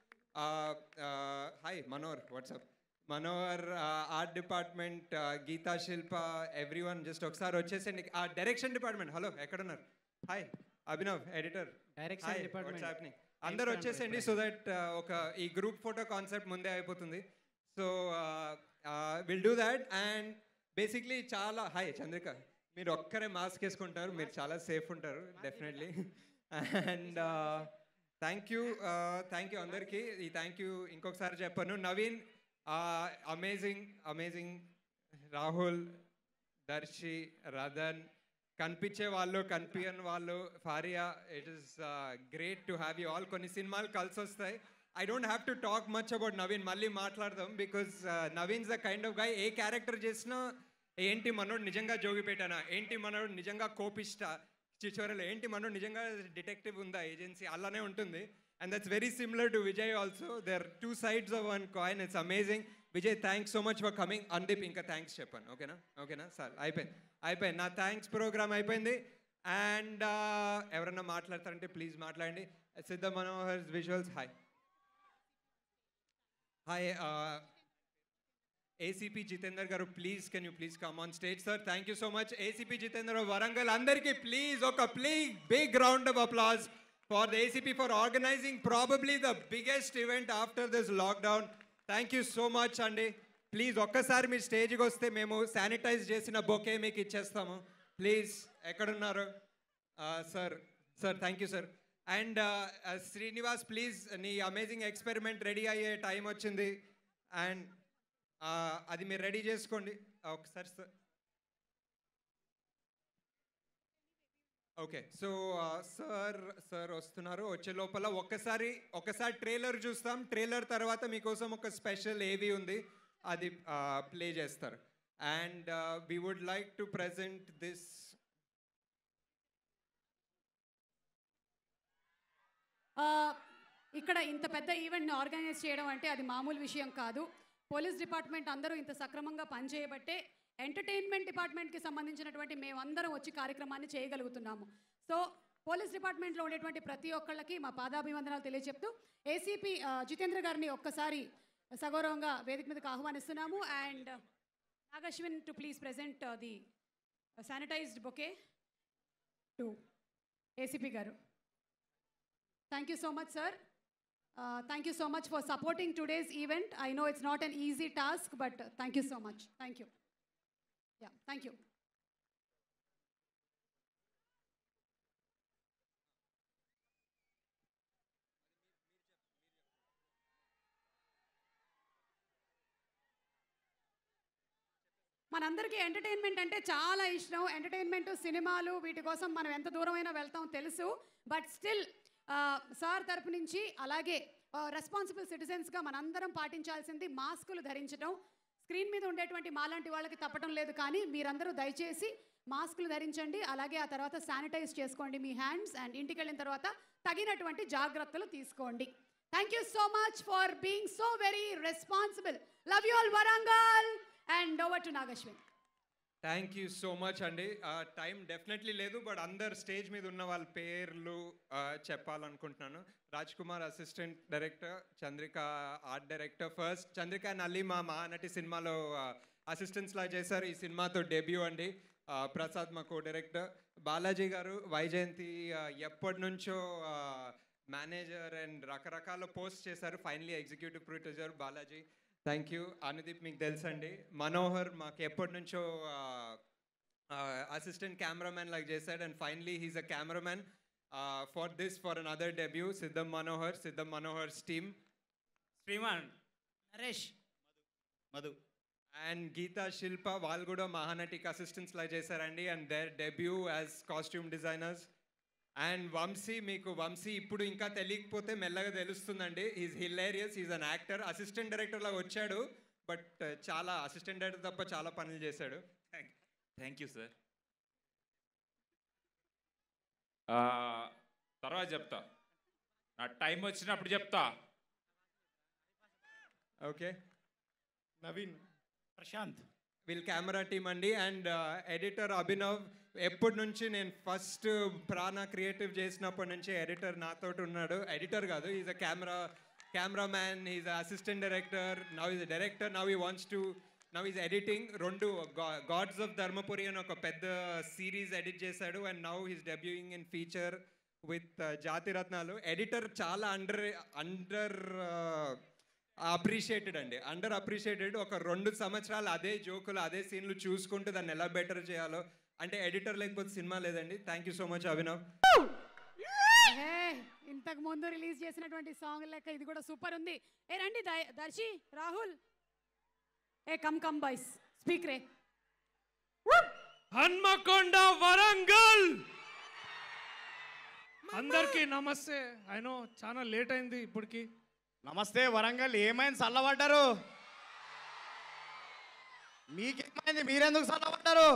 hi Manohar what's up Manohar art department Geetha Shilpa every one just ఒకసారి వచ్చేసండి ఆ డైరెక్షన్ డిపార్ట్మెంట్ హలో ఎక్కడున్నారు hi Abhinav editor Direction department. అందరు Thanks, వచ్చేసండి సో దట్ ఒక ఈ గ్రూప్ ఫోటో కాన్సెప్ట్ ముందే అయిపోతుంది so will do that and basically చాలా హాయ్ చంద్రిక మీరు ఒక్కరే మాస్క్ వేసుకుంటారు మీరు చాలా సేఫ్ ఉంటారు definitely and thank you thank you అందరికీ ఈ థ్యాంక్ యూ ఇంకొకసారి చెప్పాను నవీన్ అమేజింగ్ అమేజింగ్ రాహుల్ దర్శి రదన్ కనిపించే వాళ్ళు కనిపించని వాళ్ళు Faria it is great to have you all కొన్ని సినిమాలు కలిసి వస్తాయి I don't have to talk much about Naveen మళ్ళీ మాట్లాడదాం because Naveen's the kind of guy a character చేసినా ఏంటి మనోడు నిజంగా జోగిపేటనా ఏంటి మనోడు నిజంగా కోపిష్ట చిచోరలో ఏంటి మనోడు నిజంగా డిటెక్టివ్ ఉందా ఏజెన్సీ అలానే ఉంటుంది and that's very similar to Vijay also there two sides of one coin it's amazing Vijay thanks so much for coming Anudeep ఇంకా థ్యాంక్స్ చెప్పాను ఓకేనా ఓకేనా సార్ అయిపోయింది అయిపోయింది నా థ్యాంక్స్ ప్రోగ్రామ్ అయిపోయింది అండ్ ఎవరన్నా మాట్లాడతారంటే ప్లీజ్ మాట్లాడండి Siddha Manohar visuals hi hi ACP Jitender garu please can you please come on stage sir thank you so much ACP Jitender Warangal అందరికీ ప్లీజ్ ఒక please big round of applause for the ACP for organizing probably the biggest event after this lockdown thank you so much అండి please ఒక్కసారి మీరు స్టేజ్కి వస్తే మేము sanitise చేసిన bouquet మీకు ఇచ్చేస్తాము ప్లీజ్ ఎక్కడున్నారు sir sir thank you sir and Srinivas please నీ అమేజింగ్ ఎక్స్పెరిమెంట్ రెడీ అయ్యే టైం వచ్చింది అండ్ అది మీరు రెడీ చేసుకోండి ఒకసారి sir okay so sir sir వస్తున్నారు వచ్చే లోపల ఒక్కసారి ఒకసారి ట్రైలర్ చూస్తాం ట్రైలర్ తర్వాత మీకోసం ఒక స్పెషల్ ఏవి ఉంది అది ప్లే చేస్తారు and we would like to present this ఆ, ఇక్కడ ఇంత పెద్ద ఈవెంట్ని ఆర్గనైజ్ చేయడం అంటే అది మామూలు విషయం కాదు పోలీస్ డిపార్ట్మెంట్ అందరూ ఇంత సక్రమంగా పనిచేయబట్టే ఎంటర్టైన్మెంట్ డిపార్ట్మెంట్కి సంబంధించినటువంటి మేమందరం వచ్చి కార్యక్రమాన్ని చేయగలుగుతున్నాము సో పోలీస్ డిపార్ట్మెంట్లో ఉండేటువంటి ప్రతి ఒక్కళ్ళకి మా పాదాభివందనాలు తెలియజెప్తూ ఏసీపీ జితేంద్ర గారిని ఒక్కసారి సగౌరవంగా వేదిక మీదకి ఆహ్వానిస్తున్నాము and Nag Ashwin to please present the sanitized bouquet to ACP garu Thank you so much, sir. Uh, thank you so much for supporting today's event. I know it's not an easy task, but uh, thank you so much. Thank you. Yeah, thank you. మనందరికీ entertainment అంటే చాలా ఇష్టం entertainment సినిమాలు వీటి కోసం మనం ఎంత దూరమైనా వెళ్తాం తెలుసు బట్ స్టిల్ సార్ తరపు నుంచి అలాగే రెస్పాన్సిబుల్ సిటిజన్స్గా మనందరం పాటించాల్సింది మాస్కులు ధరించడం స్క్రీన్ మీద ఉండేటువంటి మాలాంటి వాళ్ళకి తప్పడం లేదు కానీ మీరందరూ దయచేసి మాస్కులు ధరించండి అలాగే ఆ తర్వాత శానిటైజ్ చేసుకోండి మీ హ్యాండ్స్ అండ్ ఇంటికి వెళ్ళిన తర్వాత తగినటువంటి జాగ్రత్తలు తీసుకోండి thank you so much for being so very responsible love you all Warangal and over to Nag Ashwin thank you so much అండి టైం డెఫినెట్లీ లేదు బట్ అందరు స్టేజ్ మీద ఉన్న వాళ్ళ పేర్లు ఆ, చెప్పాలనుకుంటున్నాను Raj Kumar assistant director Chandrika art director first Chandrika Nalli మా మహానటి సినిమాలో అసిస్టెంట్స్ లా చేశారు ఈ సినిమాతో డెబ్యూ అండి ఆ, ప్రసాద్ మా కో డైరెక్టర్ బాలాజీ గారు వైజయంతి ఆ, ఎప్పటి నుంచో మేనేజర్ అండ్ రకరకాల పోస్ట్ చేశారు finally executive producer Balaji thank you Anudeep మీకు తెలుసండి మనోహర్ మాకు ఎప్పటి నుంచో అసిస్టెంట్ కెమెరామ్యాన్ లాగా చేశాడు and finally he's a cameraman for this for an other debut Siddham Manohar Siddham Manohar's team Sriman Naresh Madhu and Geetha Shilpa వాళ్ళు కూడా మహానటికి అసిస్టెంట్స్ లా చేశారండి and there debut as costume designers and Vamshi మీకు వంశీ ఇప్పుడు ఇంకా తెలియకపోతే మెల్లగా తెలుస్తుందండి is hilarious is an actor assistant director లాగా వచ్చాడు బట్ చాలా అసిస్టెంట్ డైరెక్టర్ తప్ప చాలా పనులు చేశాడు థ్యాంక్ యూ సార్ తర్వాత చెప్తా నా టైం వచ్చినప్పుడు చెప్తా ఓకే నవీన్ ప్రశాంత్ వీళ్ళ కెమెరా టీమ్ అండి అండ్ ఎడిటర్ అభినవ్ ఎప్పటి నుంచి నేను ఫస్ట్ ప్రాణ క్రియేటివ్ చేసినప్పటి నుంచి ఎడిటర్ నాతో ఉన్నాడు ఎడిటర్ కాదు is a camera camera man is assistant director now is director now he wants to now is editing రెండు గాడ్స్ ఆఫ్ ధర్మపురి అని ఒక పెద్ద సిరీస్ ఎడిట్ చేశాడు and now is debuting in feature with Jathiratnalu editor చాలా under under appreciated అండి under appreciated ఒక రెండు సంవత్సరాలు అదే జోకులు అదే సీన్లు చూసుకుంటూ దాన్ని ఎలా బెటర్ చేయాలో అంటే ఎడిటర్ లేకపోతే సినిమా లేదండి thank you so much Abhinav hey ఇంతకు ముందు రిలీజ్ చేసినటువంటి సాంగ్ లెక్క ఇది కూడా సూపర్ ఉంది ఏ రండి దయ- దర్శి రాహుల్ ఏ కమ్ కమ్ బాయ్స్ స్పీక్ రే హన్మకొండ వరంగల్ అందరికీ నమస్తే అయినో చాలా లేట్ అయింది ఇప్పటికి నమస్తే వరంగల్ ఏమైంది చల్లబడ్డారు మీకేమైంది మీరెందుకు చల్లబడ్డారు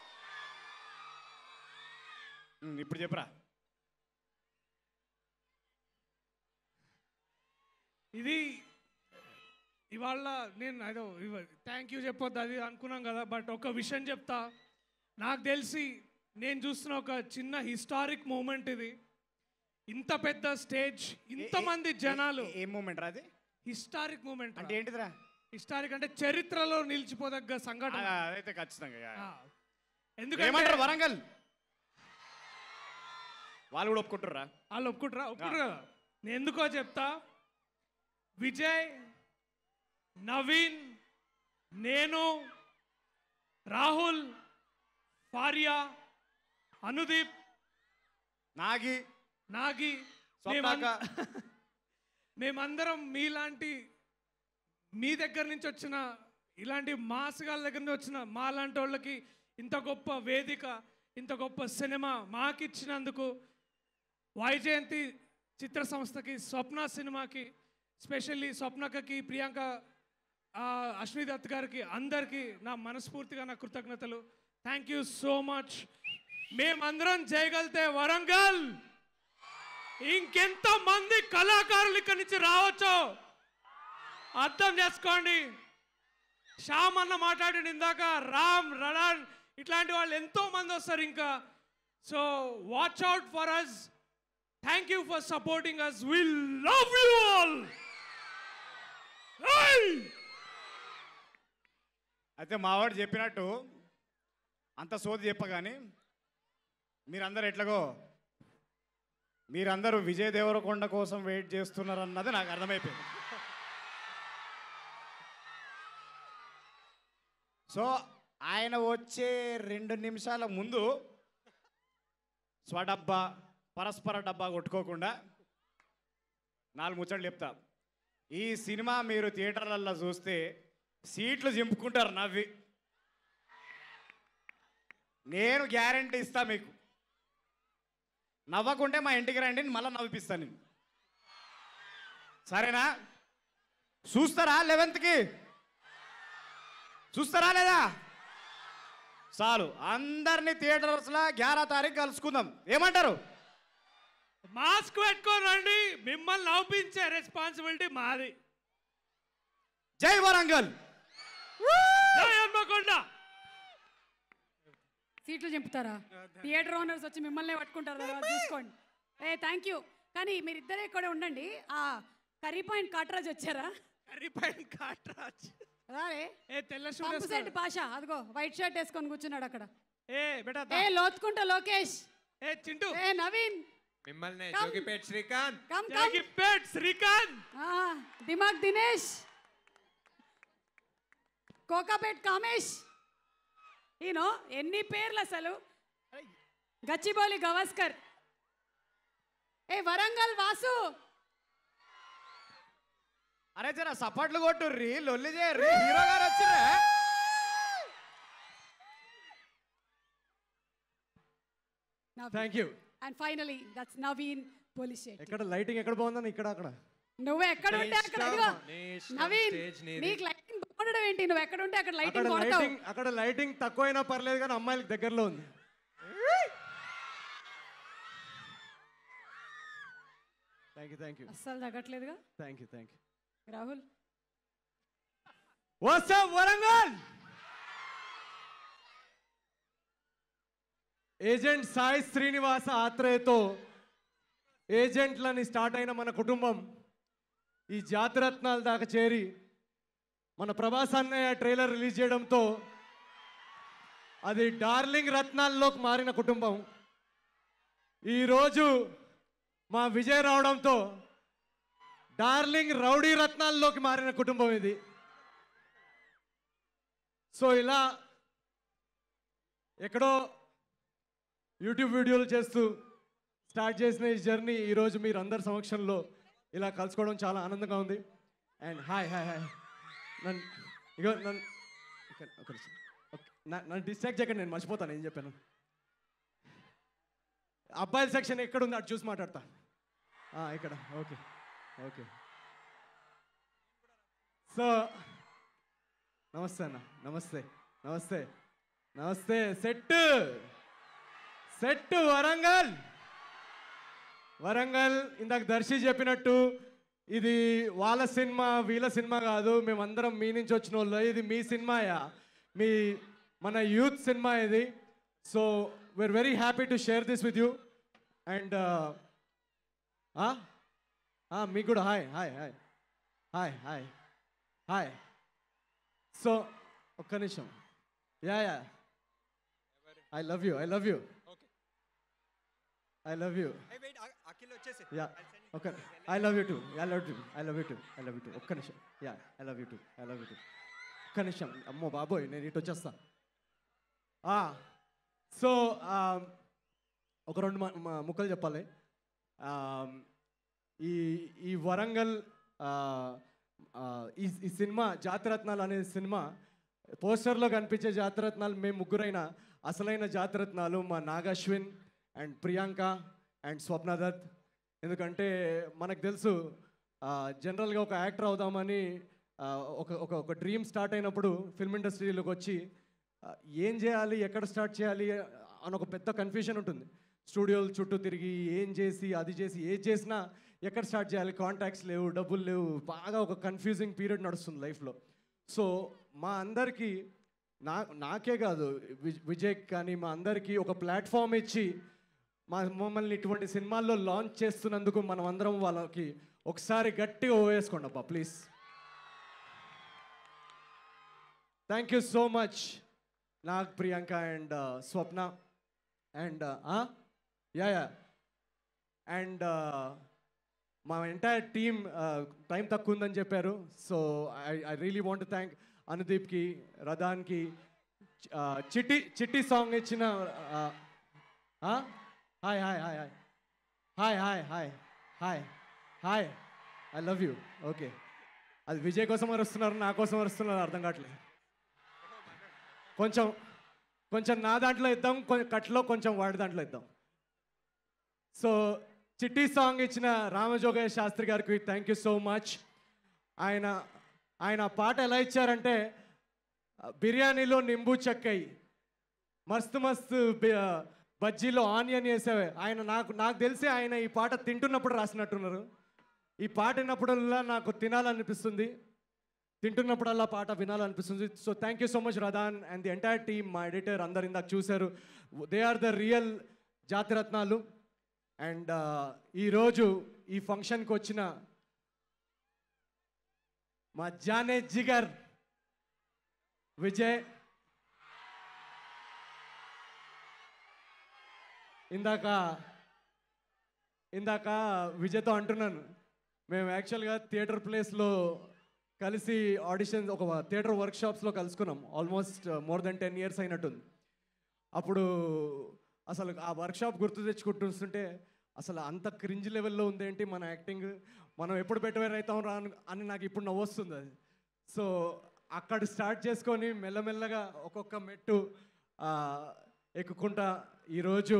ఉమ్, ఇప్పుడు చెప్పురా ఇది ఇవాళ నేను అదో థ్యాంక్ యూ చెప్పొద్దు అది అనుకున్నాం కదా బట్ ఒక విషయం చెప్తా నాకు తెలిసి నేను చూస్తున్న ఒక చిన్న హిస్టారిక్ మూమెంట్ ఇది ఇంత పెద్ద స్టేజ్ ఇంతమంది జనాలు ఏ మూమెంట్ రా అది హిస్టారిక్ మూమెంట్ అంటే ఏంటిదిరా హిస్టారిక్ అంటే చరిత్రలో నిలిచిపోదగ్గ సంఘటన ఆ, అదైతే ఖచ్చితంగా యా. ఎందుకంటే ఏమంటారు వరంగల్ వాళ్ళు కూడా ఒప్పుకుంటారా వాళ్ళు ఒప్పుకుంటారా ఒప్పుకుంటారు కదా నేను ఎందుకో చెప్తా విజయ్ నవీన్ నేను రాహుల్ ఫారియా అనుదీప్ నాగి నాగి స్వప్నాక. మేమం- మేమందరం మీలాంటి మీ దగ్గర నుంచి వచ్చిన ఇలాంటి మాసగాల దగ్గర నుంచి వచ్చిన మా లాంటి వాళ్ళకి ఇంత గొప్ప వేదిక ఇంత గొప్ప సినిమా మాకిచ్చినందుకు వైజయంతి చిత్ర సంస్థకి స్వప్న సినిమాకి స్పెషల్లీ స్వప్నకకి ప్రియాంక ఆ, అశ్విని దత్ గారికి అందరికీ నా మనస్ఫూర్తిగా నా కృతజ్ఞతలు థ్యాంక్ యూ సో మచ్ మేమందరం చేయగలితే వరంగల్ ఇంకెంత మంది కళాకారులు ఇక్కడి నుంచి రావచ్చో అర్థం చేసుకోండి శ్యామ్ అన్న మాట్లాడి ఇందాక రామ్ రడాన్ ఇట్లాంటి వాళ్ళు ఎంతో మంది వస్తారు ఇంకా so watch out for us thank you for supporting us will love you all అయితే మావాడు చెప్పినట్టు అంత సోది చెప్పగాని మీరందరూ ఎట్లాగో మీరందరూ విజయ్ దేవరకొండ కోసం వెయిట్ చేస్తున్నారన్నది నాకు అర్థమైపోయింది సో ఆయన వచ్చే రెండు నిమిషాల ముందు స్వడబ్బా పరస్పర డబ్బా కొట్టుకోకుండా నాలుగు ముచ్చట్లు చెప్తా ఈ సినిమా మీరు థియేటర్లలో చూస్తే సీట్లు చింపుకుంటారు నవ్వి నేను గ్యారంటీ ఇస్తా మీకు నవ్వకుంటే మా ఇంటికి రండి మళ్ళీ నవ్విపిస్తాను నేను సరేనా చూస్తారా లెవెన్త్కి చూస్తారా లేదా చాలు అందరినీ థియేటర్స్లో గ్యారా తారీఖు కలుసుకుందాం ఏమంటారు మాస్క్ పెట్టుకొని రండి మిమ్మల్ని నవ్వించే రెస్పాన్సిబిలిటీ మాది జై వరంగల్ జై హన్మకొండ సీట్లు చెంపుతారా థియేటర్ ఓనర్స్ వచ్చి మిమ్మల్ని పట్టుకుంటారు తర్వాత చూసుకోండి ఏ థ్యాంక్ యూ కానీ మీరిద్దరే ఇక్కడ ఉండండి ఆ కర్రీ పాయింట్ కాట్రాజ్ వచ్చారా కర్రీ పాయింట్ కాట్రాజ్ రారే ఏ తెల్ల షూట్ పంపు వేస్తాడు. సెట్ పాషా అదిగో వైట్ షర్ట్ వేసుకొని కూర్చున్నాడు అక్కడ ఏ బేటా ఏ లోతుకుంటా లోకేష్ ఏ చింటూ ఏ నవీన్ మిమ్మల్ని Come. Jogipet Srikanth come come Jogipet Srikanth ఆ, దిమాగ్ దినేష్ కోకాపేట్ కామేష్ ఈనో ఎన్ని పేర్లు అసలు గచ్చిబౌలి గవాస్కర్ ఏ వరంగల్ వాసు అరే జర సపాట్లు కొట్టుర్రి లొల్లి చేయర్రి హీరో గారు వచ్చిర్రే thank you and finally that's Naveen police station ఎక్కడ లైటింగ్ ఎక్కడ బాగుందని ఇక్కడ అక్కడ నువ్వు ఎక్కడ ఉంటే నీ అక్కడ ఇష్టం, అదిగో నీ ఇష్టం, నవీన్ stage నీది. నీకు లైటింగ్ బాగుండడం ఏంటి నువ్వు ఎక్కడ ఉంటే అక్కడ అక్కడ లైటింగ్ కొడతావు లైటింగ్ అక్కడ లైటింగ్ తక్కువైనా పర్లేదు కానీ అమ్మాయిలకు దగ్గరలో ఉంది థ్యాంక్ యూ థ్యాంక్ యూ అస్సలు తగ్గట్లేదుగా thank you thank you Rahul what's up Warangal agent Sai Srinivasa ఆత్రేయతో ఏజెంట్లని స్టార్ట్ అయిన మన కుటుంబం ఈ జాతిరత్నాల దాకా చేరి మన ప్రభాస్ అన్నయ్య ట్రైలర్ రిలీజ్ చేయడంతో అది డార్లింగ్ రత్నాల్లోకి మారిన కుటుంబం ఈరోజు మా విజయ్ రావడంతో డార్లింగ్ రౌడీ రత్నాల్లోకి మారిన కుటుంబం ఇది సో ఇలా ఎక్కడో యూట్యూబ్ వీడియోలు చేస్తూ స్టార్ట్ చేసిన ఈ జర్నీ ఈరోజు మీరు అందరి సమక్షంలో ఇలా కలుసుకోవడం చాలా ఆనందంగా ఉంది అండ్ హాయ్ హాయ్ హాయ్ నన్ను ఇగో నన్ను ఒక- ఒక నిమిషం. ఓకే. నా- నన్ను డిస్ట్రాక్ట్ చేయకండి నేను మర్చిపోతాను ఏం చెప్పాను అబ్బాయిల సెక్షన్ ఎక్కడ ఉంది అటు చూసి మాట్లాడతా ఆ, ఇక్కడ ఓకే ఓకే సో నమస్తే అన్న నమస్తే నమస్తే నమస్తే సెట్ సెట్ వరంగల్ వరంగల్ ఇందాక దర్శి చెప్పినట్టు ఇది వాళ్ళ సినిమా వీళ్ళ సినిమా కాదు మేమందరం మీ నుంచి వచ్చిన వాళ్ళు ఇది మీ సినిమాయా మీ మన యూత్ సినిమా ఇది so we are very happy to share this with you and మీకు కూడా hi hi hi hi hi hi so ఒక్క నిమిషం yeah yeah I love you I love you I love you Akhil వచ్చేసి yeah okay I love you too I love you I love you too I love you too ఒక్క నిమిషం yeah I love you too I love you too ఒక్క నిమిషం అమ్మో బాబోయ్ నేను ఇటు వచ్చేస్తా సో ఒక రెండు మ- మ- ముక్కలు చెప్పాలి Um, ఈ ఈ వరంగల్ ఆ, ఆ, ఈ ఈ సినిమా జాతిరత్నాలు అనే సినిమా పోస్టర్లో కనిపించే జాతిరత్నాలు మేము ముగ్గురైన అసలైన జాతిరత్నాలు మా నాగశ్విన్ అండ్ ప్రియాంక అండ్ స్వప్నదత్ ఎందుకంటే మనకు తెలుసు జనరల్గా ఒక యాక్టర్ అవుదామని ఆ, ఒక ఒక ఒక డ్రీమ్ స్టార్ట్ అయినప్పుడు ఫిల్మ్ ఇండస్ట్రీలోకి వచ్చి ఆ, ఏం చేయాలి ఎక్కడ స్టార్ట్ చేయాలి అని ఒక పెద్ద కన్ఫ్యూజన్ ఉంటుంది స్టూడియోల చుట్టూ తిరిగి ఏం చేసి అది చేసి ఏది చేసినా ఎక్కడ స్టార్ట్ చేయాలి కాంటాక్ట్స్ లేవు డబ్బులు లేవు బాగా ఒక కన్ఫ్యూజింగ్ పీరియడ్ నడుస్తుంది లైఫ్లో సో మా అందరికీ నా నాకే కాదు విజ్- విజయ్ కానీ మా అందరికీ ఒక ప్లాట్ఫామ్ ఇచ్చి మా మమ్మల్ని ఇటువంటి సినిమాల్లో లాంచ్ చేస్తున్నందుకు మనం అందరం వాళ్ళకి ఒకసారి గట్టిగా ఓవేసుకోండి అబ్బా please thank you so much Nag Priyanka and Swapna and yeah yeah and మా ఎంటైర్ టీమ్ టైం తక్కువ ఉందని చెప్పారు so I I really want thank అనుదీప్కి రదాన్కి చిట్టి చిట్టి సాంగ్ ఇచ్చిన hi hi hi hi hi hi hi hi hi I love you okay అది విజయ్ కోసం అరుస్తున్నారు నా కోసం అరుస్తున్నారు అర్థం కావట్లేదు కొంచెం కొంచెం నా దాంట్లో ఇద్దాం కొంచెం కట్లో కొంచెం వాడి దాంట్లో ఇద్దాం సో చిట్టి సాంగ్ ఇచ్చిన రామజోగయ్య శాస్త్రి గారికి థ్యాంక్ యూ సో మచ్ ఆయన ఆయన ఆ పాట ఎలా ఇచ్చారంటే ఆ, బిర్యానీలో నింబు చెక్కై మస్తు మస్తు బి- ఆ, బజ్జీలో ఆనియన్ వేసేవే ఆయన నాకు నాకు తెలిసి ఆయన ఈ పాట తింటున్నప్పుడు రాసినట్టున్నారు ఈ పాట విన్నప్పుడల్లా నాకు తినాలనిపిస్తుంది తింటున్నప్పుడల్లా పాట వినాలనిపిస్తుంది so thank you so much Radhan and the entire team మా ఎడిటర్ అందరు ఇందాక చూశారు they are the real Jathiratnalu and ఈరోజు ఈ ఫంక్షన్కి వచ్చిన మా జానే జిగర్ విజయ్ ఇందాక ఇందాక విజయ్తో అంటున్నాను మేము యాక్చువల్గా థియేటర్ ప్లేస్లో కలిసి ఆడిషన్స్ ఒక థియేటర్ వర్క్షాప్స్లో కలుసుకున్నాం almost more than ten years అయినట్టుంది అప్పుడు అసలు ఆ వర్క్షాప్ గుర్తు తెచ్చుకుంటుంటే అసలు అంత క్రింజ్ లెవెల్లో ఉందేంటి మన యాక్టింగ్ మనం ఎప్పుడు బెటర్ అవుతాం రా అని- అని నాకు ఇప్పుడు నవ్వొస్తుంది అది సో అక్కడ స్టార్ట్ చేసుకొని మెల్లమెల్లగా ఒక్కొక్క మెట్టు ఆ, ఎక్కుకుంటా ఈరోజు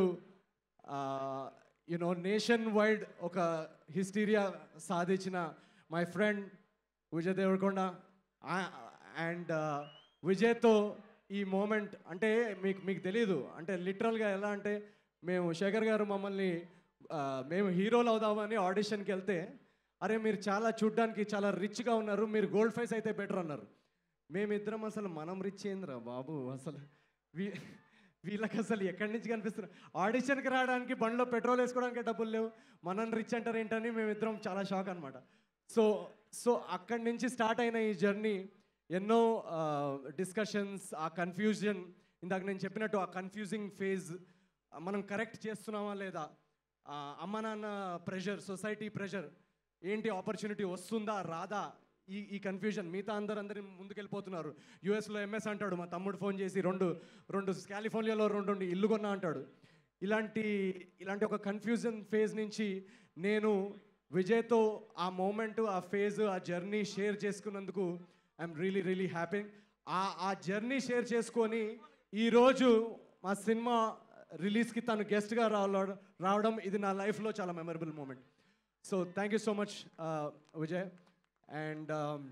యునో నేషన్ వైడ్ ఒక హిస్టీరియా సాధించిన my friend Vijay Devarakonda and విజయ్తో ఈ మూమెంట్ అంటే మీకు మీకు తెలియదు అంటే లిటరల్గా ఎలా అంటే మేము శేఖర్ గారు మమ్మల్ని ఆ, మేము హీరోలు అవుదామని ఆడిషన్కి వెళ్తే అరే మీరు చాలా చూడ్డానికి చాలా రిచ్గా ఉన్నారు మీరు గోల్డ్ ఫేస్ అయితే బెటర్ అన్నారు మేమిద్దరం అసలు మనం రిచ్ ఏందిరా బాబు అసలు వీ వీళ్ళకి అసలు ఎక్కడి నుంచి కనిపిస్తున్నారు ఆడిషన్కి రావడానికి బండిలో పెట్రోల్ వేసుకోవడానికి డబ్బులు లేవు మనం రిచ్ అంటారు ఏంటని మేమిద్దరం చాలా షాక్ అనమాట సో సో అక్కడి నుంచి స్టార్ట్ అయిన ఈ జర్నీ ఎన్నో డిస్కషన్స్ ఆ కన్ఫ్యూజన్ ఇందాక నేను చెప్పినట్టు ఆ కన్ఫ్యూజింగ్ ఫేజ్ మనం కరెక్ట్ చేస్తున్నామా లేదా ఆ, అమ్మ నాన్న ప్రెషర్ సొసైటీ ప్రెషర్ ఏంటి ఆపర్చునిటీ వస్తుందా రాదా ఈ ఈ కన్ఫ్యూజన్ మిగతా అందరు అందరి ముందుకెళ్ళిపోతున్నారు యూఎస్లో ఎంఎస్ అంటాడు మా తమ్ముడు ఫోన్ చేసి రెండు రెండు కాలిఫోర్నియాలో రెండు రెండు ఇల్లు కొన్నా అంటాడు ఇలాంటి ఇలాంటి ఒక కన్ఫ్యూజన్ ఫేజ్ నుంచి నేను విజయ్తో ఆ మూమెంట్ ఆ ఫేజ్ ఆ జర్నీ షేర్ చేసుకున్నందుకు ఐఎమ్ రియలీ రియలీ హ్యాపీ ఆ ఆ జర్నీ షేర్ చేసుకొని ఈరోజు మా సినిమా రిలీజ్కి తను గెస్ట్గా రావడం రావడం ఇది నా లైఫ్లో చాలా memorable moment so thank you so much Vijay and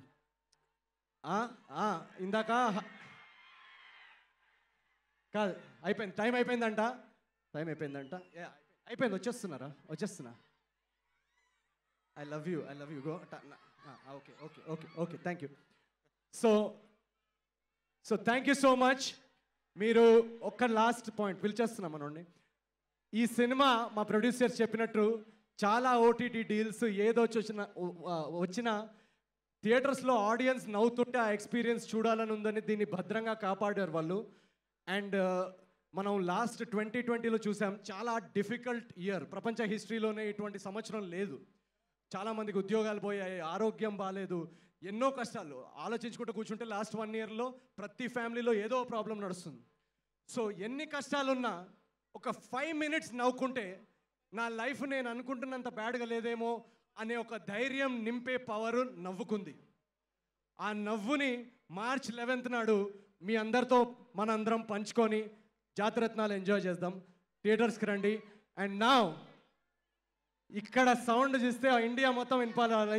ఇందాక కాదు అయిపోయింది టైం అయిపోయిందంట టైం అయిపోయిందంట Yeah, అయిపోయింది వచ్చేస్తున్నారా వచ్చేస్తున్నా I love you I love you go okay okay okay okay thank you so so thank you so much మీరు ఒక్క లాస్ట్ పాయింట్ పిలిచేస్తున్నాం మనోడిని ఈ సినిమా మా ప్రొడ్యూసర్స్ చెప్పినట్టు చాలా ఓటీటీ డీల్స్ ఏదో వచ్చి వచ్చిన వచ్చిన థియేటర్స్లో ఆడియన్స్ నవ్వుతుంటే ఆ ఎక్స్పీరియన్స్ చూడాలని ఉందని దీన్ని భద్రంగా కాపాడారు వాళ్ళు అండ్ మనం లాస్ట్ ట్వంటీ ట్వంటీలో చూసాం చాలా డిఫికల్ట్ ఇయర్ ప్రపంచ హిస్టరీలోనే ఇటువంటి సంవత్సరం లేదు చాలామందికి ఉద్యోగాలు పోయాయి ఆరోగ్యం బాగాలేదు ఎన్నో కష్టాలు ఆలోచించుకుంటూ కూర్చుంటే లాస్ట్ వన్ ఇయర్లో ప్రతి ఫ్యామిలీలో ఏదో ప్రాబ్లం నడుస్తుంది సో ఎన్ని కష్టాలున్నా ఒక ఫైవ్ మినిట్స్ నవ్వుకుంటే నా లైఫ్ నేను అనుకుంటున్నంత బ్యాడ్గా లేదేమో అనే ఒక ధైర్యం నింపే పవర్ నవ్వుకుంది ఆ నవ్వుని మార్చ్ లెవెన్త్ నాడు మీ అందరితో మనందరం పంచుకొని జాతరత్నాలు ఎంజాయ్ చేద్దాం థియేటర్స్కి రండి అండ్ నా ఇక్కడ సౌండ్ చూస్తే ఇండియా మొత్తం వినపాలి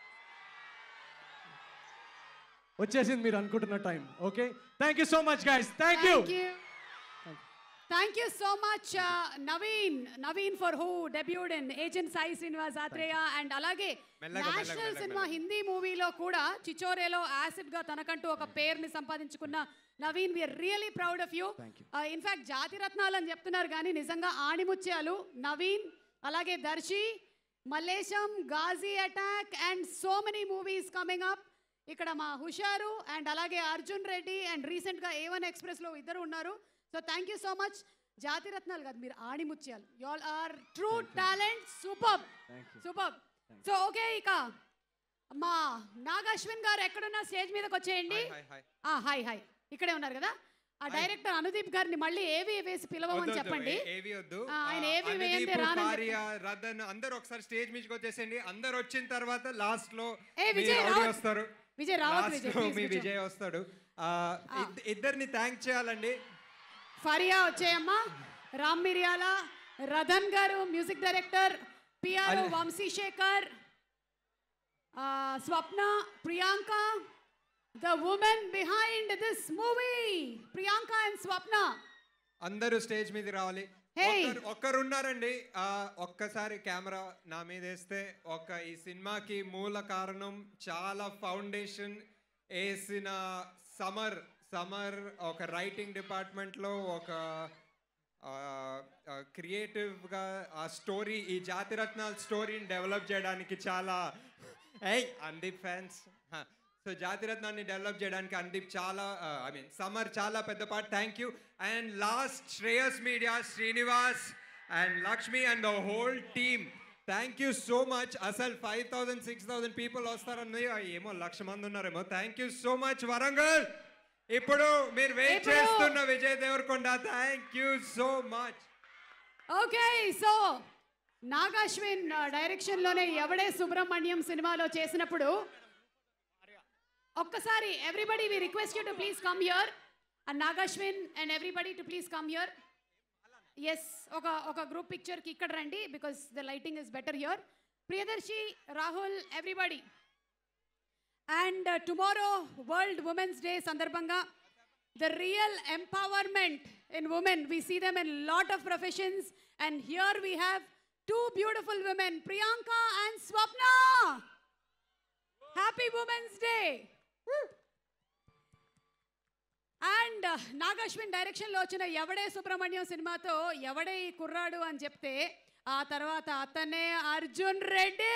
వచ్చేసింది మీరు అనుకుంటున్న time okay thank you so much guys thank you Thank you so much, uh, Naveen. Naveen for who debuted in Agent Sai Srinivas Atreya and అలాగే మెల్లగా, నేషనల్ మెల్లగా, సినిమా హిందీ మూవీలో కూడా చిచోరేలో యాసిడ్ గా తనకంటూ ఒక పేరుని సంపాదించుకున్న Naveen we are really proud of you in fact జాతి రత్నాలు అని చెప్తున్నారు కానీ నిజంగా ఆణిముత్యాలు నవీన్ అలాగే Darshi Mallesham Ghazi attack and so many movies coming up ఇక్కడ మా హుషారు అండ్ అలాగే అర్జున్ రెడ్డి అండ్ రీసెంట్గా ఏ వన్ ఎక్స్ప్రెస్లో ఇద్దరు ఉన్నారు so thank you so much జాతి రత్నాలు కాదు మీరు ఆణిముత్యాలు you all are true talent super super so okay ఇక మా నాగశ్విన్ గారు ఎక్కడున్నా స్టేజ్ మీదకి వచ్చేయండి ఆ, హాయ్ హాయ్ ఇక్కడే ఉన్నారు కదా ఆ డైరెక్టర్ అనుదీప్ గారిని మళ్ళీ ఏవి వేసి పిలవమని చెప్పండి ఏవి వద్దు ఆ, ఆయన ఆ, ఏవి అనుదీప్, వేయండి రానని భార్య రదన్ అందరూ ఒకసారి స్టేజ్ మీదకి వచ్చేసండి అందరు వచ్చిన తర్వాత లాస్ట్ లో ఏ, మీ విజయ్ రౌడీ రావద్దు. వస్తారు విజయ్ రావద్దు, Last విజయ్, లో please మీ కూర్చో. విజయ్ వస్తాడు ఆ, ఇద్- ఇద్దరిని థ్యాంక్ చేయాలండి Faria వచ్చేయమ్మా Ram Miriyala Radhan garu music director PR అల్- వంశీశేఖర్ ఆ, Swapna Priyanka the women behind this movie Priyanka and Swapna అందరూ స్టేజ్ మీద రావాలి Hey. ఒక్కరు- ఒక్కరు ఉన్నారండి ఆ, ఒక్కసారి కెమెరా నా మీద వేస్తే ఒక ఈ సినిమాకి మూల కారణం చాలా ఫౌండేషన్ వేసిన సమర్ సమర్ ఒక రైటింగ్ డిపార్ట్మెంట్లో ఒక క్రియేటివ్గా ఆ స్టోరీ ఈ జాతిరత్నాల స్టోరీని డెవలప్ చేయడానికి చాలా ఏయ్ అందీప్ ఫ్యాన్స్ సో జాతిరత్నాన్ని డెవలప్ చేయడానికి అందీప్ చాలా ఐ మీన్ సమర్ చాలా పెద్ద part thank you and last Shreyas media Srinivas and Lakshmi and the whole team thank you so much అసలు five thousand six thousand people వస్తారని ఏమో లక్ష మంది ఉన్నారేమో thank you so much Warangal ఇప్పుడు మీరు వెయిట్ ఇప్పుడు- చేస్తున్న Vijay Devarakonda thank you so much okay so Nag Ashwin డైరెక్షన్లోనే ఎవడే సుబ్రహ్మణ్యం సినిమాలో చేసినప్పుడు ఒక్కసారి everybody we request you to please come here and Nag Ashwin and everybody to please come here yes ఒక ఒక గ్రూప్ పిక్చర్కి ఇక్కడ రండి because the lighting is better here Priyadarshi Rahul everybody and tomorrow world women's day సందర్భంగా the real empowerment in women. We see them in lot of professions, and here we have two beautiful women, Priyanka and Swapna. Happy Women's Day. And Nag Ashwin డైరెక్షన్లో వచ్చిన ఎవడే సుబ్రహ్మణ్యం సినిమాతో ఎవడే ఈ కుర్రాడు అని చెప్తే ఆ తర్వాత అతనే అర్జున్ రెడ్డి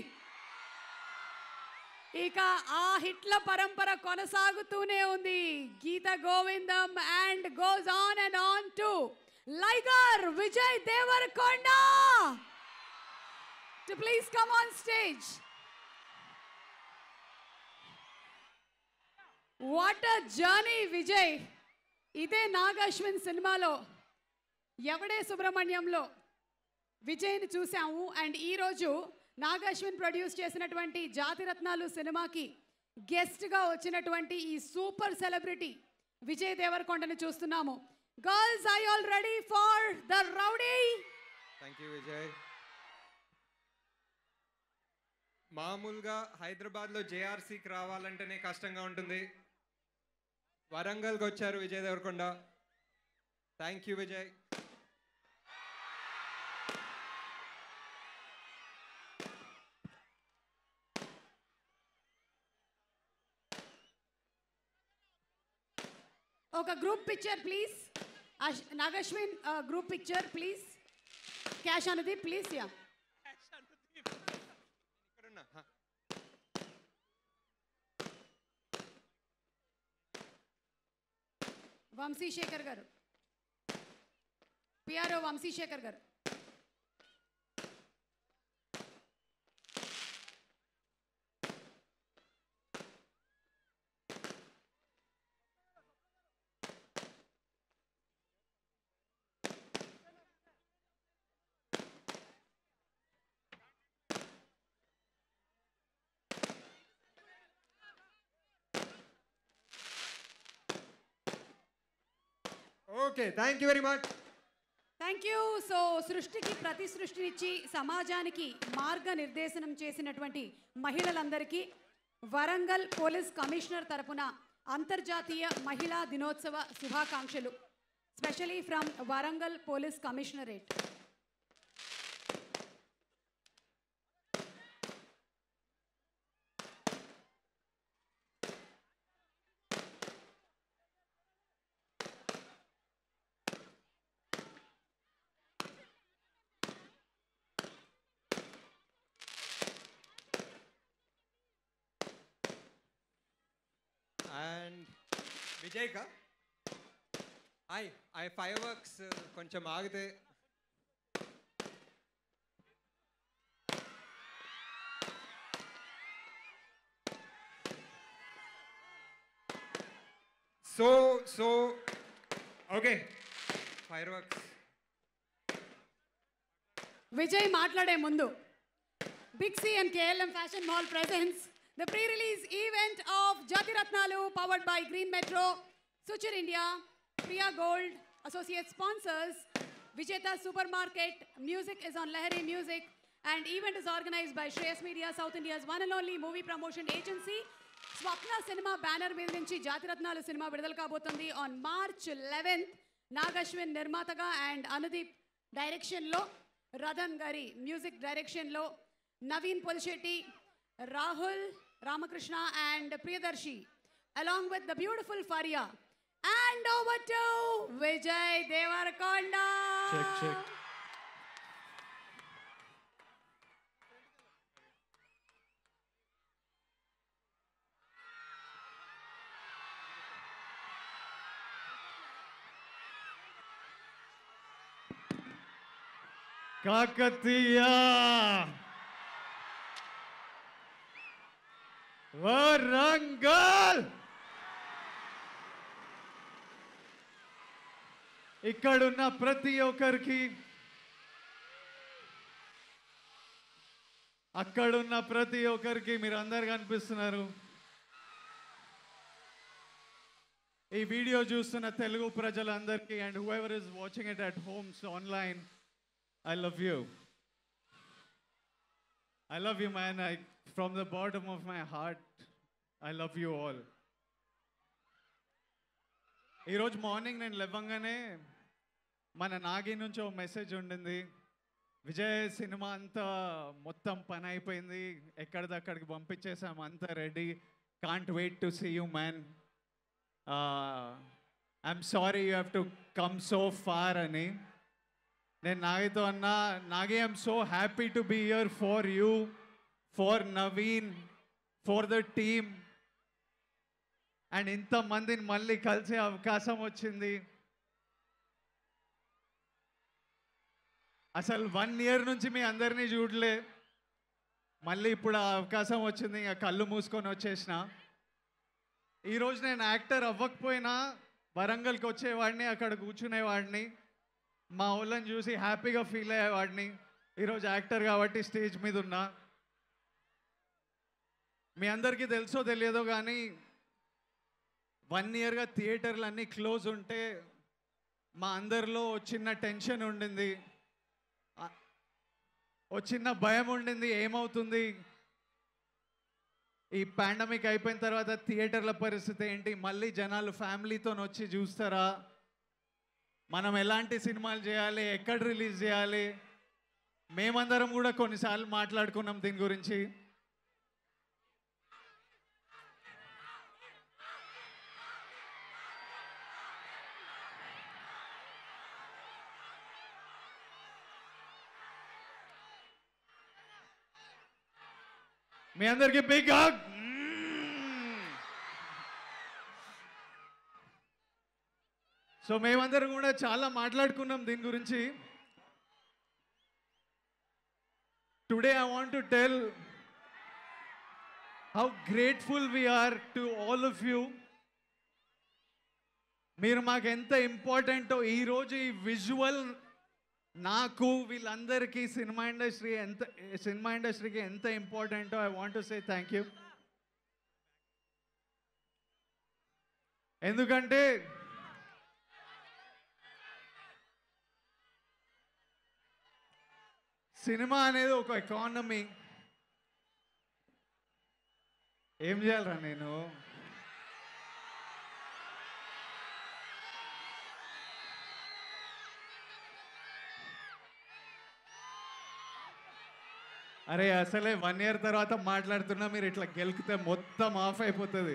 ఇక ఆ హిట్ల పరంపర కొనసాగుతూనే ఉంది Geetha Govindam and goes on and on to Liger Vijay Devarakonda to please come on stage what a journey Vijay ఇదే నాగశ్విన్ సినిమాలో ఎవడే సుబ్రహ్మణ్యంలో విజయ్ని చూసాము అండ్ ఈరోజు నాగశ్విన్ ప్రొడ్యూస్ చేసినటువంటి జాతిరత్నాలు సినిమాకి గెస్ట్గా వచ్చినటువంటి ఈ సూపర్ సెలబ్రిటీ విజయ్ దేవరకొండని చూస్తున్నాము girls I already for the rowdy thank you Vijay మామూలుగా హైదరాబాద్లో జేఆర్సీకి రావాలంటేనే కష్టంగా ఉంటుంది వరంగల్కి వచ్చారు విజయ్ దేవరకొండ థ్యాంక్ యూ విజయ్ ఒక group picture please Nag Ashwin group picture please cash అనేది ప్లీజ్ యా ఇక్కడున్నా హ. వంశీశేఖర్ గారు పిఆర్ఓ వంశీశేఖర్ గారు okay thank you very much thank you so సృష్టికి ప్రతి సృష్టినిచ్చి సమాజానికి మార్గనిర్దేశనం చేసినటువంటి మహిళలందరికీ వరంగల్ పోలీస్ కమిషనర్ తరపున అంతర్జాతీయ మహిళా దినోత్సవ శుభాకాంక్షలు specially from Warangal police commissionerate and Vijay కా ఐ ఐ ఫైవ్ వర్క్స్ కొంచెం ఆగితే so so okay fire works Vijay మాట్లాడే ముందు big C and KLM fashion mall presents the pre release event of Jathiratnalu powered by green metro సుచర్ India Priya gold associate sponsors, Vijeta Supermarket, music is on Lahari Music, and event is organized by Shreyas Media, South India's one and only movie promotion agency. Swapna cinema banner మీద నుంచి జాతిరత్నాలు cinema విడుదల కాబోతుంది on March eleventh Nag Ashwin నిర్మాతగా and Anudeep డైరెక్షన్లో రథన్ గారి music డైరెక్షన్లో Naveen Polishetty Rahul Ramakrishna and Priyadarshi along with the beautiful Faria and over to Vijay Devarakonda check check Kakatiya Warangal ఇక్కడున్న ప్రతి ఒక్కరికి అక్కడున్న ప్రతి ఒక్కరికి మీరు అందరు కనిపిస్తున్నారు ఈ వీడియో చూస్తున్న తెలుగు ప్రజలందరికీ and whoever is watching it at homes online I love you. I love you, man. I, from the bottom of my heart, I love you all. ఈరోజు మార్నింగ్ నేను లేవంగానే మన నాగి నుంచి ఒక మెసేజ్ ఉండింది విజయ్ సినిమా అంతా మొత్తం పని అయిపోయింది ఎక్కడిదక్కడికి పంపించేసాం అంతా ready can't wait to see you man I'm sorry you have to come so far అని నేను నాగితో అన్నా Nagi I'm so happy to be here for you for Naveen for the team and ఇంతమందిని మళ్ళీ కలిసే అవకాశం వచ్చింది అసలు వన్ ఇయర్ నుంచి మీ అందరినీ చూడలే మళ్ళీ ఇప్పుడు ఆ అవకాశం వచ్చింది ఇంకా కళ్ళు మూసుకొని వచ్చేసిన ఈరోజు నేను యాక్టర్ అవ్వకపోయినా వరంగల్కి వచ్చేవాడిని అక్కడ కూర్చునేవాడిని మా వాళ్ళని చూసి హ్యాపీగా ఫీల్ అయ్యేవాడిని ఈరోజు యాక్టర్ కాబట్టి స్టేజ్ మీద ఉన్నా మీ అందరికీ తెలుసో తెలియదో కానీ వన్ ఇయర్గా థియేటర్లు అన్నీ క్లోజ్ ఉంటే మా అందరిలో ఓ చిన్న టెన్షన్ ఉండింది ఆ- ఓ చిన్న భయం ఉండింది ఏమవుతుంది ఈ పాండమిక్ అయిపోయిన తర్వాత థియేటర్ల పరిస్థితి ఏంటి మళ్ళీ జనాలు ఫ్యామిలీతో వచ్చి చూస్తారా మనం ఎలాంటి సినిమాలు చేయాలి ఎక్కడ రిలీజ్ చేయాలి మేమందరం కూడా కొన్నిసార్లు మాట్లాడుకున్నాం దీని గురించి మీ అందరికీ బిగ్ హగ్ సో మేమందరం కూడా చాలా మాట్లాడుకున్నాం దీని గురించి today I want to tell how grateful we're to all of you మీరు మాకు ఎంత ఇంపార్టెంటో ఈరోజు ఈ విజువల్ నాకు వీళ్ళందరికీ సినిమా ఇండస్ట్రీ ఎంత సినిమా ఇండస్ట్రీకి ఎంత ఇంపార్టెంటో I want to say thank you ఎందుకంటే సినిమా అనేది ఒక ఎకానమీ ఏం చేయాలరా నేను అరే అసలే వన్ ఇయర్ తర్వాత మాట్లాడుతున్నా మీరు ఇట్లా గెలికితే మొత్తం ఆఫ్ అయిపోతుంది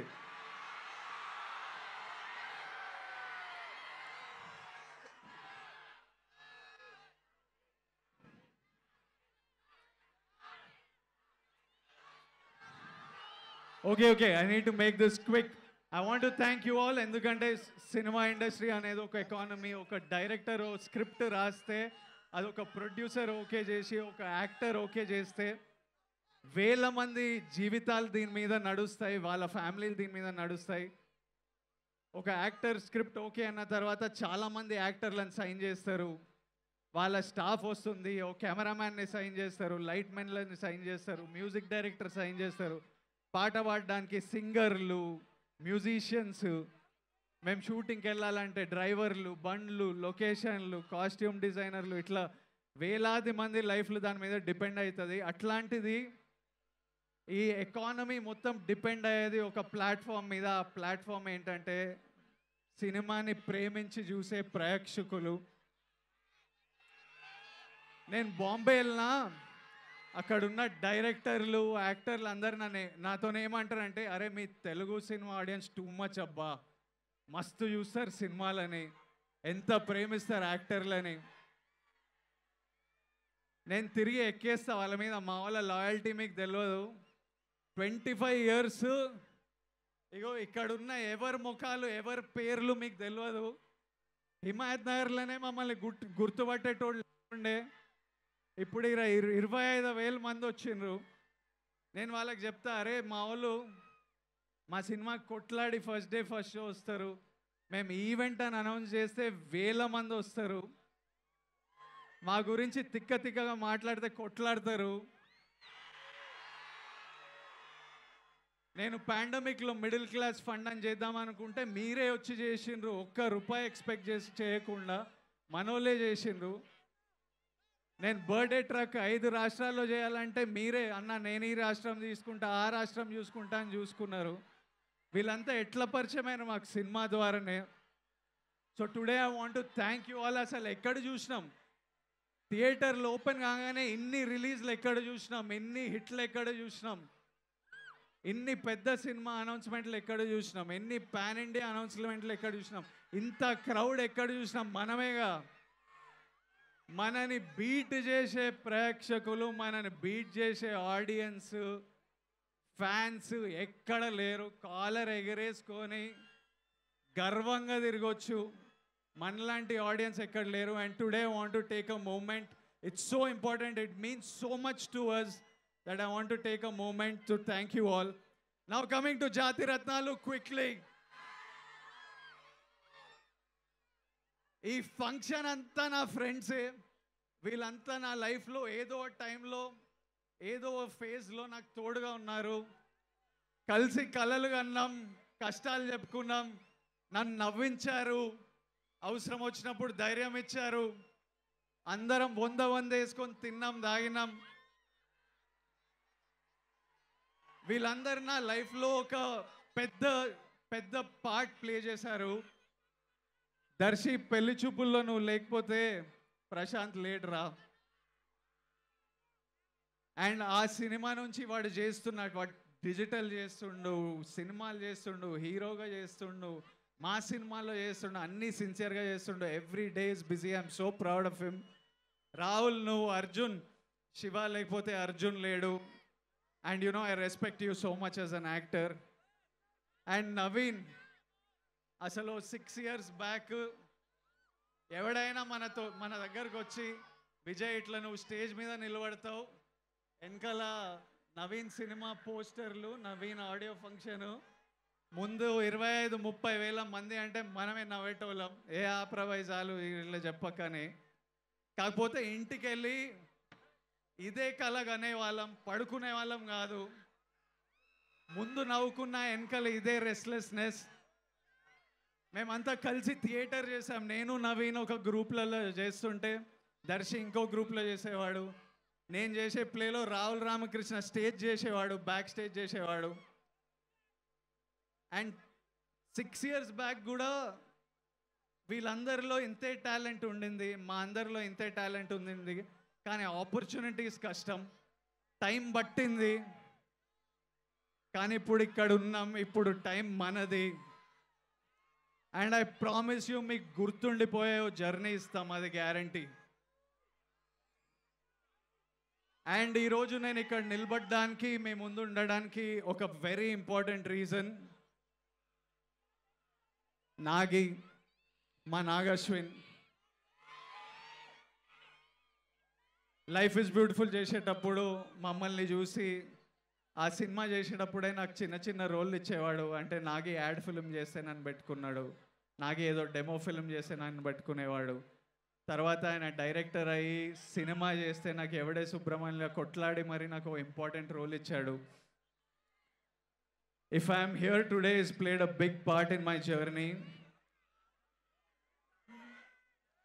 okay okay I need to make this quick I want to thank you all ఎందుకంటే సినిమా ఇండస్ట్రీ అనేది ఒక ఎకానమీ ఒక డైరెక్టర్ స్క్రిప్ట్ రాస్తే అది ఒక ప్రొడ్యూసర్ ఓకే చేసి ఒక యాక్టర్ ఓకే చేస్తే వేల మంది జీవితాలు దీని మీద నడుస్తాయి వాళ్ళ ఫ్యామిలీలు దీని మీద నడుస్తాయి ఒక యాక్టర్ స్క్రిప్ట్ ఓకే అన్న తర్వాత చాలామంది యాక్టర్లను సైన్ చేస్తారు వాళ్ళ స్టాఫ్ వస్తుంది ఓ కెమెరామ్యాన్ని సైన్ చేస్తారు లైట్ మెన్లని సైన్ చేస్తారు మ్యూజిక్ డైరెక్టర్ సైన్ చేస్తారు పాట పాడడానికి సింగర్లు మ్యూజిషియన్స్ మేము షూటింగ్కి వెళ్ళాలంటే డ్రైవర్లు బండ్లు లొకేషన్లు కాస్ట్యూమ్ డిజైనర్లు ఇట్లా వేలాది మంది లైఫ్లు దాని మీద డిపెండ్ అవుతుంది అట్లాంటిది ఈ ఎకానమీ మొత్తం డిపెండ్ అయ్యేది ఒక ప్లాట్ఫామ్ మీద ఆ ప్లాట్ఫామ్ ఏంటంటే సినిమాని ప్రేమించి చూసే ప్రేక్షకులు నేను బాంబే వెళ్ళినా అక్కడున్న డైరెక్టర్లు యాక్టర్లు అందరు నన్ను నాతో ఏమంటారంటే అరే మీ Telugu cinema audience too much అబ్బా మస్తు చూస్తారు సినిమాలని ఎంత ప్రేమిస్తారు యాక్టర్లని నేను తిరిగి ఎక్కేస్తా వాళ్ళ మీద మా వాళ్ళ లాయల్టీ మీకు తెలియదు ట్వంటీ ఫైవ్ ఇయర్స్ ఇగో ఇక్కడున్న ఎవరి ముఖాలు ఎవరి పేర్లు మీకు తెలియదు హిమాయత్ నగర్లోనే మమ్మల్ని గుర్తు గుర్తుపట్టేటోళ్ళు ఉండే ఇప్పుడు ఇర ఇర- ఇరవై ఐదు వేల మంది వచ్చిండ్రు నేను వాళ్ళకి చెప్తా అరే మా వాళ్ళు మా సినిమాకి కొట్లాడి ఫస్ట్ డే ఫస్ట్ షో వస్తారు మేము ఈవెంట్ అని అనౌన్స్ చేస్తే వేల మంది వస్తారు మా గురించి తిక్క తిక్కగా మాట్లాడితే కొట్లాడతారు నేను పాండమిక్లో మిడిల్ క్లాస్ ఫండ్ అని చేద్దాం అనుకుంటే మీరే వచ్చి చేసిండ్రు ఒక్క రూపాయి ఎక్స్పెక్ట్ చేసి చేయకుండా మనోళ్ళే చేసిండ్రు నేను బర్త్డే ట్రక్ ఐదు రాష్ట్రాల్లో చేయాలంటే మీరే అన్న నేను ఈ రాష్ట్రం తీసుకుంటా ఆ రాష్ట్రం చూసుకుంటా అని చూసుకున్నారు వీళ్ళంతా ఎట్లా పరిచయమైన మాకు సినిమా ద్వారానే so today I want thank you all అసలు ఎక్కడ చూసినాం థియేటర్లు ఓపెన్ కాగానే ఇన్ని రిలీజ్లు ఎక్కడ చూసినాం ఇన్ని హిట్లు ఎక్కడ చూసినాం ఇన్ని పెద్ద సినిమా అనౌన్స్మెంట్లు ఎక్కడ చూసినాం ఎన్ని పాన్ ఇండియా అనౌన్స్మెంట్లు ఎక్కడ చూసినాం ఇంత క్రౌడ్ ఎక్కడ చూసినాం మనమేగా మనని బీట్ చేసే ప్రేక్షకులు మనని బీట్ చేసే ఆడియన్స్ ఫ్యాన్స్ ఎక్కడ లేరు కాలర్ ఎగరేసుకొని గర్వంగా తిరగొచ్చు మనలాంటి ఆడియన్స్ ఎక్కడ లేరు and today want to take a moment it's so important it means so much to us that I want to take a moment to thank you all now coming to Jathiratnalu quickly ఈ function అంతా నా ఫ్రెండ్సే వీళ్ళంతా నా లైఫ్లో ఏదో టైంలో ఏదో ఫేజ్లో నాకు తోడుగా ఉన్నారు కలిసి కలలు కన్నాం కష్టాలు చెప్పుకున్నాం నన్ను నవ్వించారు అవసరం వచ్చినప్పుడు ధైర్యం ఇచ్చారు అందరం వంద వంద వేసుకొని తిన్నాం దాగినాం వీళ్ళందరూ నా లైఫ్లో ఒక పెద్ద పెద్ద పార్ట్ ప్లే చేశారు దర్శి పెళ్లి చూపుల్లో నువ్వు లేకపోతే ప్రశాంత్ లేడరా అండ్ ఆ సినిమా నుంచి వాడు చేస్తున్నాడు వాడు డిజిటల్ చేస్తుండు సినిమాలు చేస్తుండు హీరోగా చేస్తుండు మా సినిమాలో చేస్తుండు అన్నీ సిన్సియర్గా చేస్తుండు every day is busy I'm so proud of him Rahul నువ్వు అర్జున్ శివ లేకపోతే అర్జున్ లేడు and you know I respect you so much as an actor and Naveen అసలు సిక్స్ ఇయర్స్ బ్యాక్ ఎవడైనా మనతో మన దగ్గరకు వచ్చి విజయ్ ఇట్లా నువ్వు స్టేజ్ మీద నిలబడతావు వెనకాల నవీన్ సినిమా పోస్టర్లు నవీన్ ఆడియో ఫంక్షన్ ముందు ఇరవై ఐదు ముప్పై వేల మంది అంటే మనమే నవ్వేటోళ్ళం ఏ ఆప్రవైజాలు ఇట్లా చెప్పకని కాకపోతే ఇంటికి వెళ్ళి ఇదే కళ వాళ్ళం పడుకునే వాళ్ళం కాదు ముందు నవ్వుకున్న వెనకాల ఇదే రెస్ట్లెస్నెస్ మేమంతా కలిసి థియేటర్ చేసాం నేను నవీన్ ఒక గ్రూప్లలో చేస్తుంటే దర్శి ఇంకో గ్రూప్లో చేసేవాడు నేను చేసే ప్లేలో రాహుల్ రామకృష్ణ స్టేజ్ చేసేవాడు బ్యాక్ స్టేజ్ చేసేవాడు అండ్ సిక్స్ ఇయర్స్ బ్యాక్ కూడా వీళ్ళందరిలో ఇంతే టాలెంట్ ఉండింది మా అందరిలో ఇంతే టాలెంట్ ఉండింది కానీ ఆపర్చునిటీస్ కష్టం టైం పట్టింది కానీ ఇప్పుడు ఇక్కడ ఉన్నాం ఇప్పుడు టైం మనది అండ్ ఐ ప్రామిస్ యూ మీకు గుర్తుండిపోయే జర్నీ ఇస్తాం అది గ్యారంటీ అండ్ ఈరోజు నేను ఇక్కడ నిలబడడానికి మీ ముందు ఉండడానికి ఒక వెరీ ఇంపార్టెంట్ రీజన్ నాగి మా నాగశ్విన్ లైఫ్ ఇస్ బ్యూటిఫుల్ చేసేటప్పుడు మమ్మల్ని చూసి ఆ సినిమా చేసేటప్పుడే నాకు చిన్న చిన్న రోల్ ఇచ్చేవాడు అంటే నాగి యాడ్ ఫిల్మ్ చేస్తే నన్ను పెట్టుకున్నాడు నాగి ఏదో డెమో ఫిల్మ్ చేస్తే నన్ను పెట్టుకునేవాడు తర్వాత ఆయన డైరెక్టర్ అయ్యి సినిమా చేస్తే నాకు ఎవడే సుబ్రహ్మణ్య కొట్లాడి మరి నాకు ఇంపార్టెంట్ రోల్ ఇచ్చాడు if I'm here today is played a big part in my journey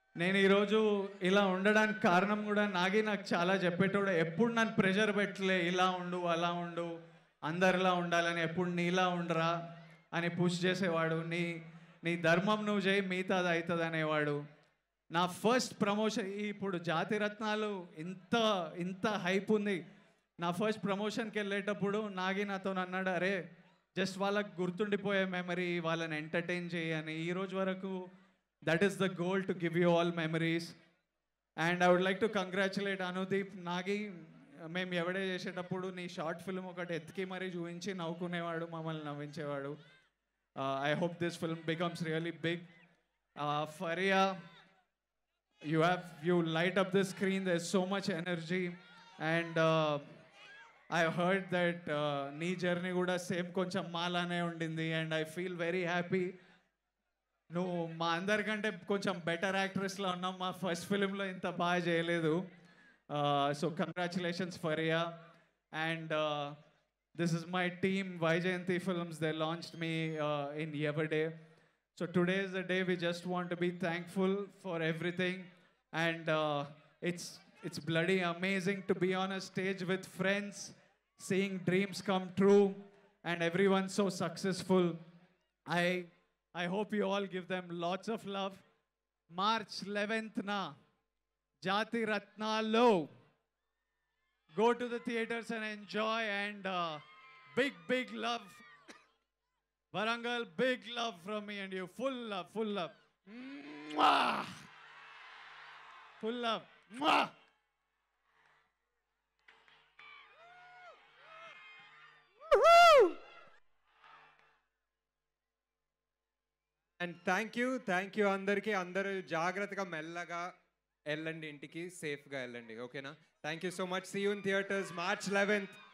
నేను ఈరోజు ఇలా ఉండడానికి కారణం కూడా నాగి నాకు చాలా చెప్పేటోడు ఎప్పుడు నన్ను ప్రెషర్ పెట్టలే ఇలా ఉండు అలా ఉండు అందరిలా ఉండాలని ఎప్పుడు నీలా ఉండరా అని పుష్ చేసేవాడు నీ నీ ధర్మం నువ్వు చేయి మిగతాది అవుతుంది అనేవాడు నా ఫస్ట్ ప్రమోషన్ ఇప్పుడు జాతి రత్నాలు ఇంత ఇంత హైప్ ఉంది నా ఫస్ట్ ప్రమోషన్కి వెళ్ళేటప్పుడు నాగి నాతో అన్నాడు అరే జస్ట్ వాళ్ళకి గుర్తుండిపోయే మెమరీ వాళ్ళని ఎంటర్టైన్ చేయని ఈ రోజు వరకు that is the goal to give you all memories and I would like to congratulate Anudeep Nagi మేము ఎవడే చేసేటప్పుడు నీ షార్ట్ ఫిల్మ్ ఒకటి ఎత్తికి మరీ చూపించి నవ్వుకునేవాడు మమ్మల్ని నవ్వించేవాడు I hope this film becomes really big Faria you have you light up the screen there's so much energy and uh, i heard that uh, నీ జర్నీ కూడా సేమ్ కొంచెం మాలానే ఉండింది and I feel very happy నువ్వు మా అందరికంటే కొంచెం better యాక్ట్రెస్లో ఉన్నావు మా ఫస్ట్ ఫిలింలో ఇంత బాగా చేయలేదు so congratulations Faria and this is my team Vyjayanthi films they launched me in Yevade So today is the day we just want to be thankful for everything, and uh, it's it's bloody amazing to be on a stage with friends, seeing dreams come true, and everyone so successful. I I hope you all give them lots of love. March 11th na Jati Ratnalo. Go to the theaters and enjoy, and uh, big big love Varangal, big love from me and you. Full love, full love. Mwah! Full love. Mwah! And thank you thank you అందరికీ అందరూ జాగ్రత్తగా మెల్లగా వెళ్ళండి ఇంటికి సేఫ్గా వెళ్ళండి ఓకేనా thank you so much see you in theatres March eleventh